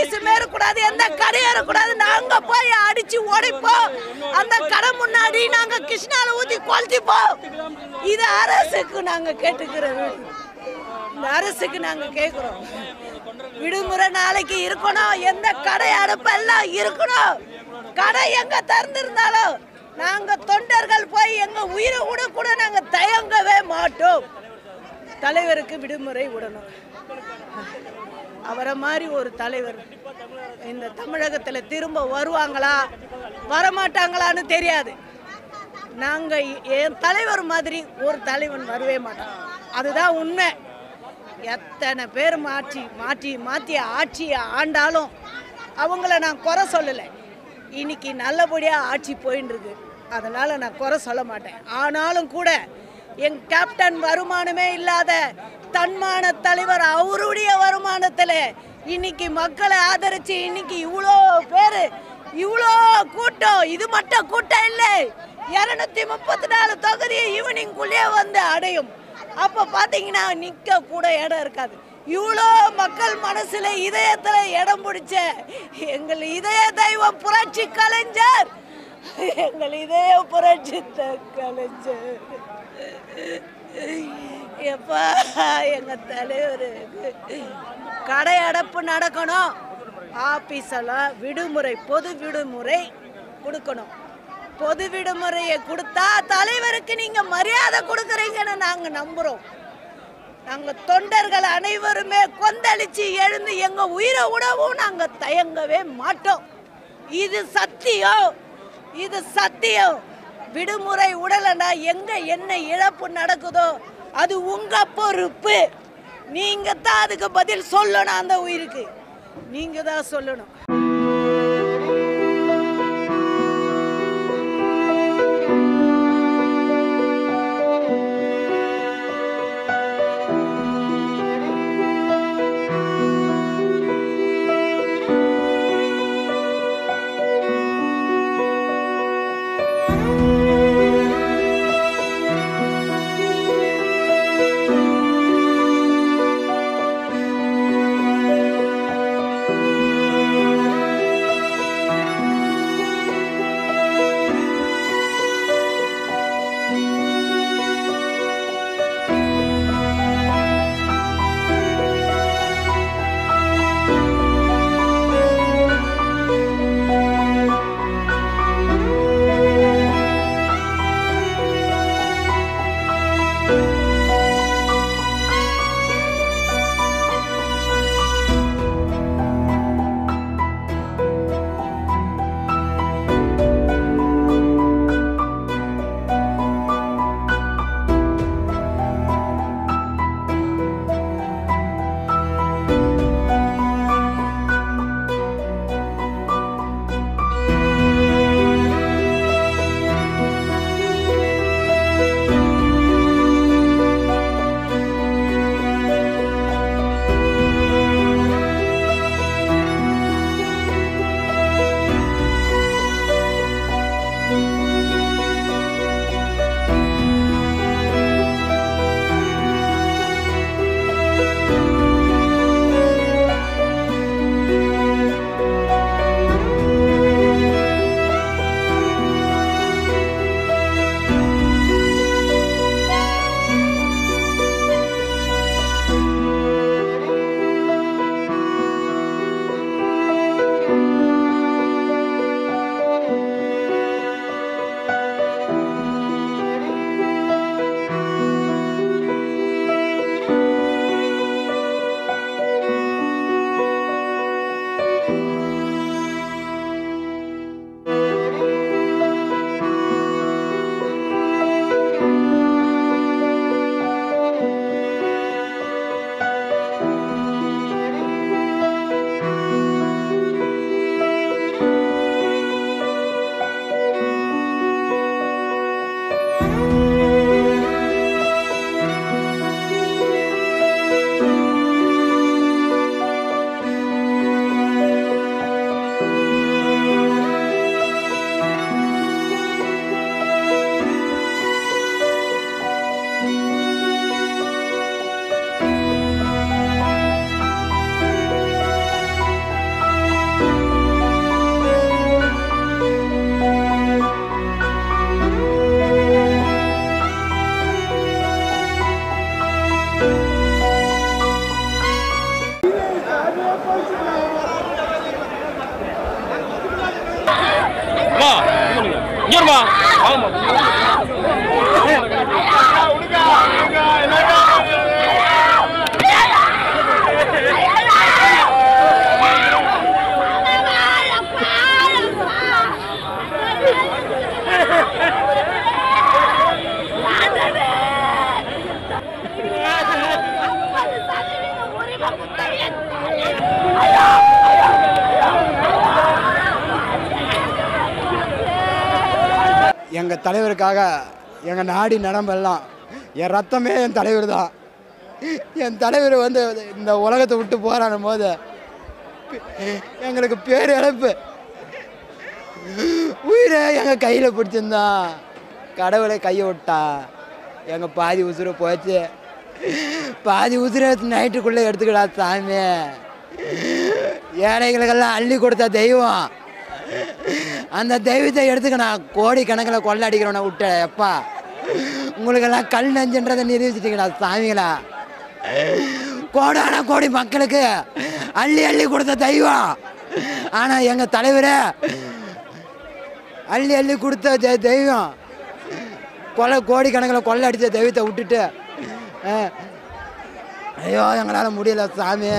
[SPEAKER 7] ஆபீஸுமே இருக்கக்கூடாது எந்த கடையும் இருக்கக்கூடாது நாங்க போய் அடிச்சு உடைப்போம் அந்த கடை முன்னாடி நாங்க கிருஷ்ணால ஊத்தி கொளுத்திப்போம் இது அரசுக்கு நாங்க கேட்டுக்கிறது இந்த அரசுக்கு நாங்க கேக்குறோம் விடுமுறை நாளைக்கு இருக்கணும் எந்த கடை அடுப்பெல்லாம் இருக்கணும் கடை எங்க திறந்திருந்தாலும் நாங்க தொண்டர்கள் போய் எங்க உயிரை விட கூட நாங்க தயங்கவே மாட்டோம் தலைவருக்கு விடுமுறை விடணும் அவரை மாதிரி ஒரு தலைவர் இந்த தமிழகத்தில் திரும்ப வருவாங்களா வரமாட்டாங்களான்னு தெரியாது நாங்கள் என் தலைவர் மாதிரி ஒரு தலைவன் வரவே மாட்டான் அதுதான் உண்மை எத்தனை பேர் மாற்றி மாற்றி மாற்றி ஆட்சியை ஆண்டாலும் அவங்கள நான் குறை சொல்லலை இன்னைக்கு நல்லபடியாக ஆட்சி போயின்னு இருக்கு அதனால் நான் குறை சொல்ல மாட்டேன் ஆனாலும் கூட என் கேப்டன் வருமானமே இல்லாத தன்மான தலைவர் அவருடைய வருமானத்தில் இன்னைக்கு மக்களை ஆதரிச்சு இன்னைக்கு இவ்வளோ பேர் இவ்வளோ கூட்டம் இது மட்டும் கூட்டம் இல்லை இரநூத்தி முப்பத்தி நாலு தொகுதி ஈவினிங்குள்ளேயே வந்து அடையும் அப்போ பார்த்தீங்கன்னா நிற்க கூட இடம் இருக்காது இவ்வளோ மக்கள் மனசுல இதயத்துல இடம் பிடிச்ச எங்கள் இதய தெய்வம் புரட்சி கலைஞர் எங்கள் இதய புரட்சி த- கலைஞர் எப்பா எங்க தலைவருக்கு கடை அடைப்பு நடக்கணும் ஆபீஸெல்லாம் விடுமுறை பொது விடுமுறை கொடுக்கணும் பொது விடுமுறையை கொடுத்தா தலைவருக்கு நீங்க மரியாதை கொடுக்குறீங்கன்னு நாங்க நம்புறோம் நாங்க தொண்டர்கள் அனைவருமே கொந்தளிச்சு எழுந்து எங்க உயிரை விடவும் நாங்க தயங்கவே மாட்டோம் இது சத்தியம் இது சத்தியம் விடுமுறை உடலைன்னா எங்க என்ன இழப்பு நடக்குதோ அது உங்க பொறுப்பு நீங்க தான் அதுக்கு பதில் சொல்லணும் அந்த உயிருக்கு நீங்க தான் சொல்லணும்
[SPEAKER 8] ஆ
[SPEAKER 1] அம்மா இங்க வருமா வாங்கம்மா
[SPEAKER 2] எங்கள் தலைவருக்காக எங்கள் நாடி நரம்பெல்லாம் என் ரத்தமே என் தலைவர் தான் என் தலைவர் வந்து இந்த உலகத்தை விட்டு போராடும் போது எங்களுக்கு பேர் இழப்பு உயிரை எங்கள் கையில் பிடிச்சிருந்தான் கடவுளை கையை விட்டா எங்கள் பாதி உசுரை போச்சு பாதி உசுரை நைட்டுக்குள்ளே எடுத்துக்கடா சாமி ஏழைகளுக்கெல்லாம் அள்ளி கொடுத்த தெய்வம் அந்த தெய்வத்தை எடுத்துக்க நான் கோடி கணக்கில் கொள்ள அடிக்கிறவனை விட்டேன் எப்பா உங்களுக்கெல்லாம் கல் நெஞ்சுன்றதை நிரூபிச்சிட்டீங்களா சாமிகளா கோடான கோடி மக்களுக்கு அள்ளி அள்ளி கொடுத்த தெய்வம் ஆனால் எங்கள் தலைவரே அள்ளி அள்ளி கொடுத்த தெ- தெய்வம் கொலை கோடி கணக்கில் கொள்ளை அடித்த தெய்வத்தை விட்டுட்டு அஹ், ஐயோ எங்களால் முடியல சாமி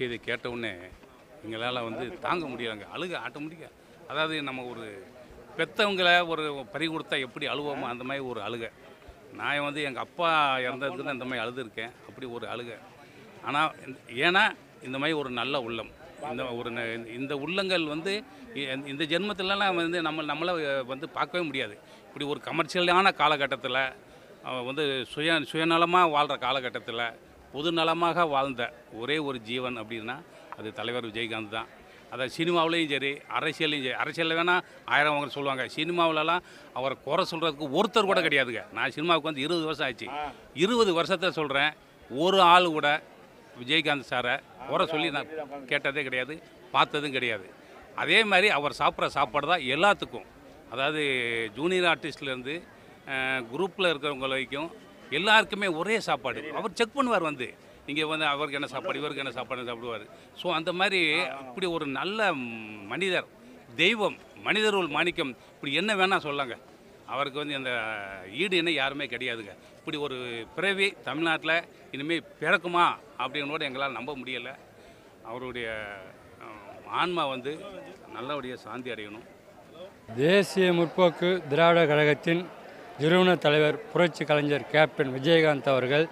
[SPEAKER 3] செய்தி கேட்ட உடனே எங்களால் வந்து தாங்க முடியலைங்க அழுக ஆட்டோமேட்டிக்காக அதாவது நம்ம ஒரு பெற்றவங்களை ஒரு பறி கொடுத்தா எப்படி அழுவோமோ அந்த மாதிரி ஒரு அழுக நான் வந்து எங்கள் அப்பா இறந்ததுக்கு தான் இந்த மாதிரி அழுதுருக்கேன் அப்படி ஒரு அழுக ஆனால் ஏன்னா இந்த மாதிரி ஒரு நல்ல உள்ளம் இந்த ஒரு ந- இந்த உள்ளங்கள் வந்து இ- இந்த ஜென்மத்திலலாம் வந்து நம்ம நம்மளை வந்து பார்க்கவே முடியாது இப்படி ஒரு கமர்ஷியலான காலகட்டத்தில் அவன் வந்து சுய சுயநலமாக வாழ்கிற காலகட்டத்தில் பொதுநலமாக வாழ்ந்த ஒரே ஒரு ஜீவன் அப்படின்னா அது தலைவர் விஜயகாந்த் தான் அதை சினிமாவிலையும் சரி அரசியலையும் சரி அரசியலில் வேணால் ஆயிரம் அவங்க சொல்லுவாங்க சினிமாவிலலாம் அவரை குறை சொல்கிறதுக்கு ஒருத்தர் கூட கிடையாதுங்க நான் சினிமாவுக்கு வந்து இருபது வருஷம் ஆச்சு இருபது வருஷத்தை சொல்கிறேன் ஒரு ஆள் கூட விஜயகாந்த் சாரை குறை சொல்லி நான் கேட்டதே கிடையாது பார்த்ததும் கிடையாது அதே மாதிரி அவர் சாப்பிட்ற சாப்பாடு தான் எல்லாத்துக்கும் அதாவது ஜூனியர் ஆர்டிஸ்ட்லேருந்து குரூப்பில் இருக்கிறவங்க வரைக்கும் எல்லாருக்குமே ஒரே சாப்பாடு அவர் செக் பண்ணுவார் வந்து இங்கே வந்து அவருக்கு என்ன சாப்பாடு இவருக்கு என்ன சாப்பாடு சாப்பிடுவார் ஸோ அந்த மாதிரி இப்படி ஒரு நல்ல மனிதர் தெய்வம் மனிதருள் மாணிக்கம் இப்படி என்ன வேணால் சொல்லாங்க அவருக்கு வந்து அந்த ஈடு என்ன யாருமே கிடையாதுங்க இப்படி ஒரு பிறவி தமிழ்நாட்டில் இனிமேல் பிறக்குமா அப்படின்னு கூட எங்களால் நம்ப முடியலை அவருடைய அஹ், ஆன்மா வந்து நல்லபடியாக சாந்தி அடையணும்
[SPEAKER 4] தேசிய முற்போக்கு திராவிட கழகத்தின் நிறுவன தலைவர் புரட்சி கலைஞர் கேப்டன் விஜயகாந்த் அவர்கள்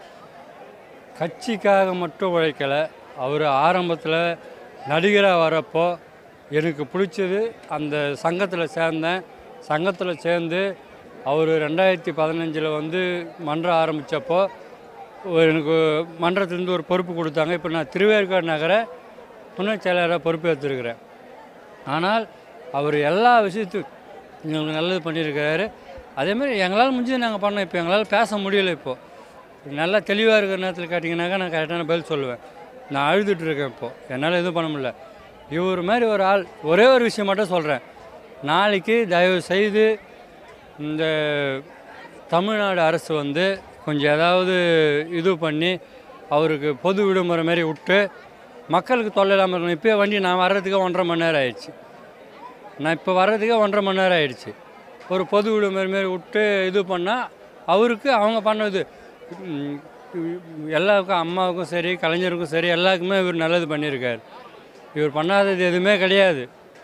[SPEAKER 4] கட்சிக்காக மட்டும் உழைக்கலை அவர் ஆரம்பத்தில் நடிகராக வரப்போ எனக்கு பிடிச்சது அந்த சங்கத்தில் சேர்ந்தேன் சங்கத்தில் சேர்ந்து அவர் ரெண்டாயிரத்தி பதினஞ்சில் வந்து மன்றம் ஆரம்பித்தப்போ எனக்கு மன்றத்திலேருந்து ஒரு பொறுப்பு கொடுத்தாங்க இப்போ நான் திருவேற்காடு நகர துணை செயலராக பொறுப்பேற்றிருக்கிறேன் ஆனால் அவர் எல்லா விஷயத்துக்கும் எங்களுக்கு நல்லது பண்ணியிருக்கிறாரு அதேமாதிரி எங்களால் முடிஞ்சது நாங்கள் பண்ணோம் இப்போ எங்களால் பேச முடியல இப்போது நல்லா தெளிவாக இருக்கிற நேரத்தில் கேட்டிங்கனாக்கா நான் கரெக்டான பதில் சொல்லுவேன் நான் அழுதுட்டு இருக்கேன் இப்போது என்னால் எதுவும் பண்ண முடியல இவர் மாதிரி ஒரு ஆள் ஒரே ஒரு விஷயம் மட்டும் சொல்கிறேன் நாளைக்கு தயவு செய்து இந்த தமிழ்நாடு அரசு வந்து கொஞ்சம் ஏதாவது இது பண்ணி அவருக்கு பொது விடுமுறை மாதிரி விட்டு மக்களுக்கு தொல்லை இல்லாமல் இருக்கணும் இப்போயே வண்டி நான் வர்றதுக்கு ஒன்றரை மணி நேரம் ஆயிடுச்சு நான் இப்போ வர்றதுக்கே ஒன்றரை மணி நேரம் ஆயிடுச்சு ஒரு பொது விடுமுறை மாரி விட்டு இது பண்ணால் அவருக்கு அவங்க பண்ணது ம், எல்லாருக்கும் அம்மாவுக்கும் சரி கலைஞருக்கும் சரி எல்லாருக்குமே இவர் நல்லது பண்ணியிருக்கார் இவர் பண்ணாதது எதுவுமே கிடையாது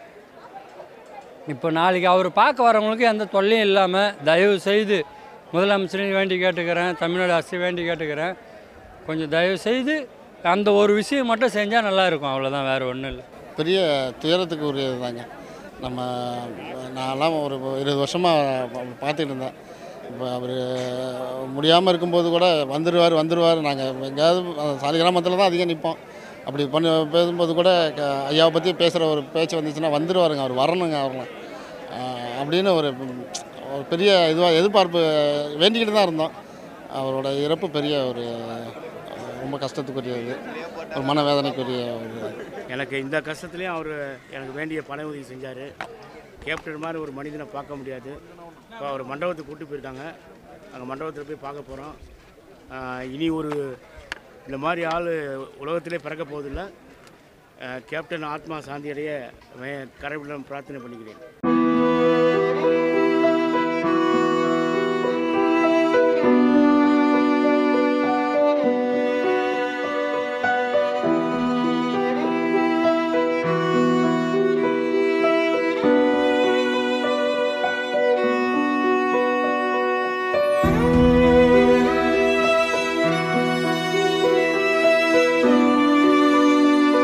[SPEAKER 4] இப்போ நாளைக்கு அவர் பார்க்க வரவங்களுக்கு எந்த தொல்லையும் இல்லாமல் தயவு செய்து முதலமைச்சரையும் வேண்டி கேட்டுக்கிறேன் தமிழ்நாடு அரசு வேண்டி கேட்டுக்கிறேன் கொஞ்சம் தயவு செய்து அந்த ஒரு விஷயம் மட்டும் செஞ்சால் நல்லாயிருக்கும் அவ்வளோதான் வேறு ஒன்றும் இல்லை
[SPEAKER 5] பெரிய துயரத்துக்கு உரியது தாங்க நம்ம நான்லாம் ஒரு இருபது வருஷமாக பார்த்துட்டு இருந்தேன் இப்போ அவர் முடியாமல் இருக்கும்போது கூட வந்துடுவார் வந்துடுவார் நாங்கள் எங்கேயாவது சாலி கிராமத்தில் தான் அதிகம் நிற்போம் அப்படி பண்ணி பேசும்போது கூட க- ஐயாவை பற்றி பேசுகிற ஒரு பேச்சு வந்துச்சுன்னா வந்துடுவாருங்க அவர் வரணுங்க அவர்லாம் ஆஹ் அப்படின்னு ஒரு ஒரு பெரிய இதுவாக எதிர்பார்ப்பு வேண்டிக்கிட்டு தான் இருந்தோம் அவரோட இறப்பு பெரிய ஒரு ரொம்ப கஷ்டத்துக்குரியது ஒரு மனவேதனைக்குரிய ஒரு
[SPEAKER 6] எனக்கு இந்த கஷ்டத்துலேயும் அவர் எனக்கு வேண்டிய பண உதவி செஞ்சார் கேப்டன் மாதிரி ஒரு மனிதனை பார்க்க முடியாது இப்போ அவர் மண்டபத்துக்கு கூட்டி போயிருக்காங்க அங்கே மண்டபத்தில் போய் பார்க்க போகிறோம் இனி ஒரு இந்த மாதிரி ஆள் உலகத்திலே பிறக்க போவதில்லை ஆஹ் கேப்டன் ஆத்மா சாந்தியடைய கடவுளிடம் பிரார்த்தனை பண்ணிக்கிறேன்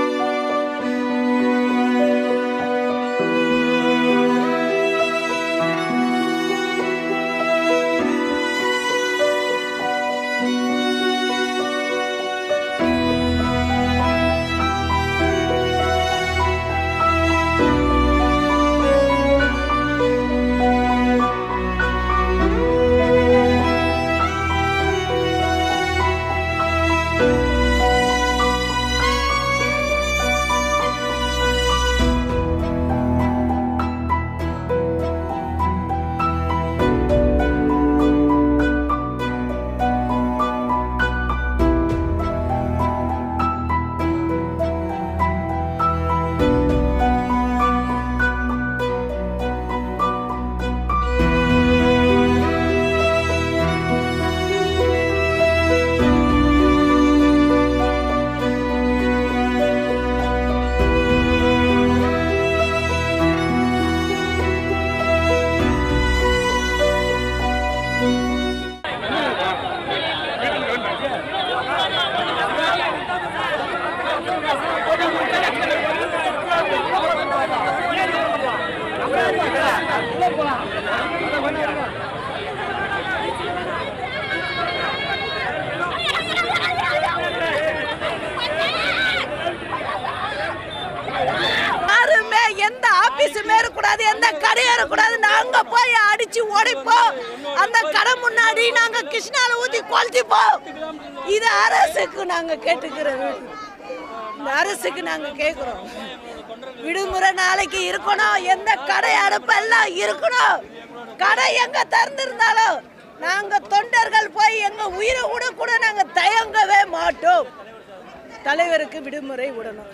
[SPEAKER 8] ஆ
[SPEAKER 7] ஆபீஸுமே இருக்கக்கூடாது எந்த கடையும் இருக்கக்கூடாது நாங்க போய் அடிச்சு உடைப்போம் அந்த கடை முன்னாடி நாங்க கிருஷ்ணால ஊத்தி கொளுத்திப்போம் இது அரசுக்கு நாங்க கேட்டுக்கிறது இந்த அரசுக்கு நாங்க கேக்குறோம் விடுமுறை நாளைக்கு இருக்கணும் எந்த கடை அடைப்பெல்லாம் இருக்கணும் கடை எங்க திறந்திருந்தாலும் நாங்க தொண்டர்கள் போய் எங்க உயிரை விட கூட நாங்க தயங்கவே மாட்டோம் தலைவருக்கு விடுமுறை விடணும்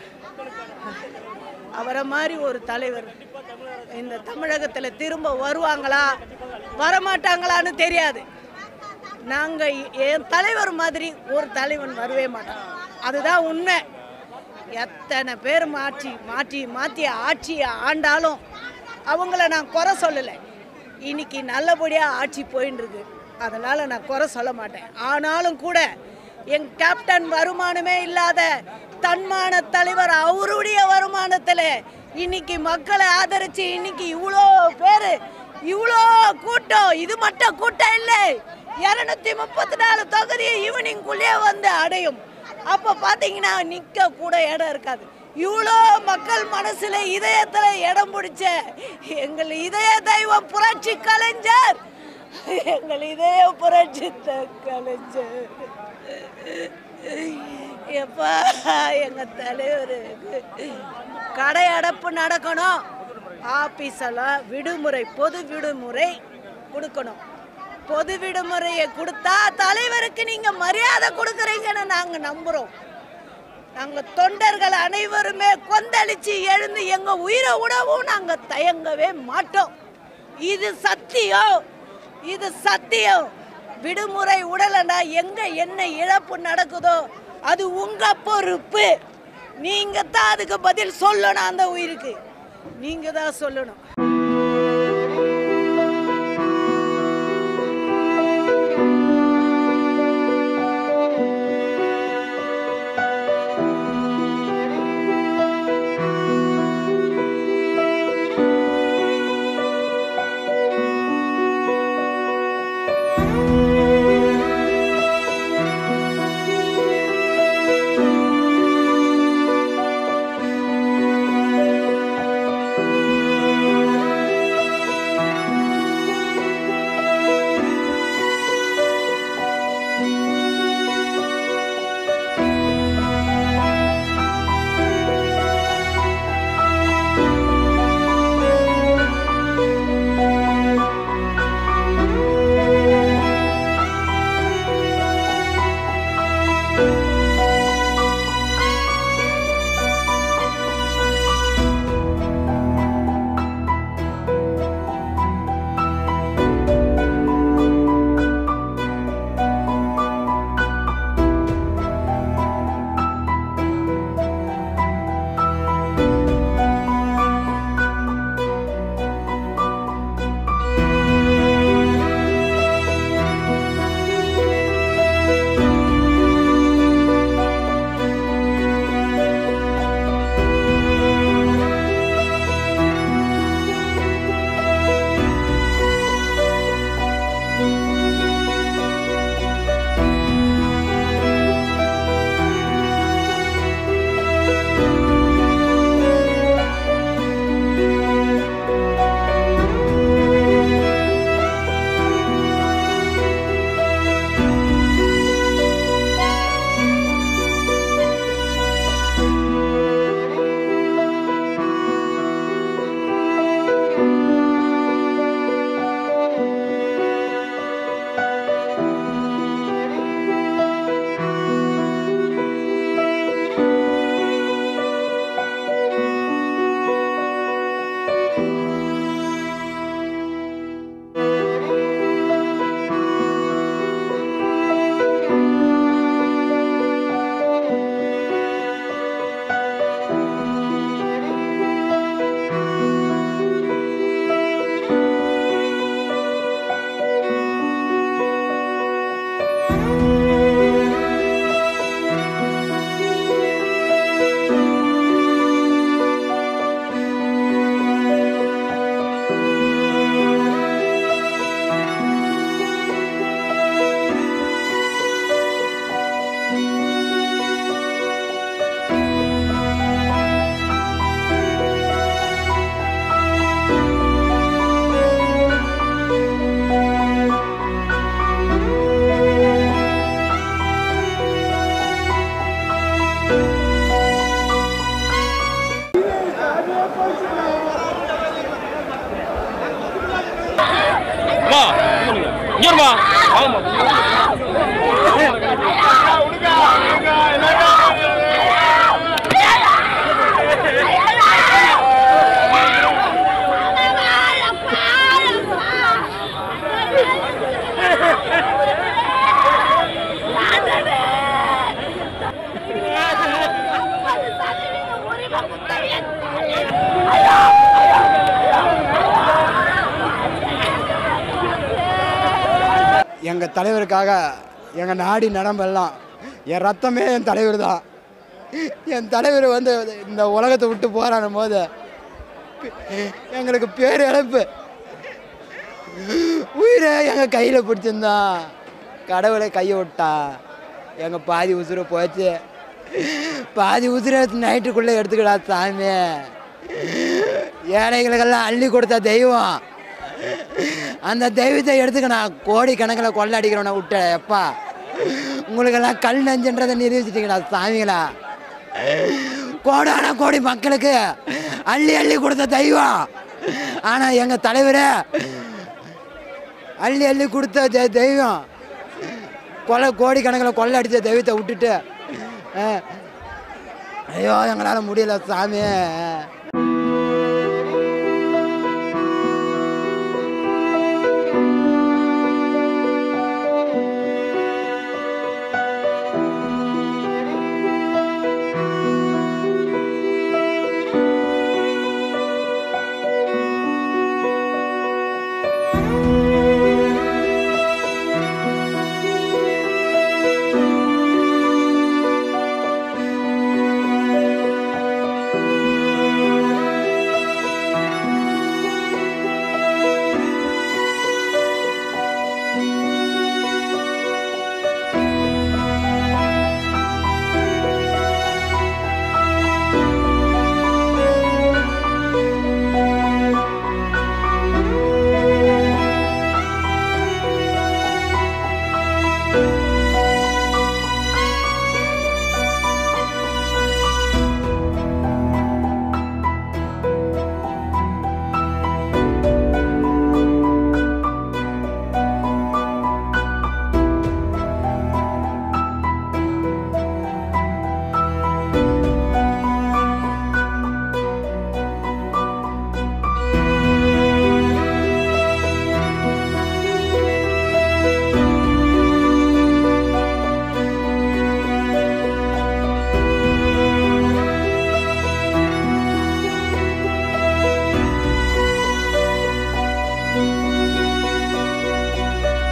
[SPEAKER 7] அவரை மாதிரி ஒரு தலைவர் இந்த தமிழகத்தில் திரும்ப வருவாங்களா வரமாட்டாங்களான்னு தெரியாது நாங்கள் என் தலைவர் மாதிரி ஒரு தலைவன் வரவே மாட்டோம் அதுதான் உண்மை எத்தனை பேர் மாற்றி மாற்றி மாற்றி ஆட்சியை ஆண்டாலும் அவங்கள நான் குறை சொல்லலை இன்னைக்கு நல்லபடியாக ஆட்சி போயின்னு இருக்கு அதனால் நான் குறை சொல்ல மாட்டேன் ஆனாலும் கூட என் கேப்டன் வருமானமே இல்லாத தன்மான தலைவர் அவருடைய வருமானத்தில் இன்னைக்கு மக்களை ஆதரிச்சு இன்னைக்கு இவ்வளோ பேர் இவ்வளோ கூட்டம் இது மட்டும் கூட்டம் இல்லை இரநூத்தி முப்பத்தி நாலு தொகுதியை ஈவினிங்குள்ளேயே வந்து அடையும் அப்போ பார்த்தீங்கன்னா நிற்க கூட இடம் இருக்காது இவ்வளோ மக்கள் மனசுல இதயத்துல இடம் பிடிச்ச எங்கள் இதய தெய்வம் புரட்சி கலைஞர் எங்கள் இதய புரட்சி த- கலைஞர் எப்பா எங்க தலைவருக்கு கடை அடைப்பு நடக்கணும் ஆபீஸ் எல்லாம் விடுமுறை பொது விடுமுறை கொடுக்கணும் பொது விடுமுறையை கொடுத்தா தலைவருக்கு நீங்க மரியாதை கொடுக்குறீங்கன்னு நாங்க நம்புறோம் நாங்க தொண்டர்கள் அனைவருமே கொந்தளிச்சு எழுந்து எங்க உயிரை விடவும் நாங்க தயங்கவே மாட்டோம் இது சத்தியம் இது சத்தியம் விடுமுறை உடலண்டா எங்க என்ன இழப்பு நடக்குதோ அது உங்க பொறுப்பு நீங்க தான் அதுக்கு பதில் சொல்லணும் அந்த உயிருக்கு நீங்க தான் சொல்லணும்
[SPEAKER 8] ஆ
[SPEAKER 1] அம்மா இங்க வருமா வாங்கம்மா
[SPEAKER 2] எங்கள் தலைவருக்காக எங்கள் நாடி நடம்பெல்லாம் என் ரத்தமே என் தலைவர் தான் என் தலைவர் வந்து இந்த உலகத்தை விட்டு போராடும் போது எங்களுக்கு பேர் இழப்பு உயிரை எங்கள் கையில் பிடிச்சிருந்தான் கடவுளை கையை விட்டா எங்கள் பாதி உசுரை போச்சு பாதி உசுரை நைட்டுக்குள்ளே எடுத்துக்கிடா சாமி ஏழைகளுக்கெல்லாம் அள்ளி கொடுத்த தெய்வம் அந்த தெய்வத்தை எடுத்துக்க நான் கோடி கணக்கில் கொள்ளை அடிக்கிறவனை விட்டேன் எப்பா உங்களுக்கெல்லாம் கல் நஞ்சுன்றதை நிரூபிச்சிட்டீங்களா சாமிகளா கோடான கோடி மக்களுக்கு அள்ளி அள்ளி கொடுத்த தெய்வம் ஆனால் எங்கள் தலைவர் அள்ளி அள்ளி கொடுத்த தெ- தெய்வம் கொலை கோடி கணக்கில் கொள்ளை அடித்த தெய்வத்தை விட்டுட்டு அஹ், ஐயோ எங்களால் முடியல சாமி